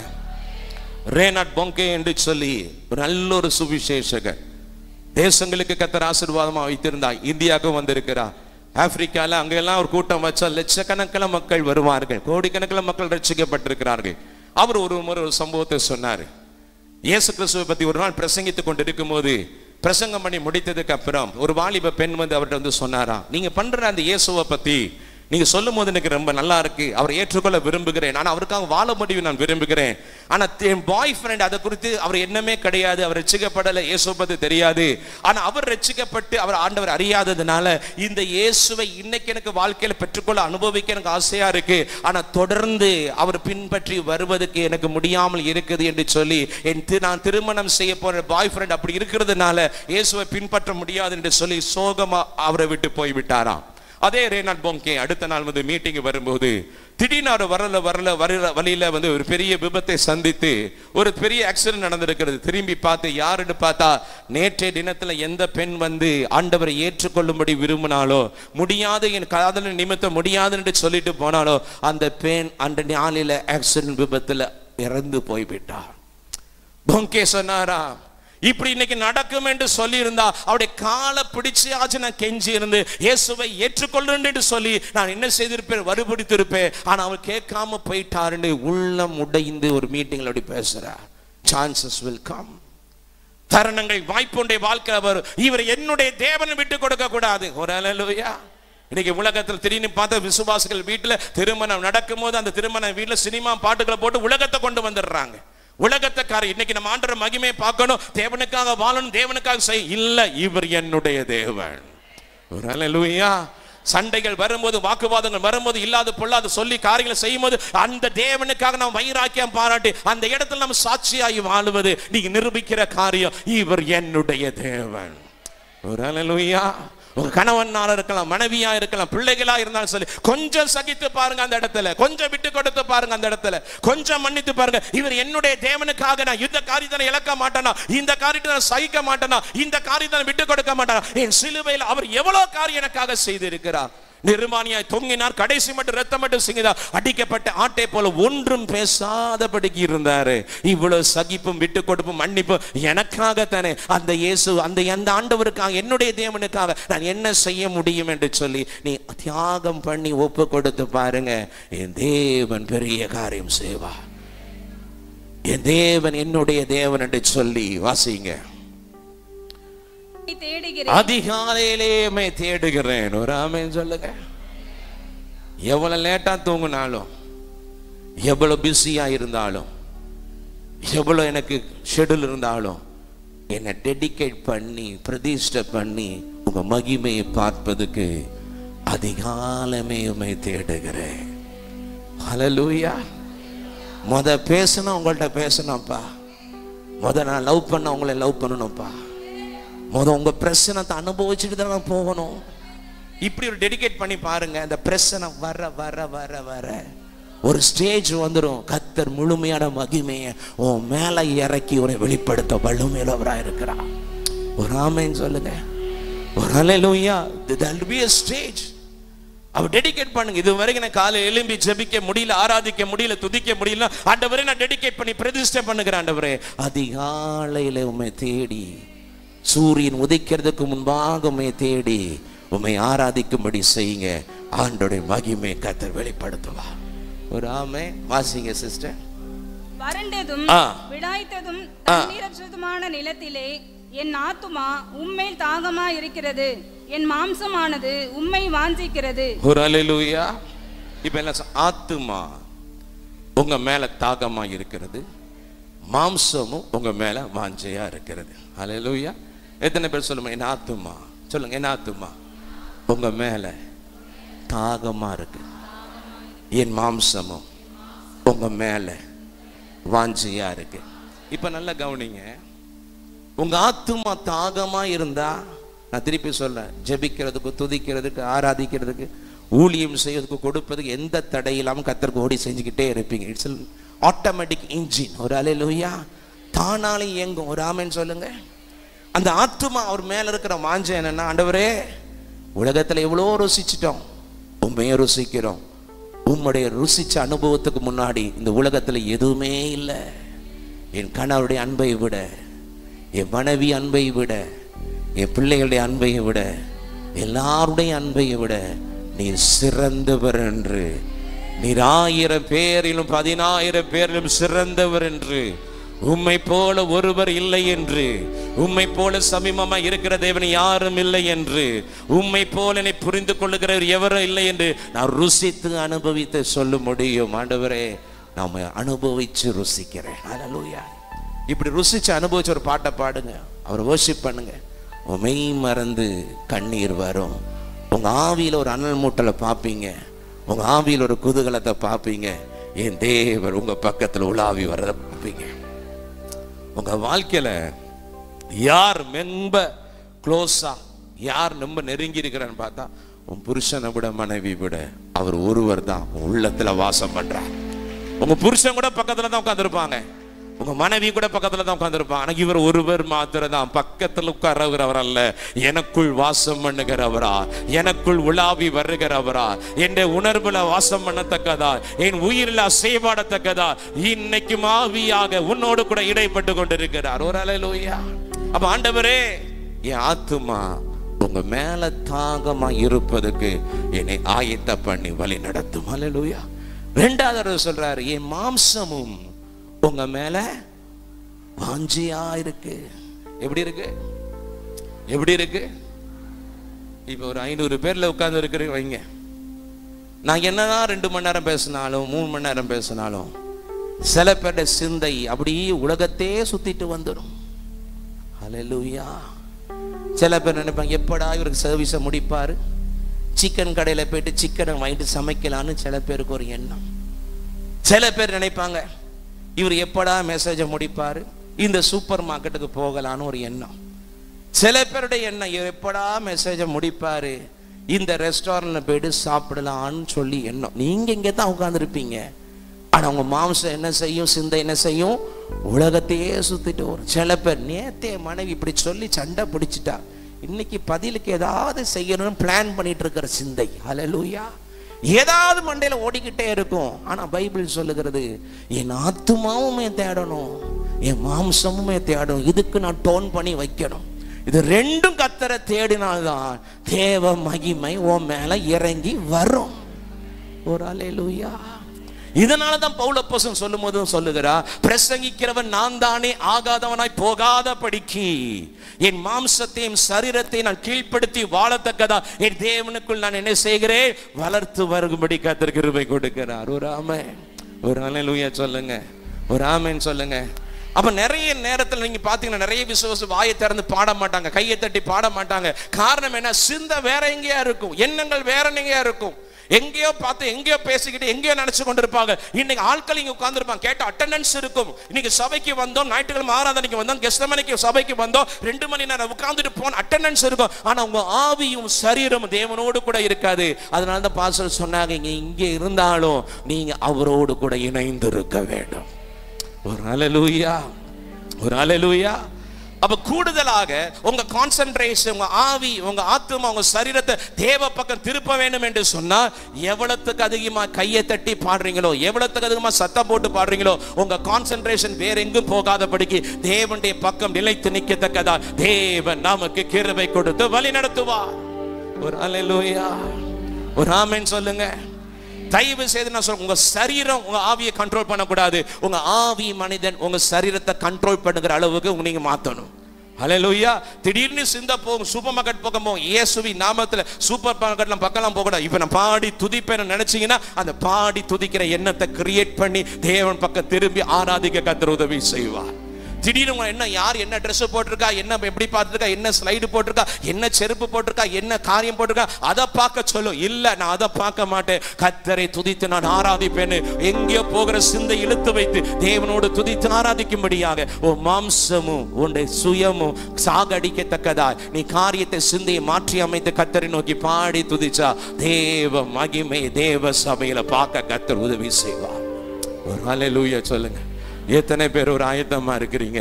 ரேனாட் பொங்கே என்று சொல்லி ஒரு நல்ல ஒரு சுவிசேஷகர் தேசங்களுக்கு கத்தர் ஆசீர்வாதமா வைத்திருந்தா இந்தியாவுக்கும் வந்திருக்கிறா ஆப்பிரிக்கால அங்கெல்லாம் ஒரு கூட்டம் வச்சா லட்சக்கணக்கில் மக்கள் வருவார்கள் கோடிக்கணக்கில் மக்கள் ரட்சிக்கப்பட்டிருக்கிறார்கள் அவர் ஒரு முறை ஒரு சம்பவத்தை சொன்னார் இயேசு கிறிஸ்துவை பத்தி ஒரு நாள் பிரசங்கித்துக் கொண்டு இருக்கும்போது பிரசங்கம் பண்ணி முடித்ததுக்கு அப்புறம் ஒரு வாலிப பெண் வந்து அவர்கிட்ட வந்து சொன்னாரா நீங்க பண்ற அந்த இயேசுவை பத்தி நீங்க சொல்லும் போது எனக்கு ரொம்ப நல்லா இருக்கு அவரை ஏற்றுக்கொள்ள விரும்புகிறேன் நான் அவருக்காக வாழ முடியும் நான் விரும்புகிறேன் ஆனா என் பாய் ஃப்ரெண்ட் அதை குறித்து அவர் என்னமே கிடையாது அவர் ரட்சிக்கப்படலை இயேசுவை பத்தி தெரியாது ஆனா அவர் ரட்சிக்கப்பட்டு அவர் ஆண்டவர் அறியாததுனால இந்த இயேசுவை இன்னைக்கு எனக்கு வாழ்க்கையில பெற்றுக்கொள்ள அனுபவிக்க எனக்கு ஆசையா இருக்கு ஆனா தொடர்ந்து அவர் பின்பற்றி வருவதற்கு எனக்கு முடியாமல் இருக்குது என்று சொல்லி என் தி- நான் திருமணம் செய்ய போற பாய் ஃப்ரெண்ட் அப்படி இருக்கிறதுனால இயேசுவை பின்பற்ற முடியாது என்று சொல்லி சோகமா அவரை விட்டு போய் விட்டாராம் அதே ரேனாட் போங்கே அடுத்த நாள் வந்து மீட்டிங் வரும்போது திடீர்னு அவர் வரல வரல வரல வழியில வந்து ஒரு பெரிய விபத்தை சந்தித்து ஒரு பெரிய ஆக்சிடென்ட் நடந்திருக்கிறது திரும்பி பார்த்து யாருன்னு பார்த்தா நேற்றைய தினத்துல எந்த பெண் வந்து ஆண்டவரை ஏற்றுக்கொள்ளும்படி விரும்பினாலோ முடியாது என் காதல நிமித்தம் முடியாது என்று சொல்லிட்டு போனாலோ அந்த பெண் அந்த நாளில ஆக்சிடென்ட் விபத்துல இறந்து போய்விட்டார் பொங்கே சொன்னாரா இப்படி இன்னைக்கு நடக்கும் என்று சொல்லியிருந்தா அவருடைய காலை பிடிச்சியாச்சு நான் கெஞ்சி இருந்து இயேசுவை ஏற்றுக்கொள்ளுன்னு என்று சொல்லி நான் என்ன செய்திருப்பேன் வறுபடித்திருப்பேன் ஆனா அவர் கேட்காம போயிட்டாருன்னு உள்ளம் உடைந்து ஒரு மீட்டிங்ல அப்படி பேசுறார் சான்சஸ் வில் கம் தருணங்கள் வாய்ப்புடைய வாழ்க்கை வரும் இவர் என்னுடைய தேவனை விட்டு கொடுக்க கூடாது ஒரு அலலுயா இன்னைக்கு உலகத்தில் திடீர்னு பார்த்த விசுவாசிகள் வீட்டுல திருமணம் நடக்கும்போது அந்த திருமண வீட்டுல சினிமா பாட்டுகளை போட்டு உலகத்தை கொண்டு வந்துடுறாங்க உலகத்தைக்கார இன்னைக்கு நம்ம ஆண்டற மகிமையை பார்க்கணும் தேவனுக்காக வாழணும் தேவனுக்காக செய் இல்ல இவர் என்னுடைய தேவன் ஒரு அலலுயா சண்டைகள் வரும்போது வாக்குவாதங்கள் வரும்போது இல்லாத பொல்லாத சொல்லி காரியங்களை செய்யும்போது அந்த தேவனுக்காக நாம் வைராக்கியம் பாராட்டி அந்த இடத்துல நம்ம சாட்சியாகி வாழுவது நீங்க நிரூபிக்கிற காரியம் இவர் என்னுடைய தேவன் ஒரு அலலுயா உங்க கணவனால இருக்கலாம் மனைவியா இருக்கலாம் பிள்ளைகளா இருந்தாலும் சொல்லி கொஞ்சம் சகித்து பாருங்க அந்த இடத்துல கொஞ்சம் விட்டு கொடுத்து பாருங்க அந்த இடத்துல கொஞ்சம் மன்னித்து பாருங்க இவர் என்னுடைய தேவனுக்காக நான் இந்த காரியத்தை நான் இழக்க மாட்டேனா இந்த காரியத்தை நான் சகிக்க மாட்டேனா இந்த காரியத்தை நான் விட்டு கொடுக்க மாட்டேனா என் சிலுவையில் அவர் எவ்வளவு காரியம் எனக்காக செய்திருக்கிறார் நிர்மாணியாய் தொங்கினார் கடைசி மட்டும் ரத்தம் மட்டும் சிங்கினார் அடிக்கப்பட்ட ஆட்டை போல ஒன்றும் பேசாதபடிக்கு இருந்தாரு இவ்வளவு சகிப்பும் விட்டு கொடுப்பும் மன்னிப்பும் எனக்காக தானே அந்த இயேசு அந்த அந்த ஆண்டவருக்காக என்னுடைய தேவனுக்காக நான் என்ன செய்ய முடியும் என்று சொல்லி நீ தியாகம் பண்ணி ஒப்பு கொடுத்து பாருங்க என் தேவன் பெரிய காரியம் செய்வார் என் தேவன் என்னுடைய தேவன் என்று சொல்லி வாசிங்க உம்மை தேடுகிறேன் அதிகாலையிலே உம்மை தேடுகிறேன் ஒரு ஆமென் சொல்லுங்க எவ்வளவு லேட்டா தூங்கினாலும் எவ்வளவு பிஸியா இருந்தாலும் எவ்வளவு எனக்கு ஷெடியூல் இருந்தாலும் என்னை டெடிகேட் பண்ணி பிரதிஷ்டை பண்ணி உங்க மகிமையை பார்ப்பதுக்கு அதிகாலமே உம்மை தேடுகிறேன் ஹalleluya முத பேசணும் உங்கள்ட்ட பேசணும்ப்பா முத நான் லவ் பண்ண உங்களை லவ் பண்ணணும்ப்பா முத உங்க பிரச்சனத்தை அனுபவிச்சுட்டு தான் நான் போகணும் இப்படி ஒரு டெடிகேட் பண்ணி பாருங்க அந்த பிரச்சனை வர வர வர வர ஒரு ஸ்டேஜ் வந்துடும் கத்தர் முழுமையான மகிமையை உன் மேல இறக்கி உன்னை வெளிப்படுத்த வலுமையிலவரா இருக்கிறா ஒரு ஆமைன்னு சொல்லுங்க ஒரு hallelujah that'll be a stage அவர் டெடிகேட் பண்ணுங்க இது வரைக்கும் நான் காலை எழும்பி ஜெபிக்க முடியல ஆராதிக்க முடியல துதிக்க முடியல ஆண்டவரே நான் டெடிகேட் பண்ணி பிரதிஷ்டை பண்ணுகிறேன் ஆண்டவரே அதிகாலையில உண்மை தேடி சூரியன் உதிக்கிறதுக்கு முன்பாக உண்மை தேடி உண்மை ஆராதிக்கும்படி செய்யுங்க ஆண்டோடைய மகிமை கத்தர் வெளிப்படுத்துவா ஒரு ஆமை வாசிங்க சிஸ்டர் வறண்டதும் ஆ. விடாய்த்ததும் ஆ. தண்ணீரற்றதுமான நிலத்திலே என் ஆத்துமா உம்மேல் தாகமா இருக்கிறது என் மாம்சமானது உம்மை வாஞ்சிக்கிறது ஒரு அலையிலூயா இப்ப என்ன சொ- ஆத்துமா உங்க மேல தாகமா இருக்கிறது மாம்சமும் உங்க மேல வாஞ்சையா இருக்கிறது அலையிலூயா எத்தனை பேர் சொல்லுங்க என் ஆத்துமா சொல்லுங்க என் ஆத்துமா உங்க மேல தாகமா இருக்கு என் மாம்சமும் உங்க மேல வாஞ்சையா இருக்கு இப்ப நல்லா கவனிங்க உங்க ஆத்துமா தாகமா இருந்தா நான் திருப்பி சொல்றேன் ஜெபிக்கிறதுக்கு துதிக்கிறதுக்கு ஆராதிக்கிறதுக்கு ஊழியம் செய்யறதுக்கு கொடுப்பதுக்கு எந்த தடை இல்லாம கத்தருக்கு ஓடி செஞ்சுக்கிட்டே இருப்பீங்க இட்ஸ் ஆட்டோமேட்டிக் இன்ஜின் ஒரு அலையிலூயா தானாலே இயங்கும் ஒரு ஆமைன்னு சொல்லுங்க அந்த ஆத்துமா அவர் மேல இருக்கிற வாஞ்சம் என்னன்னா ஆண்டவரே உலகத்துல எவ்வளோ ருசிச்சிட்டோம் உண்மையை ருசிக்கிறோம் உம்முடைய ருசிச்ச அனுபவத்துக்கு முன்னாடி இந்த உலகத்துல எதுவுமே இல்லை என் கணவருடைய அன்பை விட என் மனைவி அன்பை விட என் பிள்ளைகளுடைய அன்பை விட எல்லாருடைய அன்பை விட நீர் சிறந்தவர் என்று நீர் ஆயிரம் பேரிலும் பதினாயிரம் பேரிலும் சிறந்தவர் என்று உம்மை போல ஒருவர் இல்லை என்று உம்மை போல சமீபமா இருக்கிற தேவன் யாரும் இல்லை என்று உம்மை போல என்னை புரிந்து கொள்ளுகிறவர் எவரும் இல்லை என்று நான் ருசித்து அனுபவித்து சொல்ல முடியும் ஆண்டவரே நாம அனுபவிச்சு ருசிக்கிறேன் ஹalleluya இப்படி ருசிச்சு அனுபவிச்ச ஒரு பாட்டை பாடுங்க அவரை worship பண்ணுங்க உங்க மெய் மறந்து கண்ணீர் வரும் உங்க ஆவியில ஒரு அனல் மூட்டலை பார்ப்பீங்க உங்க ஆவியில ஒரு குதூகலத்தை பார்ப்பீங்க என் தேவர் உங்க பக்கத்துல உலாவி வர்றதை பார்ப்பீங்க உங்க வாழ்க்கையில யார் ரொம்ப க்ளோஸா யார் ரொம்ப நெருங்கி இருக்கிறான்னு பார்த்தா உன் புருஷனை விட மனைவி விட அவர் ஒருவர் தான் உன் உள்ளத்துல வாசம் பண்றார் உங்க புருஷன் கூட பக்கத்துல தான் உட்காந்துருப்பாங்க உங்க மனைவி கூட பக்கத்துல தான் உட்காந்துருப்பாங்க ஆனா இவர் ஒருவர் மாத்திரம் தான் பக்கத்துல உட்கார்றவர் அல்ல எனக்குள் வாசம் பண்ணுகிறவரா எனக்குள் உலாவி வருகிறவரா என் உணர்வுல வாசம் பண்ணத்தக்கதா என் உயிரில் அசைவாடத்தக்கதா இன்னைக்கும் ஆவியாக உன்னோடு கூட இடைப்பட்டு கொண்டிருக்கிறார் ஒரு அலையிலூயா அப்ப ஆண்டவரே என் ஆத்துமா உங்க மேல தாகமா இருப்பதுக்கு என்னை ஆயத்த பண்ணி வழி நடத்தும் அலையிலூயா ரெண்டாவது தடவை சொல்றாரு என் மாம்சமும் உங்க மேல வாஞ்சியா இருக்கு எப்படி இருக்கு எப்படி இருக்கு இப்ப ஒரு ஐநூறு பேர்ல உட்கார்ந்து இருக்கிறீங்க வைங்க நான் என்னதான் ரெண்டு மணி நேரம் பேசினாலும் மூணு மணி நேரம் பேசினாலும் சில பேருடைய சிந்தை அப்படியே உலகத்தையே சுத்திட்டு வந்துடும் ஹalleluya சில பேர் நினைப்பாங்க எப்படா இவருக்கு சர்வீஸை முடிப்பாரு சிக்கன் கடையில் போயிட்டு சிக்கனை வாங்கிட்டு சமைக்கலான்னு சில பேருக்கு ஒரு எண்ணம் சில பேர் நினைப்பாங்க இவர் எப்படா மெசேஜை முடிப்பாரு இந்த சூப்பர் மார்க்கெட்டுக்கு போகலான்னு ஒரு எண்ணம் சில பேருடைய எண்ணம் எப்படா மெசேஜை முடிப்பாரு இந்த ரெஸ்டாரண்ட்ல போயிட்டு சாப்பிடலாம்னு சொல்லி எண்ணம் நீங்க இங்கே தான் உட்காந்துருப்பீங்க ஆனா உங்க மாம்சம் என்ன செய்யும் சிந்தை என்ன செய்யும் உலகத்தையே சுத்திட்டு வரும் சில பேர் நேத்தே மனைவி இப்படி சொல்லி சண்டை பிடிச்சிட்டா இன்னைக்கு பதிலுக்கு ஏதாவது செய்யணும்னு பிளான் பண்ணிட்டு இருக்கிற சிந்தை ஹalleluya ஏதாவது மண்டையில ஓடிக்கிட்டே இருக்கும் ஆனா பைபிள் சொல்லுகிறது என் ஆத்துமாவுமே தேடணும் என் மாம்சமுமே தேடணும் இதுக்கு நான் டோன் பண்ணி வைக்கணும் இது ரெண்டும் கத்தரை தேடினால்தான் தேவ மகிமை உன் மேல இறங்கி வரும் ஒரு அலையிலுயா இதனால தான் பௌலப்போசன் சொல்லும் போதும் சொல்லுகிறா பிரசங்கிக்கிறவன் நான் தானே ஆகாதவனாய் போகாத படிக்கு என் மாம்சத்தையும் சரீரத்தை நான் கீழ்ப்படுத்தி வாழத்தக்கதா என் தேவனுக்குள் நான் என்ன செய்கிறேன் வளர்த்து வரும்படி கத்தர் கிருபை கொடுக்கிறார் ஒரு ஆமை ஒரு அலையிலுயா சொல்லுங்க ஒரு ஆமைன்னு சொல்லுங்க அப்ப நிறைய நேரத்துல நீங்க பாத்தீங்கன்னா நிறைய விசுவாச வாயை திறந்து பாட மாட்டாங்க கையை தட்டி பாட மாட்டாங்க காரணம் என்ன சிந்தை வேற எங்கேயா இருக்கும் எண்ணங்கள் வேற எங்கேயா இருக்கும் எங்கேயோ பார்த்து எங்கேயோ பேசிக்கிட்டு எங்கேயோ நினைச்சு கொண்டிருப்பாங்க இன்னைக்கு ஆட்கள் இங்க உட்கார்ந்துருப்பாங்க கேட்ட அட்டெண்டன்ஸ் இருக்கும் இன்னைக்கு சபைக்கு வந்தோம் ஞாயிற்றுக்கிழமை ஆராதனைக்கு வந்தோம் கெஸ்டமனைக்கு சபைக்கு வந்தோம் ரெண்டு மணி நேரம் உட்கார்ந்துட்டு போன அட்டெண்டன்ஸ் இருக்கும் ஆனா உங்க ஆவியும் சரீரமும் தேவனோடு கூட இருக்காது அதனால தான் பாஸ்டர் சொன்னாங்க இங்க இங்கே இருந்தாலும் நீங்க அவரோடு கூட இணைந்து இருக்க வேண்டும் ஒரு அலலூயா ஒரு அலலூயா அப்ப கூடுதலாக உங்க கான்சென்ட்ரேஷன் உங்க ஆவி உங்க ஆத்மா உங்க சரீரத்தை தேவ பக்கம் திருப்ப வேண்டும் என்று சொன்னா எவ்வளவுக்கு அதிகமா கையை தட்டி பாடுறீங்களோ எவ்வளவுக்கு அதிகமா சத்தம் போட்டு பாடுறீங்களோ உங்க கான்சென்ட்ரேஷன் வேற எங்கும் போகாதபடிக்கு தேவனுடைய பக்கம் நிலைத்து நிற்கத்தக்கதா தேவன் நமக்கு கிருபை கொடுத்து வழி நடத்துவார் ஒரு அலையிலூயா ஒரு ஆமென் சொல்லுங்க தயவு செய்து நான் சொல்றேன் உங்க சரீரம் உங்க ஆவியை கண்ட்ரோல் பண்ணக்கூடாது உங்க ஆவி மனிதன் உங்க சரீரத்தை கண்ட்ரோல் பண்ணுகிற அளவுக்கு உங்க நீங்க மாத்தணும் ஹalleluya திடீர்னு சிந்த போகும் சூப்பர் மார்க்கெட் பக்கம் போகும் இயேசுவி நாமத்துல சூப்பர் மார்க்கெட்ல பக்கம்லாம் போக கூடாது இப்போ நான் பாடி துதிப்பேன்னு நினைச்சீங்கன்னா அந்த பாடி துதிக்கிற எண்ணத்தை கிரியேட் பண்ணி தேவன் பக்கம் திரும்பி ஆராதிக்க கத்தர் உதவி செய்வார் திடீர்னு உங்க என்ன யார் என்ன Dress போட்டிருக்கா என்ன எப்படி பார்த்துருக்கா என்ன ஸ்லைடு போட்டிருக்கா என்ன செருப்பு போட்டிருக்கா என்ன காரியம் போட்டிருக்கா அதை பார்க்க சொல்லும் இல்ல நான் அதை பார்க்க மாட்டேன் கத்தரை துதித்து நான் ஆராதிப்பேன்னு எங்கேயோ போகிற சிந்தை இழுத்து வைத்து தேவனோடு துதித்து ஆராதிக்கும்படியாக உன் மாம்சமும் உன்னுடைய சுயமும் சாகடிக்கத்தக்கதா நீ காரியத்தை சிந்தையை மாற்றி அமைத்து கத்தரை நோக்கி பாடி துதிச்சா தேவ மகிமை தேவ சபையில பார்க்க கத்தர் உதவி செய்வார் ஒரு ஹalleluya சொல்லுங்க எத்தனை பேர் ஒரு ஆயத்தமா இருக்கிறீங்க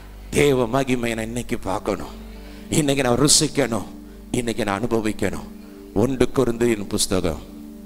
தேவ மகிமை நான் இன்னைக்கு பார்க்கணும் இன்னைக்கு நான் ருசிக்கணும் இன்னைக்கு நான் அனுபவிக்கணும் ஒன்று குருந்தியின் புஸ்தகம்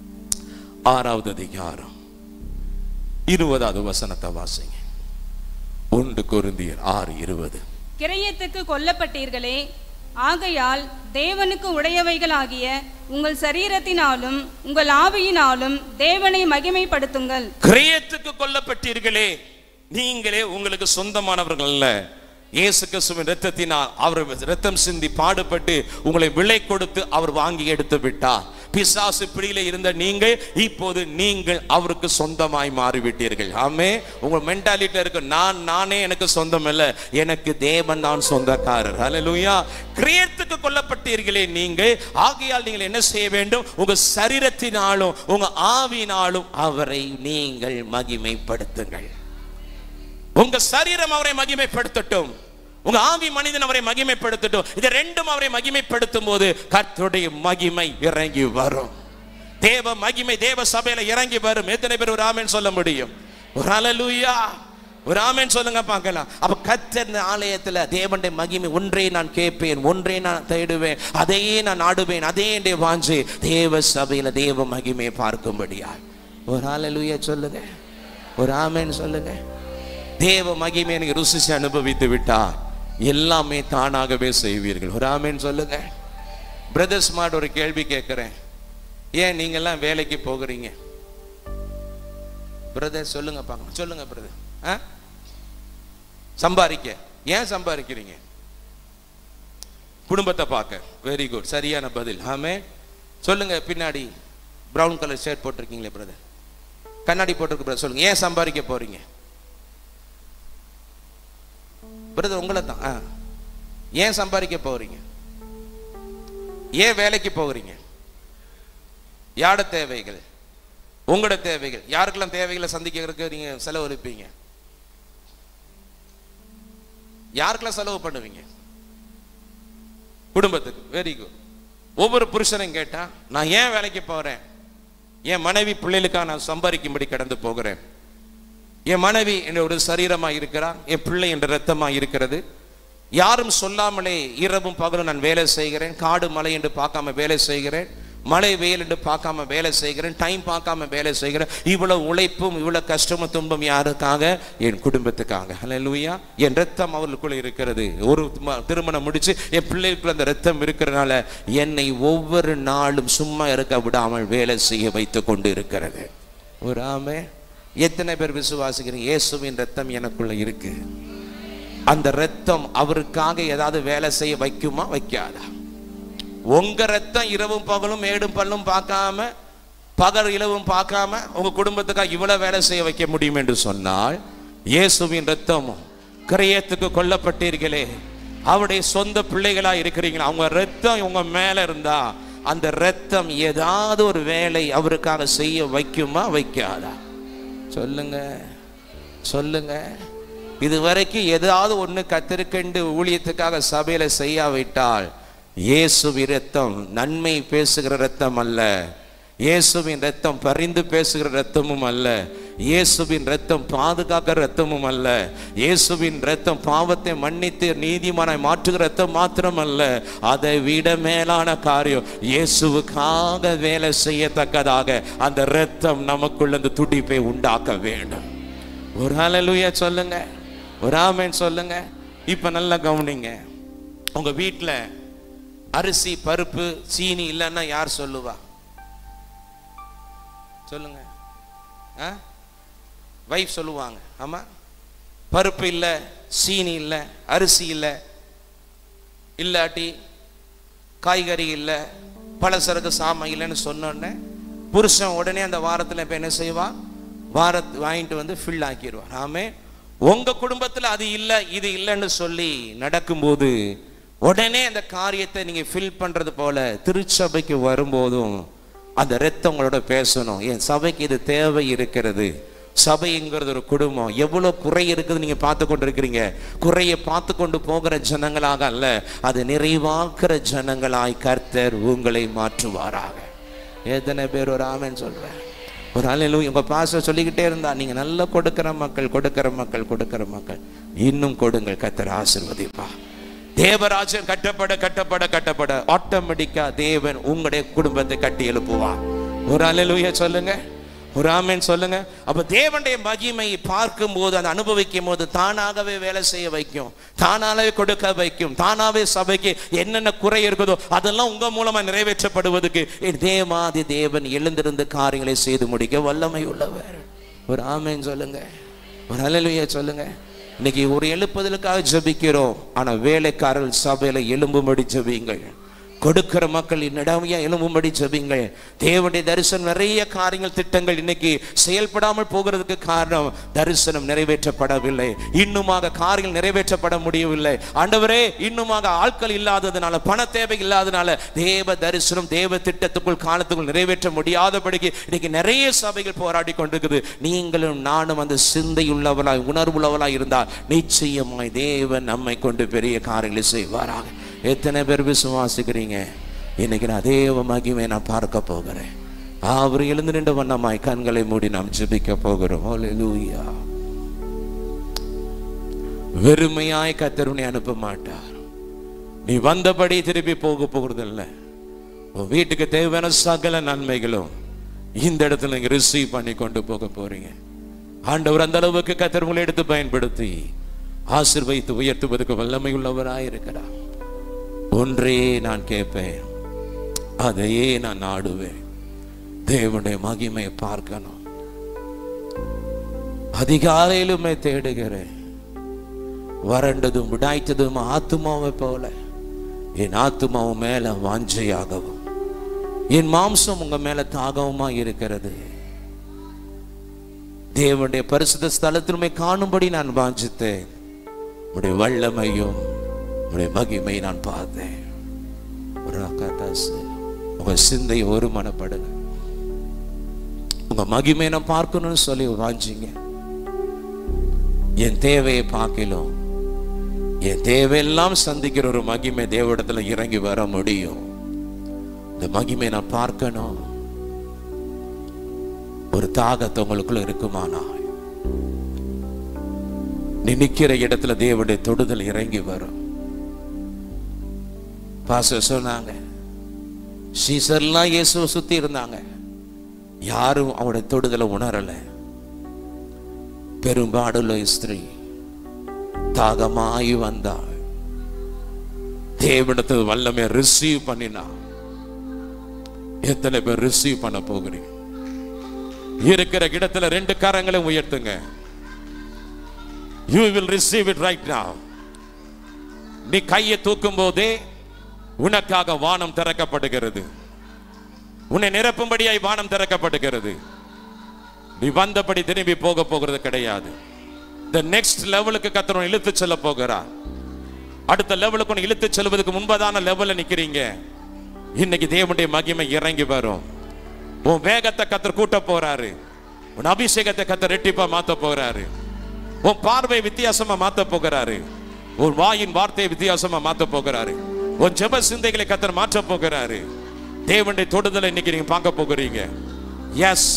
ஆறாவது அதிகாரம் இருபதாவது வசனத்தை வாசிங்க ஒன்று குருந்தியர் ஆறு இருபது கிரயத்துக்கு கொல்லப்பட்டீர்களே ஆகையால் தேவனுக்கு உடையவைகளாகிய உங்கள் சரீரத்தினாலும் உங்கள் ஆவியினாலும் தேவனை மகிமைப்படுத்துங்கள் கிரயத்துக்கு கொல்லப்பட்டீர்களே நீங்களே உங்களுக்கு சொந்தமானவர்கள் அல்ல இயேசு கிறிஸ்துவின் இரத்தத்தினால் அவர் இரத்தம் சிந்தி பாடுபட்டு உங்களை விலை கொடுத்து அவர் வாங்கி எடுத்து விட்டார் பிசாசு பிடியில இருந்த நீங்கள் இப்போது நீங்கள் அவருக்கு சொந்தமாய் மாறிவிட்டீர்கள் ஆமே உங்க மென்டாலிட்டில இருக்கு நான் நானே எனக்கு சொந்தம் இல்ல எனக்கு தேவன் தான் சொந்தக்காரர் ஹalleluya கிரியத்துக்கு கொல்லப்பட்டீர்களே நீங்கள் ஆகையால் நீங்கள் என்ன செய்ய வேண்டும் உங்க சரீரத்தினாலும் உங்க ஆவினாலும் அவரை நீங்கள் மகிமைப்படுத்துங்கள் உங்க சரீரம் அவரை மகிமைப்படுத்தட்டும் உங்க ஆவி மனிதன் அவரை மகிமைப்படுத்தட்டும் இது ரெண்டும் அவரை மகிமைப்படுத்தும் போது கர்த்தருடைய மகிமை இறங்கி வரும் தேவ மகிமை தேவ சபையில இறங்கி வரும் எத்தனை பேர் ஒரு ஆமென் சொல்ல முடியும் ஒரு அலலுயா ஒரு ஆமென் சொல்லுங்க பார்க்கலாம் அப்ப கத்தர் ஆலயத்துல தேவனுடைய மகிமை ஒன்றே நான் கேட்பேன் ஒன்றே நான் தேடுவேன் அதையே நான் ஆடுவேன் அதே என்னுடைய வாஞ்சை தேவ சபையில தேவ மகிமையை பார்க்கும்படியா ஒரு அலலுயா சொல்லுங்க ஒரு ஆமென் சொல்லுங்க தேவ மகிமை எனக்கு ருசிச்சு அனுபவித்து விட்டா எல்லாமே தானாகவே செய்வீர்கள் ஒரு ஆமென் சொல்லுங்க பிரதர்ஸ் மாட் ஒரு கேள்வி கேட்கிறேன் ஏன் நீங்கெல்லாம் வேலைக்கு போகிறீங்க பிரதர் சொல்லுங்க பார்க்கலாம் சொல்லுங்க பிரதர் ஆ சம்பாதிக்க ஏன் சம்பாதிக்கிறீங்க குடும்பத்தை பார்க்க வெரி குட் சரியான பதில் ஆமே சொல்லுங்க பின்னாடி பிரவுன் கலர் ஷர்ட் போட்டிருக்கீங்களே பிரதர் கண்ணாடி போட்டிருக்கு பிரதர் சொல்லுங்க ஏன் சம்பாதிக்க போறீங்க பிரதர் உங்களை தான் ஆ. ஏன் சம்பாதிக்க போகிறீங்க ஏன் வேலைக்கு போகிறீங்க யாரோட தேவைகள் உங்களோட தேவைகள் யாருக்கெல்லாம் தேவைகளை சந்திக்கிறதுக்கு நீங்க செலவழிப்பீங்க யாருக்கெல்லாம் செலவு பண்ணுவீங்க குடும்பத்துக்கு வெரி குட் ஒவ்வொரு புருஷனையும் கேட்டா நான் ஏன் வேலைக்கு போறேன் என் மனைவி பிள்ளைகளுக்காக நான் சம்பாதிக்கும்படி கடந்து போகிறேன் என் மனைவி என்ற ஒரு சரீரமா இருக்கிறா என் பிள்ளை என்ற ரத்தமா இருக்கிறது யாரும் சொல்லாமலே இரவும் பகலும் நான் வேலை செய்கிறேன் காடு மலை என்று பார்க்காம வேலை செய்கிறேன் மழை வெயில் என்று பார்க்காம வேலை செய்கிறேன் டைம் பார்க்காம வேலை செய்கிறேன் இவ்வளவு உழைப்பும் இவ்வளவு கஷ்டமும் துன்பம் யாருக்காக என் குடும்பத்துக்காக ஹalleluya என் ரத்தம் அவர்களுக்குள்ள இருக்கிறது ஒரு ம- திருமணம் முடிச்சு என் பிள்ளைகளுக்குள்ள அந்த ரத்தம் இருக்கிறனால என்னை ஒவ்வொரு நாளும் சும்மா இருக்க விடாமல் வேலை செய்ய வைத்து கொண்டு இருக்கிறது ஒரு ஆமே எத்தனை பேர் விசுவாசிக்கிறீங்க இயேசுவின் ரத்தம் எனக்குள்ள இருக்கு அந்த ரத்தம் அவருக்காக ஏதாவது வேலை செய்ய வைக்குமா வைக்காதா உங்க ரத்தம் இரவும் பகலும் மேடும் பல்லும் பார்க்காம பகல் இரவும் பார்க்காம உங்க குடும்பத்துக்காக இவ்வளவு வேலை செய்ய வைக்க முடியும் என்று சொன்னால் இயேசுவின் ரத்தம் கிரயத்துக்கு கொல்லப்பட்டீர்களே அவருடைய சொந்த பிள்ளைகளா இருக்கிறீங்களா அவங்க ரத்தம் உங்க மேல இருந்தா அந்த ரத்தம் ஏதாவது ஒரு வேலை அவருக்காக செய்ய வைக்குமா வைக்காதா சொல்லுங்க சொல்லுங்க இது வரைக்கும் ஏதாவது ஒண்ணு கத்திருக்கண்டு ஊழியத்துக்காக சபையில செய்யாவிட்டால் இயேசுவின் ரத்தம் நன்மை பேசுகிற ரத்தம் அல்ல இயேசுவின் ரத்தம் பரிந்து பேசுகிற ரத்தமும் அல்ல இயேசுவின் ரத்தம் பாதுகாக்கிற ரத்தமும் அல்ல இயேசுவின் ரத்தம் பாவத்தை மன்னித்து நீதிமானாய் மாற்றுகிற ரத்தம் மாத்திரம் அல்ல அதை விட மேலான காரியம் இயேசுவுக்காக வேலை செய்யத்தக்கதாக அந்த ரத்தம் நமக்குள்ள அந்த துடிப்பை உண்டாக்க வேண்டும் ஒரு ஹalleluya சொல்லுங்க ஒரு ஆமென் சொல்லுங்க இப்ப நல்லா கவனிங்க உங்க வீட்ல அரிசி பருப்பு சீனி இல்லைன்னா யார் சொல்லுவா சொல்லுங்க ஆ வைஃப் சொல்லுவாங்க ஆமா பருப்பு இல்லை சீனி இல்லை அரிசி இல்லை இல்லாட்டி காய்கறி இல்லை பலசரக்கு சாமான் இல்லைன்னு சொன்னோடனே புருஷன் உடனே அந்த வாரத்தில் இப்போ என்ன செய்வான் வாரத் வாங்கிட்டு வந்து ஃபில் ஆக்கிடுவான் ஆமே உங்க குடும்பத்தில் அது இல்லை இது இல்லைன்னு சொல்லி நடக்கும்போது உடனே அந்த காரியத்தை நீங்க ஃபில் பண்றது போல திருச்சபைக்கு வரும்போதும் அந்த ரத்தம் உங்களோட பேசணும் என் சபைக்கு இது தேவை இருக்கிறது சபைங்கிறது ஒரு குடும்பம் எவ்வளவு குறை இருக்குது நீங்க பார்த்து கொண்டு இருக்கிறீங்க குறையை பார்த்து கொண்டு போகிற ஜனங்களாக அல்ல அது நிறைவாக்குற ஜனங்களாய் கர்த்தர் உங்களை மாற்றுவாராக எத்தனை பேர் ஒரு ஆமென் சொல்றேன் ஒரு ஆளில் உங்க பாச சொல்லிக்கிட்டே இருந்தா நீங்க நல்லா கொடுக்கிற மக்கள் கொடுக்கிற மக்கள் கொடுக்கிற மக்கள் இன்னும் கொடுங்கள் கர்த்தர் ஆசிர்வதிப்பா தேவராஜ்யம் கட்டப்பட கட்டப்பட கட்டப்பட ஆட்டோமேட்டிக்கா தேவன் உங்களுடைய குடும்பத்தை கட்டி எழுப்புவார் ஒரு அலையிலுய சொல்லுங்க ஒரு ஆமென் சொல்லுங்க அப்ப தேவனுடைய மகிமையை பார்க்கும் போது அதை அனுபவிக்கும் போது தானாகவே வேலை செய்ய வைக்கும் தானாகவே கொடுக்க வைக்கும் தானாவே சபைக்கு என்னென்ன குறை இருக்குதோ அதெல்லாம் உங்க மூலமா நிறைவேற்றப்படுவதற்கு என் தேவாதி தேவன் எழுந்திருந்து காரியங்களை செய்து முடிக்க வல்லமை உள்ளவர் ஒரு ஆமென் சொல்லுங்க ஒரு அலையிலுய சொல்லுங்க இன்னைக்கு ஒரு எழுப்புதலுக்காக ஜெபிக்கிறோம் ஆனா வேலைக்காரர்கள் சபையில எழும்பும்படி ஜெபிங்கள் கொடுக்கிற மக்கள் என்னிடமையா எழும்பும்படி ஜெபிங்கள் தேவனுடைய தரிசனம் நிறைய காரியங்கள் திட்டங்கள் இன்னைக்கு செயல்படாமல் போகிறதுக்கு காரணம் தரிசனம் நிறைவேற்றப்படவில்லை இன்னுமாக காரியங்கள் நிறைவேற்றப்பட முடியவில்லை ஆண்டவரே இன்னுமாக ஆட்கள் இல்லாததுனால பண தேவை இல்லாததுனால தேவ தரிசனம் தேவ திட்டத்துக்குள் காலத்துக்குள் நிறைவேற்ற முடியாதபடிக்கு இன்னைக்கு நிறைய சபைகள் போராடி கொண்டிருக்குது நீங்களும் நானும் அந்த சிந்தை உள்ளவளாய் உணர்வுள்ளவளாய் இருந்தால் நிச்சயமாய் தேவன் நம்மை கொண்டு பெரிய காரியங்களை செய்வாராக எத்தனை பேர் விசுவாசிக்கிறீங்க இன்னைக்கு நான் தேவ மகிமை நான் பார்க்க போகிறேன் அவர் எழுந்து நின்ற வண்ணமாய் கண்களை மூடி நாம் ஜெபிக்க போகிறோம் ஹalleluya வெறுமையாய் கர்த்தர் உன்னை அனுப்ப மாட்டார் நீ வந்தபடி திருப்பி போக போகிறது இல்ல உன் வீட்டுக்கு தேவையான சகல நன்மைகளும் இந்த இடத்துல நீங்க ரிசீவ் பண்ணி கொண்டு போக போறீங்க ஆண்டவர் அந்த அளவுக்கு கத்தர் உங்களை எடுத்து பயன்படுத்தி ஆசிர்வைத்து உயர்த்துவதற்கு வல்லமை உள்ளவராய் இருக்கிறார் ஒன்றே நான் கேட்பேன் அதையே நான் நாடுவேன் தேவனுடைய மகிமையை பார்க்கணும் அதிகாலையிலுமே தேடுகிறேன் வறண்டதும் விடாய்த்ததும் ஆத்துமாவை போல என் ஆத்துமாவும் மேல வாஞ்சையாகவும் என் மாம்சம் உங்க மேல தாகவுமா இருக்கிறது தேவனுடைய பரிசுத்த ஸ்தலத்திலுமே காணும்படி நான் வாஞ்சித்தேன் உடைய வல்லமையும் உடைய மகிமை நான் பார்த்தேன் ஒரு அக்காத்தாசு உங்க சிந்தை ஒரு மனப்படுங்க உங்க மகிமை நான் பார்க்கணும்னு சொல்லி வாஞ்சிங்க என் தேவையை பார்க்கலும் என் தேவையெல்லாம் சந்திக்கிற ஒரு மகிமை தேவடத்துல இறங்கி வர முடியும் இந்த மகிமை நான் பார்க்கணும் ஒரு தாகத்தை உங்களுக்குள்ள இருக்குமானா நீ நிக்கிற இடத்துல தேவனுடைய தொடுதல் இறங்கி வரும் பாச சொன்னாங்க சீசர்லாம் இயேசுவை சுத்தி இருந்தாங்க யாரும் அவருடைய தொடுதலை உணரல பெரும்பாடுள்ள ஸ்திரீ தாகமாய் வந்தாள் தேவனத்து வல்லமை ரிசீவ் பண்ணினா எத்தனை பேர் ரிசீவ் பண்ண போகிறீங்க இருக்கிற இடத்துல ரெண்டு கரங்களை உயர்த்துங்க you will receive it right now நீ கையை தூக்கும் போதே உனக்காக வானம் திறக்கப்படுகிறது உன்னை நிரப்பும்படியாய் வானம் திறக்கப்படுகிறது நீ வந்தபடி திரும்பி போக போகிறது கிடையாது இந்த நெக்ஸ்ட் லெவலுக்கு கத்தர் இழுத்து செல்ல போகிறார் அடுத்த லெவலுக்கு உன்னை இழுத்து செல்வதற்கு முன்பதான லெவல்ல நிக்கிறீங்க இன்னைக்கு தேவனுடைய மகிமை இறங்கி வரும் உன் வேகத்தை கத்தர் கூட்ட போறாரு உன் அபிஷேகத்தை கத்தர் ரெட்டிப்பா மாத்த போறாரு உன் பார்வை வித்தியாசமா மாத்த போகிறாரு உன் வாயின் வார்த்தையை வித்தியாசமா மாத்த போகிறாரு உன் ஜெப சிந்தைகளை கத்தர் மாற்ற போகிறாரு தேவனுடைய தொடுதலை இன்னைக்கு நீங்க பார்க்க போகிறீங்க எஸ்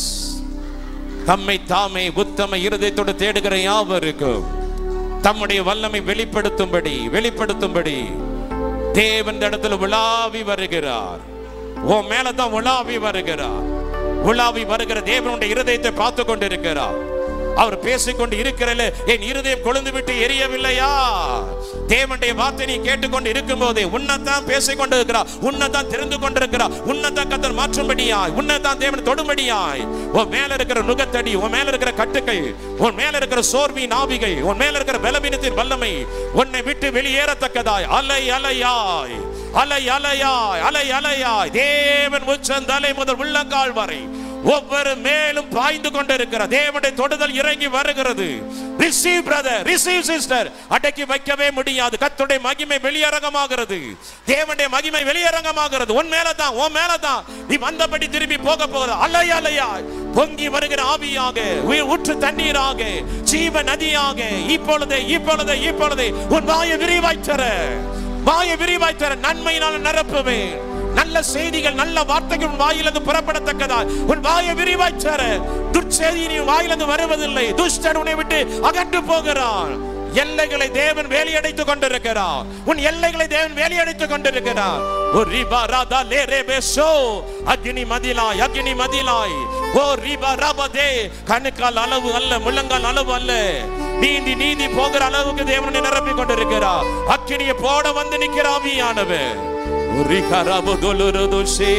தம்மை தாமே உத்தம இருதயத்தோடு தேடுகிற யாவருக்கும் தம்முடைய வல்லமை வெளிப்படுத்தும்படி வெளிப்படுத்தும்படி தேவன் இந்த இடத்துல உலாவி வருகிறார் உன் மேலதான் உலாவி வருகிறார் உலாவி வருகிற தேவனுடைய இருதயத்தை பார்த்து கொண்டு இருக்கிறார் அவர் பேசிக்கொண்டு இருக்கிறல என் இருதயம் கொழுந்து விட்டு எரியவில்லையா தேவனுடைய வார்த்தை நீ கேட்டுக்கொண்டு இருக்கும் போதே உன்னைத்தான் பேசிக்கொண்டு இருக்கிறா உன்னைத்தான் தெரிந்து கொண்டிருக்கிறா உன்னைத்தான் கத்தர் மாற்றும்படியாய் உன்னைத்தான் தேவன் தொடும்படியாய் உன் மேல இருக்கிற நுகத்தடி உன் மேல இருக்கிற கட்டுக்கள் உன் மேல இருக்கிற சோர்வின் ஆவிகை உன் மேல இருக்கிற பலவீனத்தின் வல்லமை உன்னை விட்டு வெளியேறத்தக்கதாய் அலை அலையாய் அலை அலையாய் அலை அலையாய் தேவன் உச்சந்தலை முதல் உள்ளங்கால் வரை ஒவ்வொரு மேலும் பாய்ந்து கொண்டிருக்கிற தேவனுடைய தொடுதல் இறங்கி வருகிறது ரிசீவ் பிரதர் ரிசீவ் சிஸ்டர் அடக்கி வைக்கவே முடியாது கத்துடைய மகிமை வெளியரங்கமாகிறது தேவனுடைய மகிமை வெளியரங்கமாகிறது உன் மேலதான் உன் மேலதான் நீ வந்தபடி திரும்பி போக போகிற அலையா அலையா பொங்கி வருகிற ஆவியாக உயிர் ஊற்று தண்ணீராக ஜீவ நதியாக இப்பொழுதே இப்பொழுதே இப்பொழுதே உன் வாயை விரிவாய் தர வாயை விரிவாய் தர நன்மையினால் நிரப்புவேன் நல்ல செய்திகள் நல்ல வார்த்தைகள் உன் வாயிலிருந்து புறப்படத்தக்கதா உன் வாயை விரிவாய் தர துர்ச்செய்தி நீ வாயிலிருந்து வருவதில்லை துஷ்டன் உன்னை விட்டு அகன்று போகிறான் எல்லைகளை தேவன் வேலையடைத்துக் கொண்டிருக்கிறார் உன் எல்லைகளை தேவன் வேலையடைத்துக் கொண்டிருக்கிறார் ஓ ரிபா ராதா லே ரே பேசோ அக்னி மதிலாய் அக்னி மதிலாய் ஓ ரிபா ரபதே கணுக்கால் அளவு அல்ல முள்ளங்கால் அளவு அல்ல நீந்தி நீந்தி போகிற அளவுக்கு தேவனை நிரப்பி கொண்டிருக்கிறார் அக்கினியை போட வந்து நிக்கிற ஆவியானவர் ஒரு கரபு தொலுருதுஷே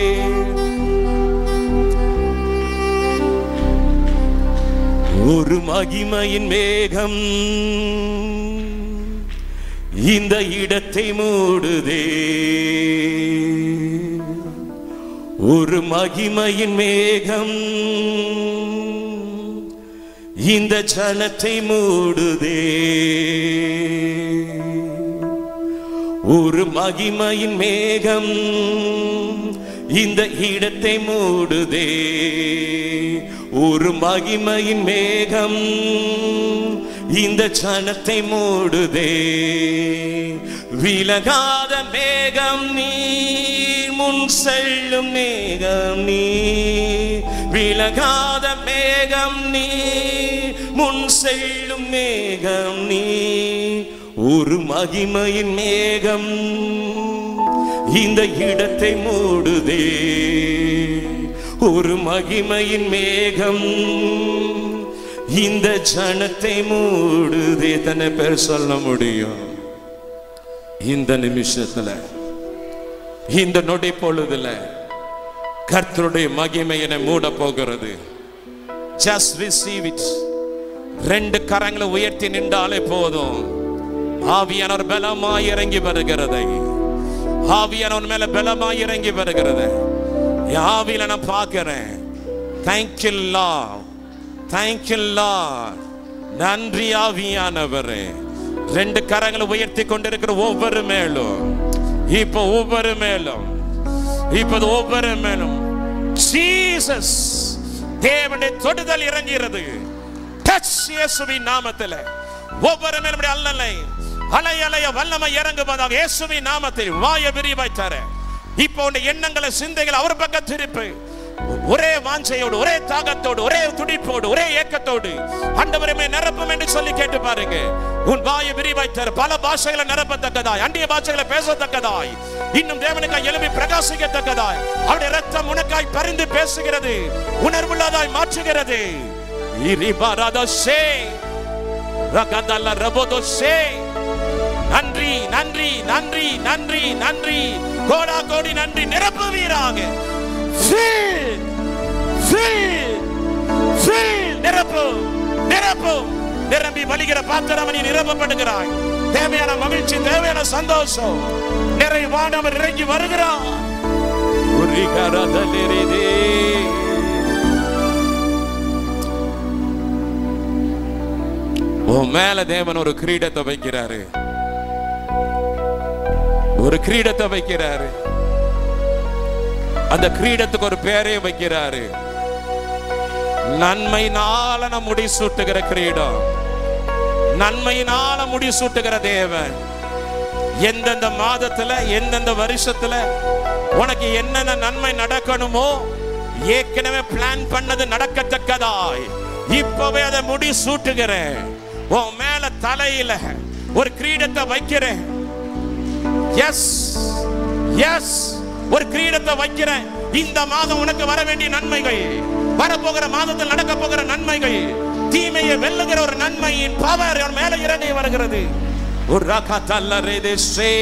ஒரு மகிமையின் மேகம் இந்த இடத்தை மூடுதே ஒரு மகிமையின் மேகம் இந்த ஜனத்தை மூடுதே ஒரு மகிமையின் மேகம் இந்த இடத்தை மூடுதே ஒரு மகிமையின் மேகம் இந்த ஜனத்தை மூடுதே விலகாத மேகம் நீர் முன் செல்லும் மேகம் நீ விலகாத மேகம் நீ முன் செல்லும் மேகம் நீ ஒரு மகிமையின் மேகம் இந்த இடத்தை மூடுதே ஒரு மகிமையின் மேகம் இந்த ஜனத்தை மூடுதே தன்னை பேர் சொல்ல முடியும் இந்த நிமிஷத்துல இந்த நொடி பொழுதுல கர்த்தருடைய மகிமை என்னை மூட போகிறது ஜஸ்ட் ரிசீவ் இட் ரெண்டு கரங்களை உயர்த்தி நின்றாலே போதும் ஆவியானவர் பலமாய் இறங்கி வருகிறதை ஆவியானவர் மேல பலமாய் இறங்கி வருகிறது என் ஆவியில நான் பார்க்கிறேன் தேங்க்யூல்லா தேங்க்யூல்லா நன்றி ஆவியானவரே ரெண்டு கரங்களை உயர்த்தி கொண்டிருக்கிற ஒவ்வொரு மேலும் இப்போ ஒவ்வொரு மேலும் இப்போது ஒவ்வொரு மேலும் ஜீசஸ் தேவனுடைய தொடுதல் இறங்குகிறது டச் இயேசுவின் நாமத்தில் ஒவ்வொரு மேலும் அல்லலை அலை அலைய வல்லமை இறங்குவதாக இயேசுவின் நாமத்தில் வாய விரிவாய் தர இப்போ உன் எண்ணங்களை சிந்தைகள் அவர் பக்கம் திருப்பு ஒரே வாஞ்சையோடு ஒரே தாகத்தோடு ஒரே துடிப்போடு ஒரே ஏக்கத்தோடு ஆண்டவரமே நிரப்பும் என்று சொல்லி கேட்டு பாருங்க உன் வாயை விரிவாய் தர பல பாஷைகளை நிரப்பத்தக்கதாய் அந்நிய பாஷைகளை பேசத்தக்கதாய் இன்னும் தேவனுக்காய் எழுப்பி பிரகாசிக்கத்தக்கதாய் அவருடைய ரத்தம் உனக்காய் பரிந்து பேசுகிறது உணர்வுள்ளதாய் மாற்றுகிறது இரிபாராதோஷே ரகதல்ல ரபோதோஷே நன்றி நன்றி நன்றி நன்றி நன்றி கோடா கோடி நன்றி நிரப்புவீராக Fill! Fill! Fill! நிரப்பு நிரப்பு நிரம்பி வழிகிற பாத்திரம் நீ நிரப்பப்படுகிறாய் தேவையான மகிழ்ச்சி தேவையான சந்தோஷம் நிறைவானவர் இறங்கி வருகிறார் உரிகரதலிரிதே. உன் மேல தேவன் ஒரு கிரீடத்தை வைக்கிறாரு ஒரு கிரீடத்தை வைக்கிறாரு அந்த கிரீடத்துக்கு ஒரு பேரே வைக்கிறாரு நன்மையினால நம் முடி சூட்டுகிற கிரீடம் நன்மையினால முடி சூட்டுகிற தேவன் எந்தெந்த மாதத்துல எந்தெந்த வருஷத்துல உனக்கு என்னென்ன நன்மை நடக்கணுமோ ஏற்கனவே பிளான் பண்ணது நடக்கத்தக்கதாய் இப்பவே அதை முடி சூட்டுகிறேன் உன் மேல தலையில ஒரு கிரீடத்தை வைக்கிறேன் எஸ் எஸ் ஒரு கிரீடத்தை வைக்கிறேன் இந்த மாதம் உனக்கு வர வேண்டிய நன்மைகள் வரப்போகிற மாதத்தில் நடக்க போகிற நன்மைகள் தீமையை வெல்லுகிற ஒரு நன்மையின் பவர் அவன் மேல இறங்கி வருகிறது ஒரு ரகத்தல்லரேதே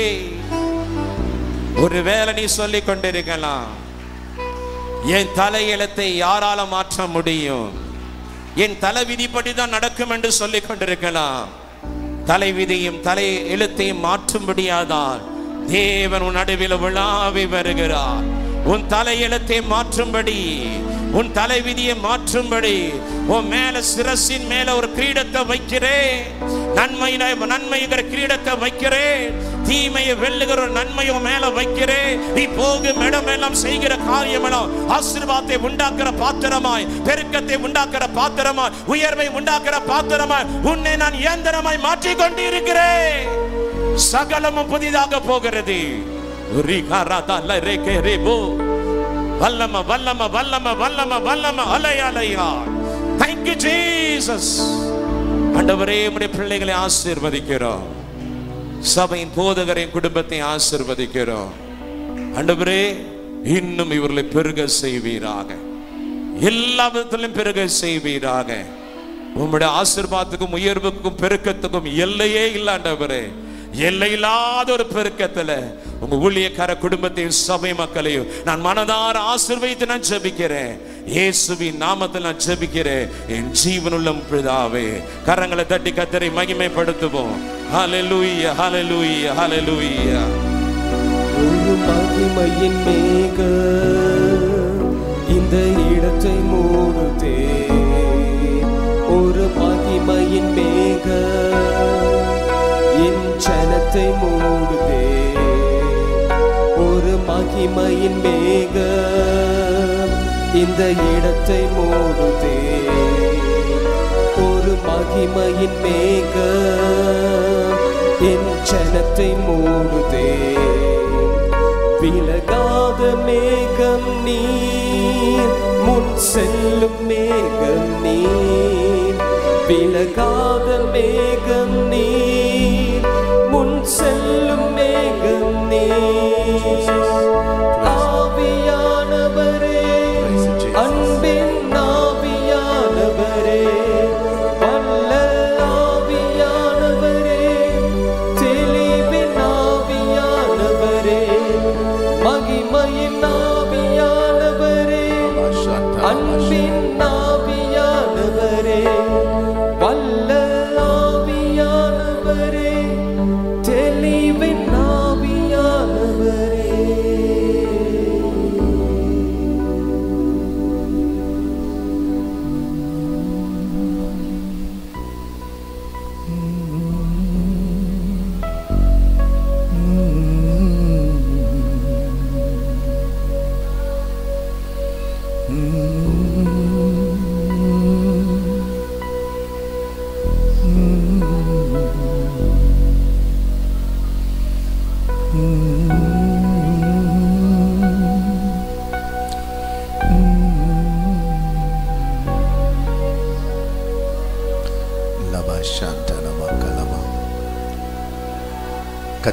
ஒரு வேலை நீ சொல்லிக் கொண்டிருக்கலாம் என் தலையெழுத்தை யாரால மாற்ற முடியும் என் தலை விதிப்படி தான் நடக்கும் என்று சொல்லிக் கொண்டிருக்கலாம் தலை விதியும் தலை எழுத்தையும் மாற்றும்படியாதான் தேவன் உன் நடுவில் விழாவி வருகிறார் உன் தலை எழுத்தை மாற்றும்படி உன் தலை விதியை மாற்றும்படி உன் மேல சிரசின் மேல ஒரு கிரீடத்தை வைக்கிறேன் நன்மை நன்மைங்கிற கிரீடத்தை வைக்கிறேன் தீமையை வெல்லுகிற ஒரு நன்மையை உன் மேல வைக்கிறேன் நீ போகும் இடமெல்லாம் செய்கிற காரியமெல்லாம் ஆசீர்வாதத்தை உண்டாக்குற பாத்திரமாய் பெருக்கத்தை உண்டாக்குற பாத்திரமாய் உயர்வை உண்டாக்குற பாத்திரமாய் உன்னை நான் இயந்திரமாய் மாற்றிக் கொண்டிருக்கிறேன் சகலமும் புதிதாக போகிறது வல்லம வல்லம வல்லம வல்லம வல்லம அலை அலையா தேங்க்யூ ஜீசஸ் ஆண்டவரே உம்முடைய பிள்ளைகளை ஆசீர்வதிக்கிறோம் சபையின் போதகரின் குடும்பத்தை ஆசீர்வதிக்கிறோம் ஆண்டவரே இன்னும் இவர்களை பெருக செய்வீராக எல்லா விதத்திலும் பெருக செய்வீராக உம்முடைய ஆசீர்வாதத்துக்கும் உயர்வுக்கும் பெருக்கத்துக்கும் எல்லையே இல்லாண்டவரே எல்லையில்லாத ஒரு பெருக்கத்துல உங்க ஊழியக்கார குடும்பத்தையும் சபை மக்களையும் நான் மனதார ஆசீர்வதித்து நான் ஜெபிக்கிறேன் இயேசுவின் நாமத்தில் நான் ஜெபிக்கிறேன் என் ஜீவனுள்ள பிதாவே கரங்களை தட்டி கத்தரை மகிமைப்படுத்துவோம் ஹalleluya ஹalleluya ஹalleluya ஒரு மகிமையின் மேக இந்த இடத்தை மூடுதே ஒரு மகிமையின் மேக என் ஜனத்தை மூடுதே ஒரு மகிமையின் மேக இந்த இடத்தை மூடுதே ஒரு மகிமையின் மேக என் ஜனத்தை மூடுதே விலகாத மேகம் நீர் முன் செல்லும் மேகம் நீர் விலகாத மேகம் நீர் முன் செல்லும் மேகம் நீர் ஆவியானவரே அன்பின் ஆவியானவரே வல்ல ஆவியானவரே தெளிவின் ஆவியானவரே மகிமையின் ஆவியானவரே அன்பின் ஆவியானவரே வல்ல ஆவியானவரே தெளிவின் ஆவியானவரே Mm-hmm.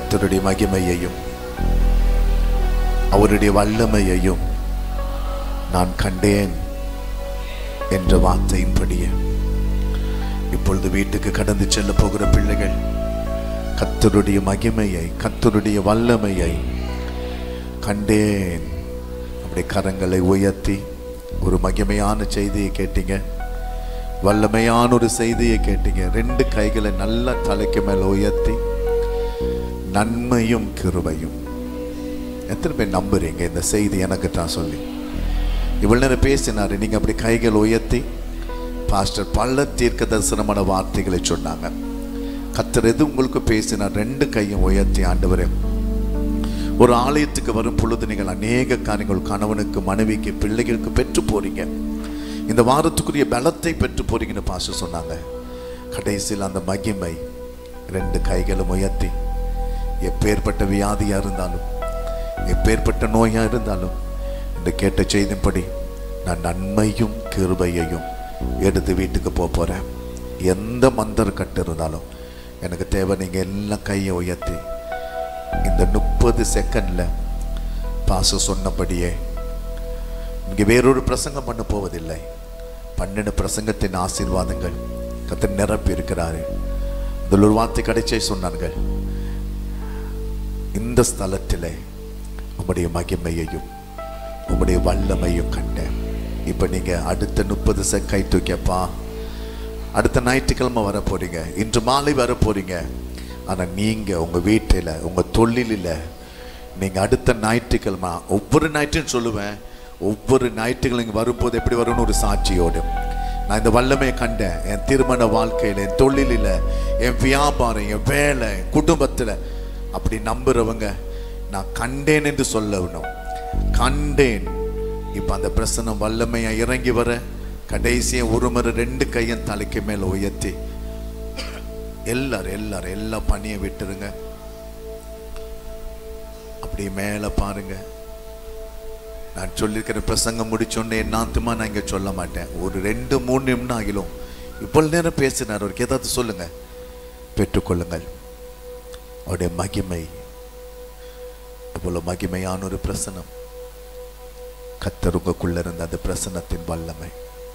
கர்த்தருடைய மகிமையையும் அவருடைய வல்லமையையும் நான் கண்டேன் என்ற வார்த்தையின்படியே இப்பொழுது வீட்டுக்கு கடந்து செல்ல போகிற பிள்ளைகள் கர்த்தருடைய மகிமையை கர்த்தருடைய வல்லமையை கண்டேன் அப்படி கரங்களை உயர்த்தி ஒரு மகிமையான செய்தியை கேட்டீங்க வல்லமையான ஒரு செய்தியை கேட்டீங்க ரெண்டு கைகளை நல்லா தலைக்கு மேல உயர்த்தி நன்மையும் கிருபையும் எத்தனை பேர் நம்புறீங்க இந்த செய்தி எனக்கு தான் சொல்லி இவ்வளவு நேரம் பேசினாரு நீங்க அப்படி கைகள் உயர்த்தி பாஸ்டர் பல தீர்க்க தரிசனமான வார்த்தைகளை சொன்னாங்க கத்தர் எது உங்களுக்கு பேசினார் ரெண்டு கையும் உயர்த்தி ஆண்டவரே ஒரு ஆலயத்துக்கு வரும் பொழுது நீங்கள் அநேக காரியங்கள் கணவனுக்கு மனைவிக்கு பிள்ளைகளுக்கு பெற்று போறீங்க இந்த வாரத்துக்குரிய பலத்தை பெற்று போறீங்கன்னு பாச சொன்னாங்க கடைசியில் அந்த மகிமை ரெண்டு கைகளும் உயர்த்தி எப்பேற்பட்ட வியாதியா இருந்தாலும் எப்பேற்பட்ட நோயா இருந்தாலும் இந்த கேட்ட செய்தின்படி நான் நன்மையும் கிருபையையும் எடுத்து வீட்டுக்கு போக போறேன் எந்த மந்தர் கட்டு இருந்தாலும் எனக்கு தேவை நீங்க எல்லாம் கையை உயர்த்தி இந்த முப்பது செகண்ட்ல பாச சொன்னபடியே இங்கே வேறொரு பிரசங்கம் பண்ண போவதில்லை பன்னெண்டு பிரசங்கத்தின் ஆசீர்வாதங்கள் கத்தர் நிரப்பி இருக்கிறாரு இதில் ஒரு வார்த்தை கிடைச்சே சொன்னார்கள் இந்த ஸ்தலத்திலே உம்முடைய மகிமையையும் உம்முடைய வல்லமையும் கண்டேன் இப்போ நீங்க அடுத்த முப்பது செக் கை தூக்கியப்பா அடுத்த ஞாயிற்றுக்கிழமை வர போறீங்க இன்று மாலை வர போறீங்க ஆனா நீங்க உங்க வீட்டில் உங்க தொழிலில் நீங்க அடுத்த ஞாயிற்றுக்கிழமை ஒவ்வொரு ஞாயிற்றும் சொல்லுவேன் ஒவ்வொரு ஞாயிற்றுக்கிழமை இங்க வரும்போது எப்படி வரும்னு ஒரு சாட்சியோடு நான் இந்த வல்லமையை கண்டேன் என் திருமண வாழ்க்கையில் என் தொழிலில் என் வியாபாரம் என் வேலை என் குடும்பத்தில் அப்படி நம்புறவங்க நான் கண்டேன் என்று சொல்லணும் கண்டேன் இப்போ அந்த பிரசனம் வல்லமையா இறங்கி வர கடைசியா ஒரு முறை ரெண்டு கையும் தலைக்கு மேல உயர்த்தி எல்லாரும் எல்லாரும் எல்லா பணியை விட்டுருங்க அப்படி மேல பாருங்க நான் சொல்லியிருக்கிற பிரசங்கம் முடிச்சோடனே என்னாத்துமா நான் இங்க சொல்ல மாட்டேன் ஒரு ரெண்டு மூணு நிமிடம் ஆகிலும் இவ்வளவு நேரம் பேசினார் அவருக்கு ஏதாவது சொல்லுங்க பெற்றுக்கொள்ளுங்கள் அவருடைய மகிமை இவ்வளவு மகிமையான ஒரு பிரசனம் கத்தர் உங்களுக்குள்ள இருந்த அந்த பிரசனத்தின் வல்லமை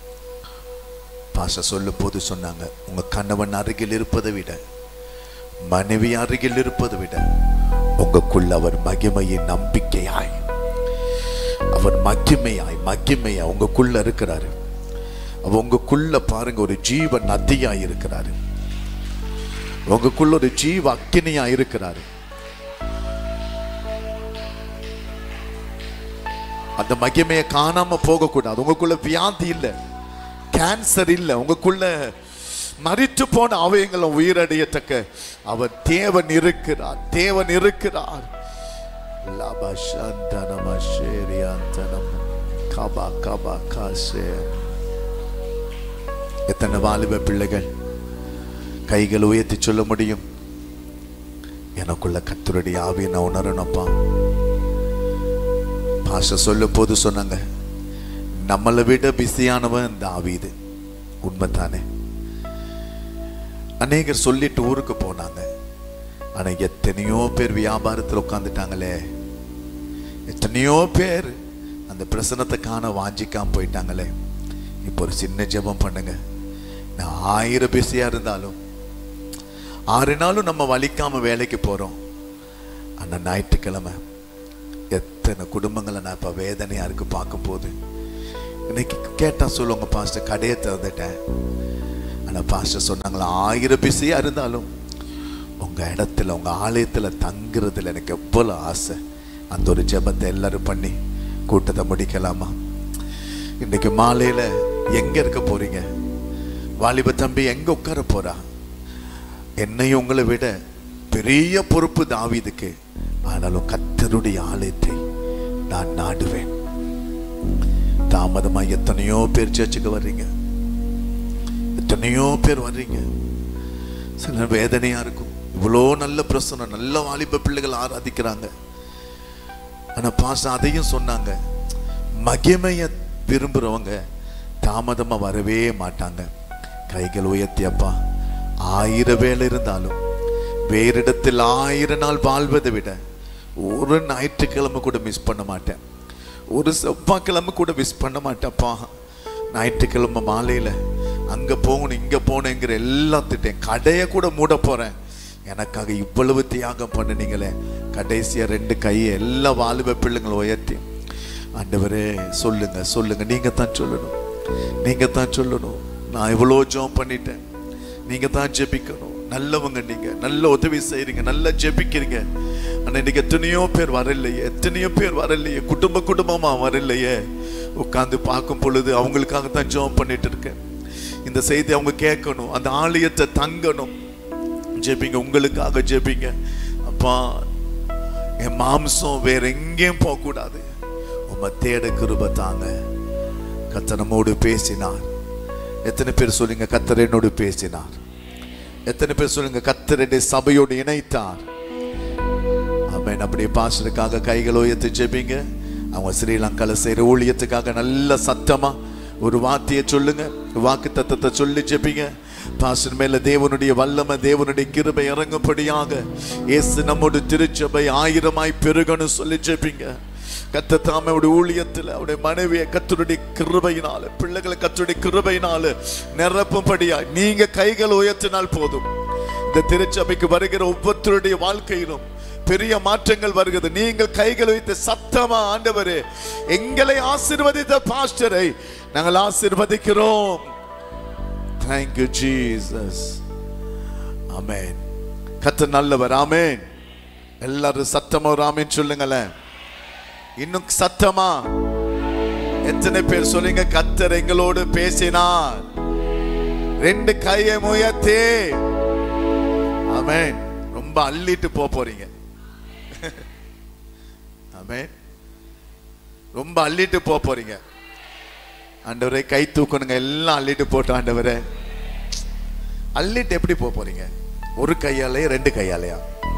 பாச சொல்லும் போது சொன்னாங்க உங்க கணவன் அருகில் இருப்பதை விட மனைவி அருகில் இருப்பதை விட உங்களுக்குள்ள அவர் மகிமையின் நம்பிக்கையாய் அவர் மகிமையாய் மகிமையா உங்களுக்குள்ள இருக்கிறாரு அவர் உங்களுக்குள்ள பாருங்க ஒரு ஜீவ நதியா இருக்கிறாரு உங்களுக்குள்ள ஒரு ஜீவ அக்கினியா இருக்கிறாரு அந்த மகிமையை காணாம போக கூடாது உங்களுக்குள்ள வியாதி இல்ல கேன்சர் இல்ல உங்களுக்குள்ள மறித்து போன அவயங்களை உயிரடையத்தக்க அவர் தேவன் இருக்கிறார் தேவன் இருக்கிறார் லபஷந்தனமஷேரியாந்தனம் கபா கபா காசே எத்தனை வாலிப பிள்ளைகள் கைகள் உயர்த்தி சொல்ல முடியும் எனக்குள்ள கத்தருடைய ஆவியை நான் உணரணும்ப்பா பாஷ சொல்லும் போது சொன்னாங்க நம்மளை விட பிஸியானவன் தாவீது உண்மைதானே அநேகர் சொல்லிட்டு ஊருக்கு போனாங்க ஆனா எத்தனையோ பேர் வியாபாரத்தில் உட்காந்துட்டாங்களே எத்தனையோ பேர் அந்த பிரசனத்தை காண வாஞ்சிக்காம போயிட்டாங்களே இப்போ ஒரு சின்ன ஜெபம் பண்ணுங்க நான் ஆயிரம் பிஸியா இருந்தாலும் ஆறு நாளும் நம்ம வலிக்காம வேலைக்கு போறோம் ஆனா ஞாயிற்றுக்கிழமை எத்தனை குடும்பங்களை நான் இப்போ வேதனையா இருக்கு பார்க்கும் போது இன்னைக்கு கேட்டா சொல்லுவாங்க பாஸ்டர் கடையை திறந்துட்டேன் ஆனா பாஸ்டர் சொன்னாங்களா ஆயிரம் பிஸியா இருந்தாலும் உங்க இடத்துல உங்க ஆலயத்துல தங்குறதுல எனக்கு எவ்வளவு ஆசை அந்த ஒரு ஜெபத்தை எல்லாரும் பண்ணி கூட்டத்தை முடிக்கலாமா இன்னைக்கு மாலையில எங்க இருக்க போறீங்க வாலிப தம்பி எங்க உட்கார போறா என்னையும் உங்களை விட பெரிய பொறுப்பு தாவீதுக்கு ஆனாலும் கத்தருடைய ஆலயத்தை நான் நாடுவேன் தாமதமா எத்தனையோ பேர் சர்ச்சுக்கு வர்றீங்க எத்தனையோ பேர் வர்றீங்க சில வேதனையா இருக்கும் இவ்வளோ நல்ல பிரசனம் நல்ல வாலிப பிள்ளைகள் ஆராதிக்கிறாங்க ஆனா பாச அதையும் சொன்னாங்க மகிமைய விரும்புறவங்க தாமதமா வரவே மாட்டாங்க கைகள் உயர்த்தி அப்பா ஆயிரம் வேலை இருந்தாலும் வேறிடத்தில் ஆயிரம் நாள் வாழ்வதை விட ஒரு ஞாயிற்றுக்கிழமை கூட மிஸ் பண்ண மாட்டேன் ஒரு செவ்வாய்க்கிழமை கூட மிஸ் பண்ண மாட்டேன்ப்பா ஞாயிற்றுக்கிழமை மாலையில அங்க போகணும் இங்க போகணுங்கிற எல்லாம் திட்டேன் கடையை கூட மூட போறேன் எனக்காக இவ்வளவு தியாகம் பண்ணுனீங்களே கடைசியா ரெண்டு கையை எல்லா வாலிப பிள்ளைங்களை உயர்த்தி ஆண்டவரே சொல்லுங்க சொல்லுங்க நீங்க தான் சொல்லணும் நீங்க தான் சொல்லணும் நான் இவ்வளோ ஜெபம் பண்ணிட்டேன் நீங்க தான் ஜெபிக்கணும் நல்லவங்க நீங்க நல்ல உதவி செய்றீங்க நல்லா ஜெபிக்கிறீங்க ஆனா இன்னைக்கு எத்தனையோ பேர் வரலையே எத்தனையோ பேர் வரலையே குடும்ப குடும்பமா வரலையே உட்கார்ந்து பார்க்கும் பொழுது அவங்களுக்காக தான் ஜெபம் பண்ணிட்டு இருக்கேன் இந்த செய்தி அவங்க கேட்கணும் அந்த ஆலயத்தை தங்கணும் ஜெபிங்க உங்களுக்காக ஜெபிங்க அப்பா என் மாம்சம் வேற எங்கேயும் போக கூடாது உம்மை தேட கிருப தாங்க கத்தர் நம்மோடு பேசினார் எத்தனை பேர் சொல்லுங்க கத்தர் என்னோடு பேசினார் எத்தனை பேர் சொல்லுங்க கத்தர் என்னை சபையோடு இணைத்தார் ஆமென் அப்படியே பாஸ்டருக்காக கைகளை உயர்த்தி ஜெபிங்க அவங்க ஸ்ரீலங்கால செய்யற ஊழியத்துக்காக நல்ல சத்தமா ஒரு வார்த்தையை சொல்லுங்க வாக்கு தத்தத்தை சொல்லி ஜெபிங்க பாஸ்டர் மேல தேவனுடைய வல்லமை தேவனுடைய கிருபை இறங்கும்படியாக இயேசு நம்மோடு திருச்சபை ஆயிரமாய் பெருகணும் சொல்லி ஜெபிங்க கத்த தாம அவருடைய ஊழியத்தில் அவருடைய மனைவியை கத்தருடைய கிருபையினால பிள்ளைகளை கத்தருடைய கிருபையினால நிரப்பும்படியா நீங்க கைகள் உயர்த்தினால் போதும் இந்த திருச்சபைக்கு வருகிற ஒவ்வொருத்தருடைய வாழ்க்கையிலும் பெரிய மாற்றங்கள் வருகிறது நீங்கள் கைகள் வைத்து சத்தமா ஆண்டவரே எங்களை ஆசீர்வதித்த பாஸ்டரை நாங்கள் ஆசீர்வதிக்கிறோம் தேங்க்யூ ஜீசஸ் ஆமென் கத்த நல்லவர் ஆமென் எல்லாரும் சத்தமா ஒரு ஆமென் சொல்லுங்களேன் இன்னும் சத்தமா எத்தனை பேர் சொல்லுங்க கத்தர் எங்களோடு பேசினார் ரெண்டு கையை முயத்தே ஆமென் ரொம்ப அள்ளிட்டு போக போறீங்க ஆமென் ரொம்ப அள்ளிட்டு போக போறீங்க ஆண்டவரே கை தூக்கணுங்க எல்லாம் அள்ளிட்டு போட்டோம் ஆண்டவரே அள்ளிட்டு எப்படி போக போறீங்க ஒரு கையாலே ரெண்டு கையாலையா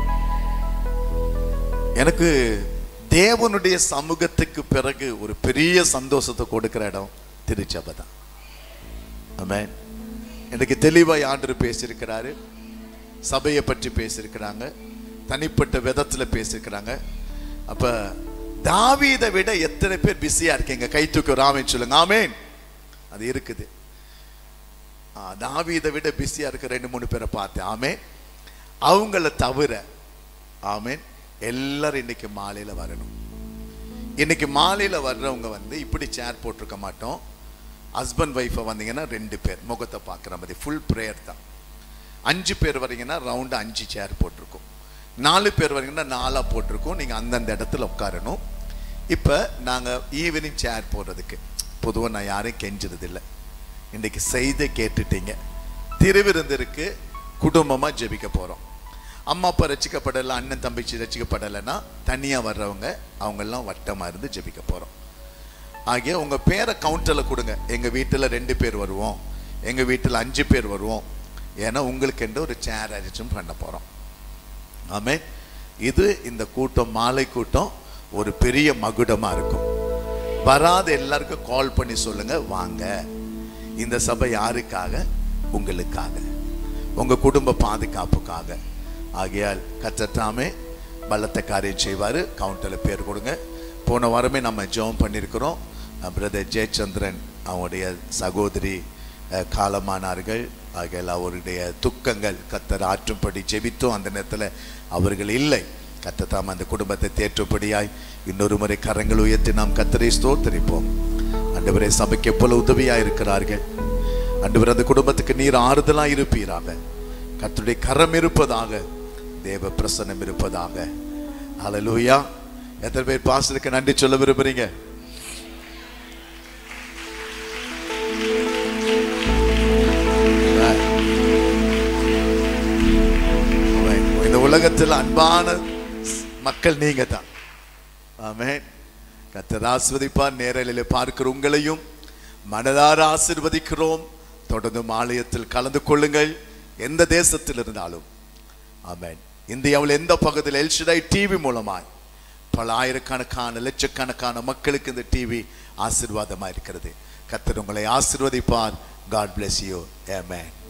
எனக்கு தேவனுடைய சமூகத்துக்கு பிறகு ஒரு பெரிய சந்தோஷத்தை கொடுக்கிற இடம் திருச்சபை தான் ஆமென் எனக்கு தெளிவாய் ஆண்டு பேசியிருக்கிறாரு சபையை பற்றி பேசியிருக்கிறாங்க தனிப்பட்ட விதத்துல பேசியிருக்கிறாங்க அப்ப தாவீதை விட எத்தனை பேர் பிஸியா இருக்கீங்க கை தூக்கி ஒரு ஆமேன் சொல்லுங்க ஆமேன் அது இருக்குது ஆ, தாவீதை விட பிஸியா இருக்க ரெண்டு மூணு பேரை பார்த்தேன் ஆமேன் அவங்கள தவிர ஆமேன் எல்லாரும் இன்னைக்கு மாலையில வரணும் இன்னைக்கு மாலையில வர்றவங்க வந்து இப்படி சேர் போட்டிருக்க மாட்டோம் ஹஸ்பண்ட் ஒய்ஃபை வந்தீங்கன்னா ரெண்டு பேர் முகத்தை பார்க்குற மாதிரி ஃபுல் ப்ரேயர் தான் அஞ்சு பேர் வரீங்கன்னா ரவுண்டு அஞ்சு சேர் போட்டிருக்கோம் நாலு பேர் வரீங்கன்னா நாலாக போட்டிருக்கோம் நீங்கள் அந்தந்த இடத்துல உட்காரணும் இப்போ நாங்கள் ஈவினிங் சேர் போடுறதுக்கு பொதுவாக நான் யாரையும் கெஞ்சறது இல்லை இன்னைக்கு செய்தி கேட்டுட்டீங்க திருவிருந்திற்கு குடும்பமாக ஜெபிக்க போகிறோம் அம்மா அப்பா ரசிக்கப்படலை அண்ணன் தம்பிச்சு ரசிக்கப்படலைன்னா தனியாக வர்றவங்க அவங்கெல்லாம் வட்டமாக இருந்து ஜெபிக்க போகிறோம் ஆகிய உங்க பேரை கவுண்டர்ல கொடுங்க எங்க வீட்டுல ரெண்டு பேர் வருவோம் எங்க வீட்டுல அஞ்சு பேர் வருவோம் ஏன்னா உங்களுக்கு என்று ஒரு சேர் அரேஞ்சும் பண்ண போறோம் ஆமே இது இந்த கூட்டம் மாலை கூட்டம் ஒரு பெரிய மகுடமா இருக்கும் வராத எல்லாருக்கும் கால் பண்ணி சொல்லுங்க வாங்க இந்த சபை யாருக்காக உங்களுக்காக உங்க குடும்ப பாதுகாப்புக்காக ஆகையால் கத்தத்தாமே பலத்த காரியம் செய்வாரு கவுண்டர்ல பேர் கொடுங்க போன வாரமே நம்ம ஜெபம் பண்ணியிருக்கிறோம் பிரதர் ஜெயச்சந்திரன் அவருடைய சகோதரி அஹ், காலமானார்கள் ஆகையால் அவருடைய துக்கங்கள் கத்தர் ஆற்றும்படி ஜெபித்தோம் அந்த நேரத்தில் அவர்கள் இல்லை கத்தத்தாம் அந்த குடும்பத்தை தேற்றும்படியாய் இன்னொரு முறை கரங்கள் உயர்த்தி நாம் கத்தரை ஸ்தோத்தரிப்போம் ஆண்டவரே சபைக்கு எவ்வளவு உதவியா இருக்கிறார்கள் ஆண்டவர் அந்த குடும்பத்துக்கு நீர் ஆறுதலா இருப்பீராக கர்த்தருடைய கரம் இருப்பதாக தேவ பிரசன்னம் இருப்பதாக ஹalleluya எத்தனை பேர் பாஸ்டருக்கு நன்றி சொல்ல விரும்புறீங்க ஆமென். இந்த உலகத்தில் அன்பான மக்கள் நீங்க தான் ஆமென் கத்தர் ஆசிர்வதிப்பார் நேரலில் பார்க்கிற உங்களையும் மனதார ஆசிர்வதிக்கிறோம் தொடர்ந்து ஆலயத்தில் கலந்து கொள்ளுங்கள் எந்த தேசத்தில் இருந்தாலும் ஆமென் இந்தியாவில் எந்த பகுதியில் எல்ஷிடாய் டிவி மூலமாய் பல ஆயிரக்கணக்கான லட்சக்கணக்கான மக்களுக்கு இந்த டிவி ஆசீர்வாதமா இருக்கிறது கத்தர் உங்களை ஆசீர்வதிப்பார் காட் bless you amen